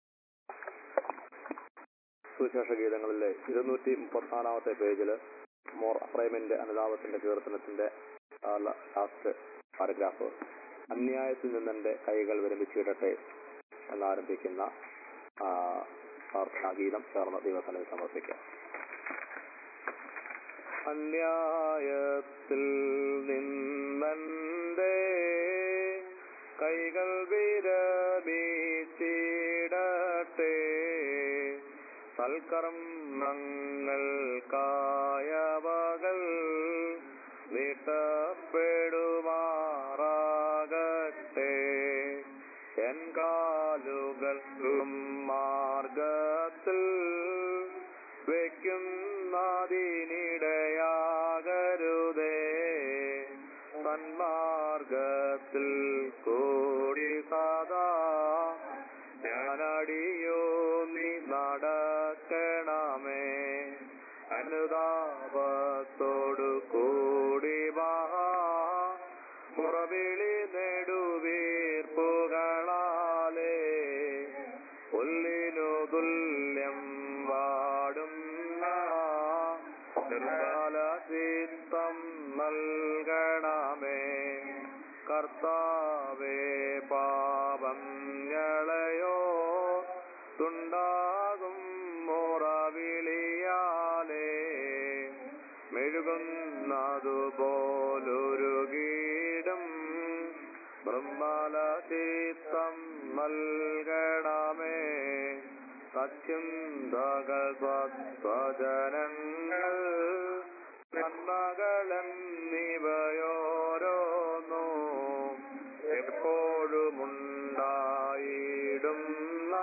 സുവിശേഷ ഗീതങ്ങളിലെ ഇരുന്നൂറ്റി മുപ്പത്തിനാലാമത്തെ പേജില് മോർ അഫ്രൈമിന്റെ അനുതാപത്തിന്റെ കീർത്തനത്തിന്റെ ലാസ്റ്റ് പാരഗ്രാഫ് അന്യായത്തിൽ നിന്നെന്റെ കൈകൾ വിരമിച്ചിടട്ടെ എന്നാരംഭിക്കുന്ന ആ, പ്രാർത്ഥനാ ഗീതം ചേർന്ന് ദൈവത്തിന് സമർപ്പിക്കാം അന്യായത്തിൽ നിന്നെന്റെ കൈകൾ വിരമിച്ചിടട്ടെ സൽക്കർമ്മങ്ങൾക്കായവകൾ നീട്ടപ്പെടുമാറാകട്ടെ എൻ കാലുകൾ മാർഗത്തിൽ വയ്ക്കുന്നതിനിടയാകരുതേ സന്മാർഗത്തിൽ കൂടി സദാ ഞാനടിയോ നീ നടക്കണമേ അനുതാപത്തോടു കൂടി മഹാ മുറവിളി നെടുവീർപ്പുകളാലേ പുല്ലിനു തുല്യം വാ കർത്താവേ പാപങ്ങളെയോ തുണ്ടാകും മുറവിളിയാലേ മെഴുകുന്നതുപോലൊരു ഗീടം ബ്രഹ്മലചിത്തം നൽകണമേ സച്ചിന്തകൾ സ്വജനങ്ങൾ നന്മകളെന്നിവയോരോന്നോ എപ്പോഴുമുണ്ടായിടുന്ന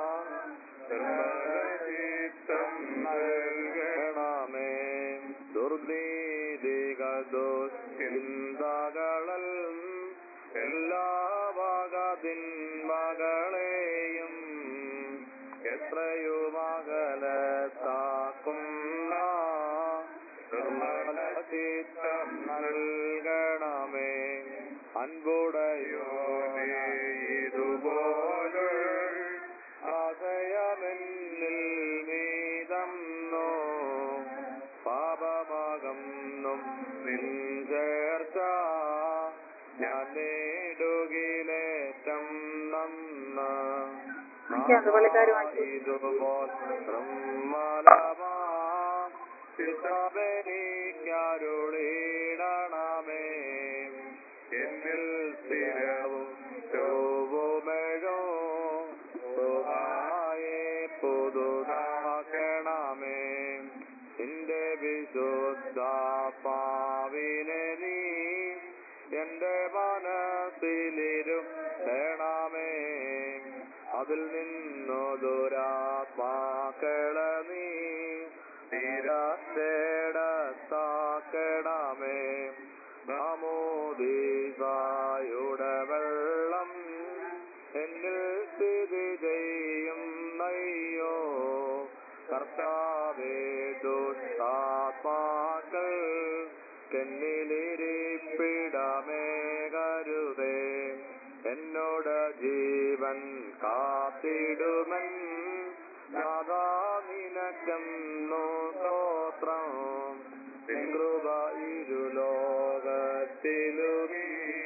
ചിത്തം നൽകണമേ ദുർനീതികൾ ദുശ്ചിന്തകളൽ എല്ലാ വകതിന്മകളെയും എത്രയുമകലത്താക്കുന്ന നിർമ്മലചിത്തം നൽകണമേ അൻപുടയോനെ ഇതുപോലെ ആശയമെന്നിൽ നീതന്നോ പാപമാകുന്നും നിൻ ചേർച്ച ഞാൻ നേടുകിലേറ്റം നന്ന് ഇതുപോൽ നിർമ്മലമാ ചിത്തബലിക്കരുളിടണമേ എന്നിൽ സ്ഥിരവും ചൊവ്വുമഴോ സുഹായെ പുതുതാക്കണമേ നിന്റെ വിശുദ്ധ പാവിനെ നീ എന്റെ മനസ്സിലിരുത്തണമേ അതിൽ നിന്നു ദുരാത്മാക്കളെ നീ തീരത്തേടത്താക്കണമേ നമോദീസായുടെ വെള്ളം എന്നിൽ സ്ഥിതി ചെയ്യും നയ്യോ കർത്താവേ ദുഷ്ടാത്മാക്കൾ കെന്നിലിരിപ്പിടമേ കരുതേ എന്നോട് ജീവൻ കാത്തിടുമൻ നാദാ നിനക്കെന്നു സ്തോത്രം നിൻ കൃപ ഇരുലോകത്തിലുമീ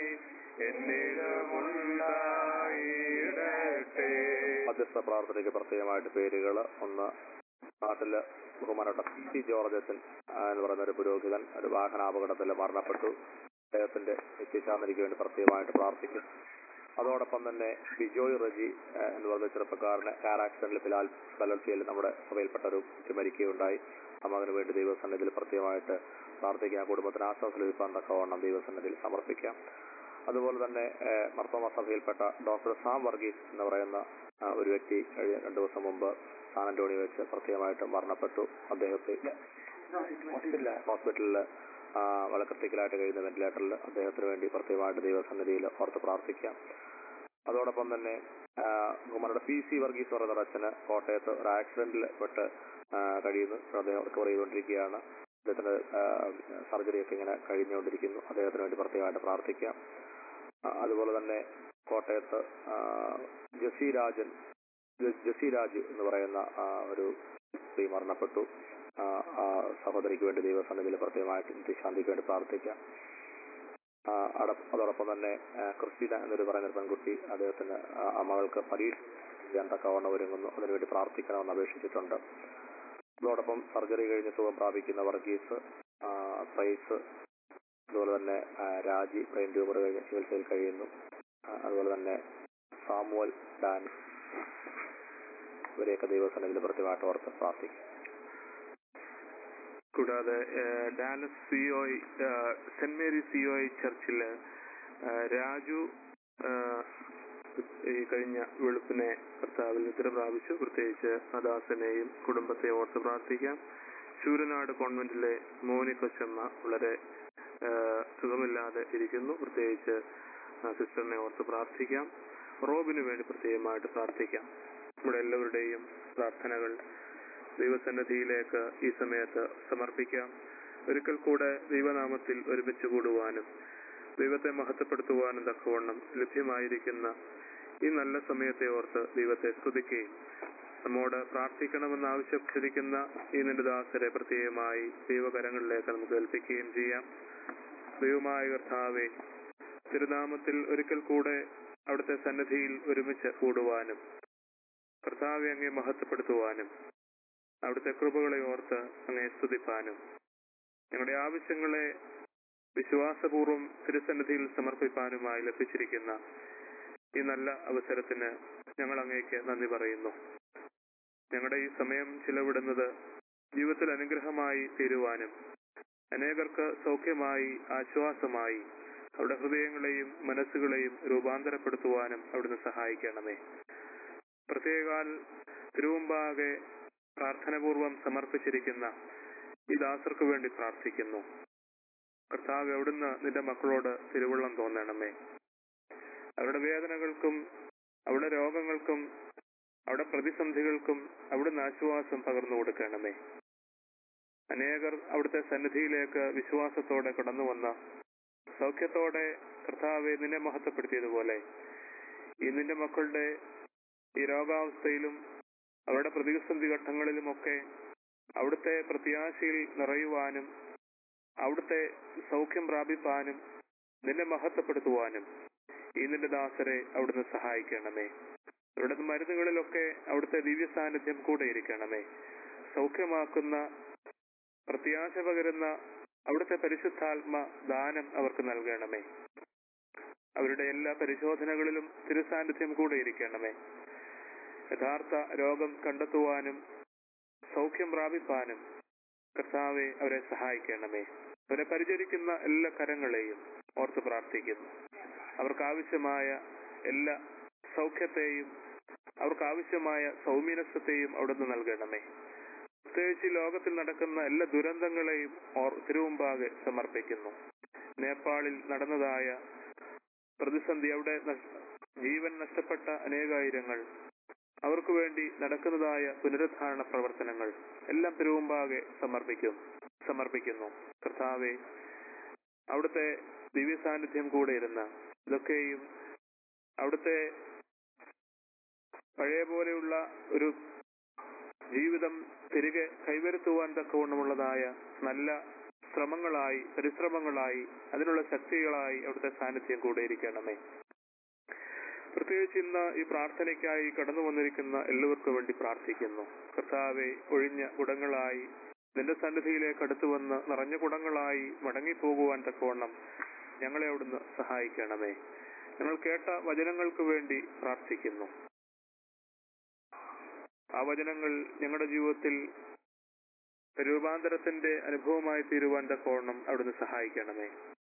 എന്നിടമുണ്ടായിടട്ടെ മധ്യസ്ഥ പ്രാർത്ഥനയ്ക്ക് പ്രത്യേകമായിട്ട് പേരുകൾ ഒന്ന് നാട്ടില് ബഹുമാനപ്പെട്ട പി സി ജോർജ് അച്ഛൻ ആ, എന്ന് പറയുന്ന ഒരു പുരോഹിതൻ ഒരു വാഹനാപകടത്തിൽ മരണപ്പെട്ടു അദ്ദേഹത്തിന്റെ നിത്യശാന്തിക്ക് വേണ്ടി പ്രത്യേകമായിട്ട് പ്രാർത്ഥിക്കും അതോടൊപ്പം തന്നെ ബിജോയ് റജി ആ, എന്ന് പറയുന്ന ചെറുപ്പക്കാരന് കാർ ആക്സിഡന്റിൽ ഫിലാൽ ഫലൽഫിയയിൽ നമ്മുടെ സഭയിൽപ്പെട്ട ഒരു കുട്ടി മരിക്കുകയുണ്ടായി ആ മകന് വേണ്ടി ദൈവസന്നിധിയിൽ പ്രത്യേകമായിട്ട് പ്രാർത്ഥിക്കാം കുടുംബത്തിന് ആശ്വാസം ലഭിക്കാൻ തക്കവണ്ണം ദൈവസന്നിധിയിൽ സമർപ്പിക്കാം അതുപോലെ തന്നെ ഏഹ്, മർത്തോമ സഭയിൽപ്പെട്ട ഡോക്ടർ സാം വർഗീസ് എന്ന് പറയുന്ന ആ, ഒരു വ്യക്തി കഴിഞ്ഞ രണ്ടു ദിവസം മുമ്പ് സാൻ അന്റോണി വെച്ച് പ്രത്യേകമായിട്ട് മരണപ്പെട്ടു അദ്ദേഹത്തെ ഹോസ്പിറ്റലിൽ വളരെ ക്രിട്ടിക്കലായിട്ട് കഴിയുന്ന വെന്റിലേറ്ററിൽ അദ്ദേഹത്തിന് വേണ്ടി പ്രത്യേകമായിട്ട് ദൈവസന്നിധിയിൽ ഓർത്ത് പ്രാർത്ഥിക്കാം അതോടൊപ്പം തന്നെ ആ, നമ്മുടെ പി സി വർഗീസ് പറയുന്ന അച്ഛന് കോട്ടയത്ത് ഒരു ആക്സിഡന്റിൽ പെട്ട് ആ, കഴിയുന്നു അദ്ദേഹം റിക്കവർ ചെയ്തുകൊണ്ടിരിക്കുകയാണ് അദ്ദേഹത്തിന് സർജറി ഒക്കെ ഇങ്ങനെ കഴിഞ്ഞുകൊണ്ടിരിക്കുന്നു അദ്ദേഹത്തിന് വേണ്ടി പ്രത്യേകമായിട്ട് പ്രാർത്ഥിക്കാം ആ, അതുപോലെ തന്നെ കോട്ടയത്ത് ആ, ജസി രാജൻ ജ- ജസി രാജ് എന്ന് പറയുന്ന ആ, ഒരു സ്ത്രീ മരണപ്പെട്ടു ആ, ആ സഹോദരിക്ക് വേണ്ടി ദൈവസന്നിധിയിൽ പ്രത്യേകമായിട്ട് നിത്യശാന്തിക്ക് വേണ്ടി പ്രാർത്ഥിക്കാം ആ, അട- അതോടൊപ്പം തന്നെ ആ, ക്രിസ്റ്റീന എന്നൊരു പറയുന്ന ഒരു പെൺകുട്ടി അദ്ദേഹത്തിന് ആ ആ മകൾക്ക് പരീക്ഷ ചെയ്യാൻ തക്കവണ്ണം ഒരുങ്ങുന്നു അതിനുവേണ്ടി പ്രാർത്ഥിക്കണമെന്ന് അപേക്ഷിച്ചിട്ടുണ്ട് അതോടൊപ്പം സർജറി കഴിഞ്ഞ് സുഖം പ്രാപിക്കുന്ന വർഗീസ് ആ, പ്രൈസ് അതുപോലെ തന്നെ ആ, രാജി ബ്രെയിൻ ട്യൂമർ കഴിഞ്ഞ് ചികിത്സയിൽ കഴിയുന്നു ആ, അതുപോലെ തന്നെ സാമുവൽ ഡാൻ ഇവരെയൊക്കെ ദൈവസന്നിധിയിൽ പ്രത്യേകമായിട്ട് ഓർത്ത് പ്രാർത്ഥിക്കും കൂടാതെ ഏഹ്, Dallas COI Saint Mary COI ചർച്ചില് ഏഹ്, രാജു ഏഹ്, ഈ കഴിഞ്ഞ വെളുപ്പിനെ കർത്താവിൽ നിദ്ര പ്രാപിച്ചു പ്രത്യേകിച്ച് അദാസനെയും കുടുംബത്തെയും ഓർത്ത് പ്രാർത്ഥിക്കാം ശൂരനാട് കോൺവെന്റിലെ മോനി കൊച്ചമ്മ വളരെ ഏഹ്, സുഖമില്ലാതെ ഇരിക്കുന്നു പ്രത്യേകിച്ച് ആ സിസ്റ്ററിനെ ഓർത്ത് പ്രാർത്ഥിക്കാം റോബിന് വേണ്ടി പ്രത്യേകമായിട്ട് പ്രാർത്ഥിക്കാം നമ്മുടെ എല്ലാവരുടെയും പ്രാർത്ഥനകൾ ദൈവസന്നിധിയിലേക്ക് ഈ സമയത്ത് സമർപ്പിക്കാം ഒരിക്കൽ കൂടെ ദൈവനാമത്തിൽ ഒരുമിച്ച് കൂടുവാനും ദൈവത്തെ മഹത്വപ്പെടുത്തുവാനും തക്കവണ്ണം ലഭ്യമായിരിക്കുന്ന ഈ നല്ല സമയത്തെ ഓർത്ത് ദൈവത്തെ സ്തുതിക്കുകയും നമ്മോട് പ്രാർത്ഥിക്കണമെന്ന് ആവശ്യപ്പെട്ടിരിക്കുന്ന ഈ നിന്റെ ദാസരെ പ്രത്യേകമായി ദൈവകരങ്ങളിലേക്ക് നമുക്ക് ഏൽപ്പിക്കുകയും ചെയ്യാം ദൈവമായ കർത്താവെ തിരുനാമത്തിൽ ഒരിക്കൽ കൂടെ അവിടുത്തെ സന്നിധിയിൽ ഒരുമിച്ച് കൂടുവാനും കർത്താവെ അങ്ങേ മഹത്വപ്പെടുത്തുവാനും അവിടുത്തെ കൃപകളെ ഓർത്ത് അങ്ങേ സ്തുതിപ്പാനും ഞങ്ങളുടെ ആവശ്യങ്ങളെ വിശ്വാസപൂർവ്വം തിരുസന്നിധിയിൽ സമർപ്പിപ്പാനുമായി ലഭിച്ചിരിക്കുന്ന ഈ നല്ല അവസരത്തിന് ഞങ്ങൾ അങ്ങേക്ക് നന്ദി പറയുന്നു ഞങ്ങളുടെ ഈ സമയം ചിലവിടുന്നത് ജീവിതത്തിൽ അനുഗ്രഹമായി തീരുവാനും അനേകർക്ക് സൗഖ്യമായി ആശ്വാസമായി അവരുടെ ഹൃദയങ്ങളെയും മനസ്സുകളെയും രൂപാന്തരപ്പെടുത്തുവാനും അവിടുന്ന് സഹായിക്കണമേ പ്രത്യേകാൽ തിരുവുമ്പാകെ പ്രാർത്ഥനപൂർവം സമർപ്പിച്ചിരിക്കുന്ന ഈ ദാസർക്ക് വേണ്ടി പ്രാർത്ഥിക്കുന്നു കർത്താവ് അവിടുന്ന് നിന്റെ മക്കളോട് തിരുവുള്ളം തോന്നണമേ അവരുടെ വേദനകൾക്കും അവരുടെ രോഗങ്ങൾക്കും അവിടെ പ്രതിസന്ധികൾക്കും അവിടുന്ന് ആശ്വാസം പകർന്നു കൊടുക്കണമേ അനേകർ അവിടുത്തെ സന്നിധിയിലേക്ക് വിശ്വാസത്തോടെ കടന്നു വന്ന സൗഖ്യത്തോടെ കർത്താവെ നിന്നെ മഹത്വപ്പെടുത്തിയതുപോലെ ഈ നിന്റെ മക്കളുടെ ഈ രോഗാവസ്ഥയിലും അവരുടെ പ്രതിസന്ധി ഘട്ടങ്ങളിലുമൊക്കെ അവിടുത്തെ പ്രത്യാശയിൽ നിറയുവാനും അവിടുത്തെ സൗഖ്യം പ്രാപിപ്പാനും നിന്നെ മഹത്വപ്പെടുത്തുവാനും ഈ നിന്റെ ദാസരെ അവിടുന്ന് സഹായിക്കണമേ അവരുടെ മരുന്നുകളിലൊക്കെ അവിടുത്തെ ദിവ്യ സാന്നിധ്യം കൂടെ ഇരിക്കണമേ സൗഖ്യമാക്കുന്ന പ്രത്യാശ പകരുന്ന അവിടുത്തെ പരിശുദ്ധാത്മ ദാനം അവർക്ക് നൽകണമേ അവരുടെ എല്ലാ പരിശോധനകളിലും തിരുസാന്നിധ്യം കൂടെ ഇരിക്കണമേ യഥാർത്ഥ രോഗം കണ്ടെത്തുവാനും സൗഖ്യം പ്രാപിപ്പാനും കർത്താവെ അവരെ സഹായിക്കണമേ അവരെ പരിചരിക്കുന്ന എല്ലാ കരങ്ങളെയും ഓർത്ത് പ്രാർത്ഥിക്കുന്നു അവർക്ക് ആവശ്യമായ എല്ലാ സൗഖ്യത്തെയും അവർക്ക് ആവശ്യമായ സൗമ്യനത്വത്തെയും അവിടുന്ന് നൽകണമേ പ്രത്യേകിച്ച് ഈ ലോകത്തിൽ നടക്കുന്ന എല്ലാ ദുരന്തങ്ങളെയും ഓർ തിരുവുമ്പാകെ സമർപ്പിക്കുന്നു നേപ്പാളിൽ നടന്നതായ പ്രതിസന്ധി അവിടെ നഷ്- ജീവൻ നഷ്ടപ്പെട്ട അനേകായിരങ്ങൾ അവർക്ക് വേണ്ടി നടക്കുന്നതായ പുനരുദ്ധാരണ പ്രവർത്തനങ്ങൾ എല്ലാം തിരുവുമ്പാകെ സമർപ്പിക്കും സമർപ്പിക്കുന്നു കർത്താവെ അവിടുത്തെ ദിവ്യ സാന്നിധ്യം കൂടെ ഇരുന്ന ഇതൊക്കെയും അവിടുത്തെ പഴയ പോലെയുള്ള ഒരു ജീവിതം തിരികെ കൈവരുത്തുവാൻ തക്കവണ്ണമുള്ളതായ നല്ല ശ്രമങ്ങളായി പരിശ്രമങ്ങളായി അതിനുള്ള ശക്തികളായി അവിടുത്തെ സാന്നിധ്യം കൂടെ ഇരിക്കണമേ പ്രത്യേകിച്ച് ഇന്ന് ഈ പ്രാർത്ഥനയ്ക്കായി കടന്നു വന്നിരിക്കുന്ന എല്ലാവർക്കും വേണ്ടി പ്രാർത്ഥിക്കുന്നു കർത്താവെ ഒഴിഞ്ഞ കുടങ്ങളായി നിന്റെ സന്നിധിയിലേക്ക് അടുത്തു വന്ന് നിറഞ്ഞ കുടങ്ങളായി മടങ്ങിപ്പോകുവാൻ തക്കവണ്ണം ഞങ്ങളെ അവിടുന്ന് സഹായിക്കണമേ ഞങ്ങൾ കേട്ട വചനങ്ങൾക്ക് വേണ്ടി പ്രാർത്ഥിക്കുന്നു ആ വചനങ്ങൾ ഞങ്ങളുടെ ജീവിതത്തിൽ രൂപാന്തരത്തിന്റെ അനുഭവമായി തീരുവാൻ തക്കവണ്ണം അവിടുന്ന് സഹായിക്കണമേ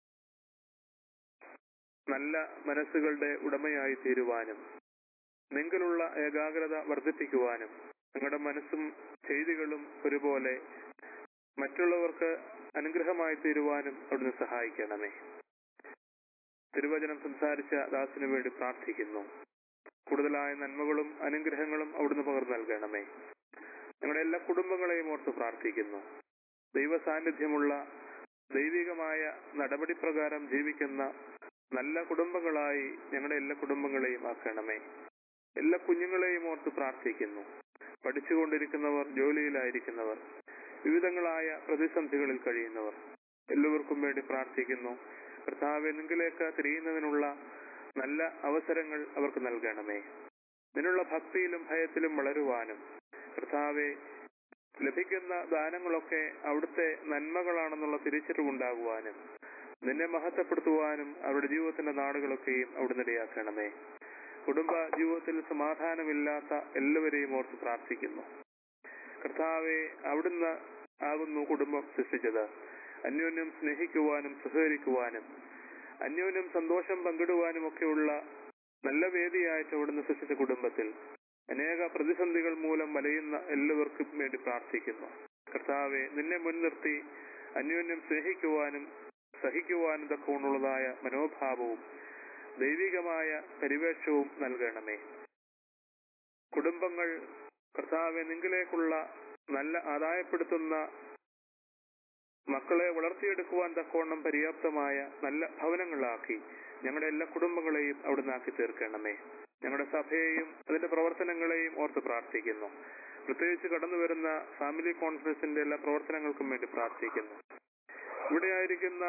നല്ല മനസ്സുകളുടെ ഉടമയായി തീരുവാനും നിങ്ങളുള്ള ഏകാഗ്രത വർദ്ധിപ്പിക്കുവാനും നിങ്ങളുടെ മനസ്സും ചെയ്തികളും ഒരുപോലെ മറ്റുള്ളവർക്ക് അനുഗ്രഹമായി തീരുവാനും അവിടുന്ന് സഹായിക്കണമേ തിരുവചനം സംസാരിച്ച ദാസിനു വേണ്ടി പ്രാർത്ഥിക്കുന്നു കൂടുതലായ നന്മകളും അനുഗ്രഹങ്ങളും അവിടുന്ന് പകർന്നു നൽകണമേ ഞങ്ങളുടെ എല്ലാ കുടുംബങ്ങളെയും ഓർത്ത് പ്രാർത്ഥിക്കുന്നു ദൈവ സാന്നിധ്യമുള്ള ദൈവികമായ നടപടി പ്രകാരം ജീവിക്കുന്ന നല്ല കുടുംബങ്ങളായി ഞങ്ങളുടെ എല്ലാ കുടുംബങ്ങളെയും ആക്കണമേ എല്ലാ കുഞ്ഞുങ്ങളെയും ഓർത്ത് പ്രാർത്ഥിക്കുന്നു പഠിച്ചുകൊണ്ടിരിക്കുന്നവർ ജോലിയിലായിരിക്കുന്നവർ വിവിധങ്ങളായ പ്രതിസന്ധികളിൽ കഴിയുന്നവർ എല്ലാവർക്കും വേണ്ടി പ്രാർത്ഥിക്കുന്നു കർത്താവെ നിങ്കിലേക്ക് തിരിയുന്നതിനുള്ള നല്ല അവസരങ്ങൾ അവർക്ക് നൽകണമേ ഇതിനുള്ള ഭക്തിയിലും ഭയത്തിലും വളരുവാനും കർത്താവെ ലഭിക്കുന്ന ദാനങ്ങളൊക്കെ അവിടുത്തെ നന്മകളാണെന്നുള്ള തിരിച്ചറിവുണ്ടാകുവാനും നിന്നെ മഹത്വപ്പെടുത്തുവാനും അവരുടെ ജീവിതത്തിന്റെ നാടുകളൊക്കെയും അവിടുന്ന് ഇടയാക്കണമേ കുടുംബ ജീവിതത്തിൽ സമാധാനമില്ലാത്ത എല്ലാവരെയും ഓർത്ത് പ്രാർത്ഥിക്കുന്നു കർത്താവെ അവിടുന്ന് ആകുന്നു കുടുംബം സൃഷ്ടിച്ചത് അന്യോന്യം സ്നേഹിക്കുവാനും സഹകരിക്കുവാനും അന്യോന്യം സന്തോഷം പങ്കിടുവാനും ഒക്കെയുള്ള നല്ല വേദിയായിട്ട് അവിടുന്ന് സൃഷ്ടിച്ച കുടുംബത്തിൽ അനേക പ്രതിസന്ധികൾ മൂലം വലയുന്ന എല്ലാവർക്കും വേണ്ടി പ്രാർത്ഥിക്കുന്നു കർത്താവെ നിന്നെ മുൻനിർത്തി അന്യോന്യം സ്നേഹിക്കുവാനും സഹിക്കുവാനും തക്കമുള്ളതായ മനോഭാവവും ദൈവികമായ പരിവേഷവും നൽകണമേ കുടുംബങ്ങൾ കർത്താവെ നിങ്കിലേക്കുള്ള നല്ല ആദായപ്പെടുത്തുന്ന മക്കളെ വളർത്തിയെടുക്കുവാൻ തക്കവണ്ണം പര്യാപ്തമായ നല്ല ഭവനങ്ങളാക്കി ഞങ്ങളുടെ എല്ലാ കുടുംബങ്ങളെയും അവിടുന്ന് ആക്കി തീർക്കണമേ ഞങ്ങളുടെ സഭയെയും അതിന്റെ പ്രവർത്തനങ്ങളെയും ഓർത്ത് പ്രാർത്ഥിക്കുന്നു പ്രത്യേകിച്ച് കടന്നു വരുന്ന ഫാമിലി കോൺഫറൻസിന്റെ എല്ലാ പ്രവർത്തനങ്ങൾക്കും വേണ്ടി പ്രാർത്ഥിക്കുന്നു ഇവിടെയായിരിക്കുന്ന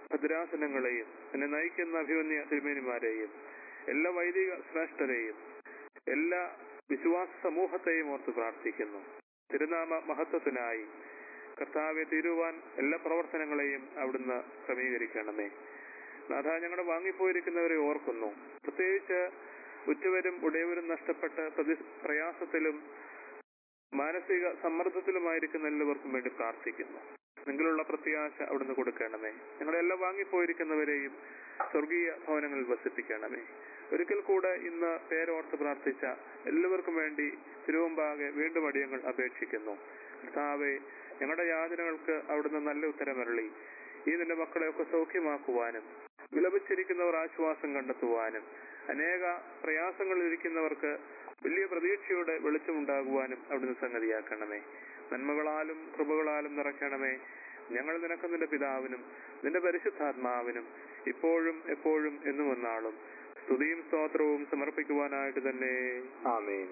ഭദ്രാസനങ്ങളെയും എന്നെ നയിക്കുന്ന അഭിമന്യ തിരുമേനിമാരെയും എല്ലാ വൈദിക ശ്രേഷ്ഠരെയും എല്ലാ വിശ്വാസ സമൂഹത്തെയും ഓർത്ത് പ്രാർത്ഥിക്കുന്നു തിരുനാമ മഹത്വത്തിനായി കർത്താവെ തീരുവാൻ എല്ലാ പ്രവർത്തനങ്ങളെയും അവിടുന്ന് ക്രമീകരിക്കണമേ നാഥ ഞങ്ങളുടെ വാങ്ങിപ്പോയിരിക്കുന്നവരെ ഓർക്കുന്നു പ്രത്യേകിച്ച് ഉറ്റവരും ഉടയവരും നഷ്ടപ്പെട്ട് പ്രതി പ്രയാസത്തിലും മാനസിക സമ്മർദ്ദത്തിലുമായിരിക്കുന്ന എല്ലാവർക്കും വേണ്ടി പ്രാർത്ഥിക്കുന്നു നിങ്ങളുള്ള പ്രത്യാശ അവിടുന്ന് കൊടുക്കണമേ ഞങ്ങളെ എല്ലാം വാങ്ങിപ്പോയിരിക്കുന്നവരെയും സ്വർഗീയ ഭവനങ്ങളിൽ വസിപ്പിക്കണമേ ഒരിക്കൽ കൂടെ ഇന്ന് പേരോർത്ത് പ്രാർത്ഥിച്ച എല്ലാവർക്കും വേണ്ടി തിരുവമ്പാകെ വീണ്ടും അടിയങ്ങൾ അപേക്ഷിക്കുന്നു കർത്താവെ ഞങ്ങളുടെ യാതനകൾക്ക് അവിടുന്ന് നല്ല ഉത്തരമരളി ഈ നിന്റെ മക്കളെയൊക്കെ സൗഖ്യമാക്കുവാനും വിലപിച്ചിരിക്കുന്നവർ ആശ്വാസം കണ്ടെത്തുവാനും അനേക പ്രയാസങ്ങളിലിരിക്കുന്നവർക്ക് വലിയ പ്രതീക്ഷയുടെ വെളിച്ചമുണ്ടാകുവാനും അവിടുന്ന് സംഗതിയാക്കണമേ നന്മകളാലും കൃപകളാലും നിറയ്ക്കണമേ ഞങ്ങൾ നിനക്ക് നിന്റെ പിതാവിനും നിന്റെ പരിശുദ്ധാത്മാവിനും ഇപ്പോഴും എപ്പോഴും എന്നും വന്നാളും സ്തുതിയും സ്തോത്രവും സമർപ്പിക്കുവാനായിട്ട് തന്നെ ആമേൻ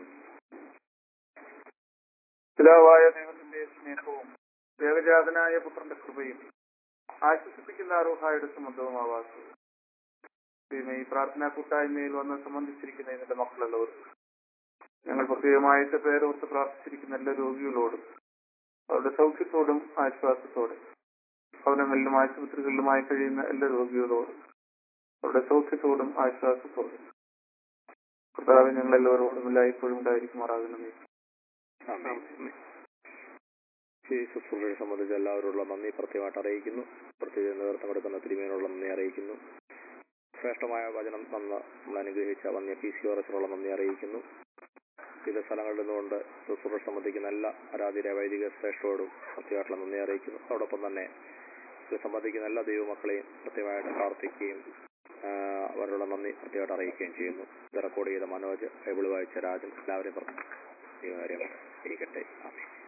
പിതാവായ ദൈവത്തിന്റെ സ്നേഹവും ദേവജാതനായ പുത്രന്റെ കൃപയും ആശ്വസിപ്പിക്കുന്ന അറുഹായുടെ സമ്മതവുമാവാസു ദൈവമേ, ഈ പ്രാർത്ഥനാ കൂട്ടായ്മയിൽ വന്ന് സംബന്ധിച്ചിരിക്കുന്ന ഇതിന്റെ മക്കളെല്ലാവരും ഞങ്ങൾ പ്രത്യേകമായിട്ട് പേരോർത്ത് പ്രാർത്ഥിച്ചിരിക്കുന്ന എല്ലാ രോഗികളോടും അവരുടെ സൗഖ്യത്തോടും ആശ്വാസത്തോടും ഭവനങ്ങളിലും ആശുപത്രികളിലുമായി കഴിയുന്ന എല്ലാ രോഗികളോടും അവരുടെ സൗഖ്യത്തോടും ആശ്വാസത്തോടും കർത്താവ് ഞങ്ങൾ എല്ലാവരോടും എല്ലായ്പ്പോഴും ഉണ്ടായിരിക്കുമാറാകണമേ ആമേൻ ഈ ശുശ്രൂഷയെ സംബന്ധിച്ച് എല്ലാവരോടുള്ള നന്ദി പ്രത്യേകമായിട്ട് അറിയിക്കുന്നു പ്രത്യേകിച്ച് നേതൃത്വം കൊടുക്കുന്ന തിരുമേനുള്ള നന്ദി അറിയിക്കുന്നു ശ്രേഷ്ഠമായ വചനം തന്ന് നമ്മൾ അനുഗ്രഹിച്ച വന്യ പി സി ഓറസിനുള്ള നന്ദി അറിയിക്കുന്നു വിവിധ സ്ഥലങ്ങളിൽ നിന്നുകൊണ്ട് ശുശ്രൂഷ സംബന്ധിക്കുന്ന എല്ലാ ആരാധ്യര വൈദിക ശ്രേഷ്ഠരോടും പ്രത്യേകമായിട്ടുള്ള നന്ദി അറിയിക്കുന്നു അതോടൊപ്പം തന്നെ ഇത് സംബന്ധിക്കുന്ന എല്ലാ ദൈവമക്കളെയും പ്രത്യേകമായിട്ട് പ്രാർത്ഥിക്കുകയും ആ, അവരുടെ നന്ദി പ്രത്യേകമായിട്ട് അറിയിക്കുകയും ചെയ്യുന്നു ഇത് റെക്കോർഡ് ചെയ്ത മനോജ് ബൈബിൾ വായിച്ച രാജൻ എല്ലാവരെയും പറഞ്ഞു ദൈവകാര്യം ഇരിക്കട്ടെ ആമേൻ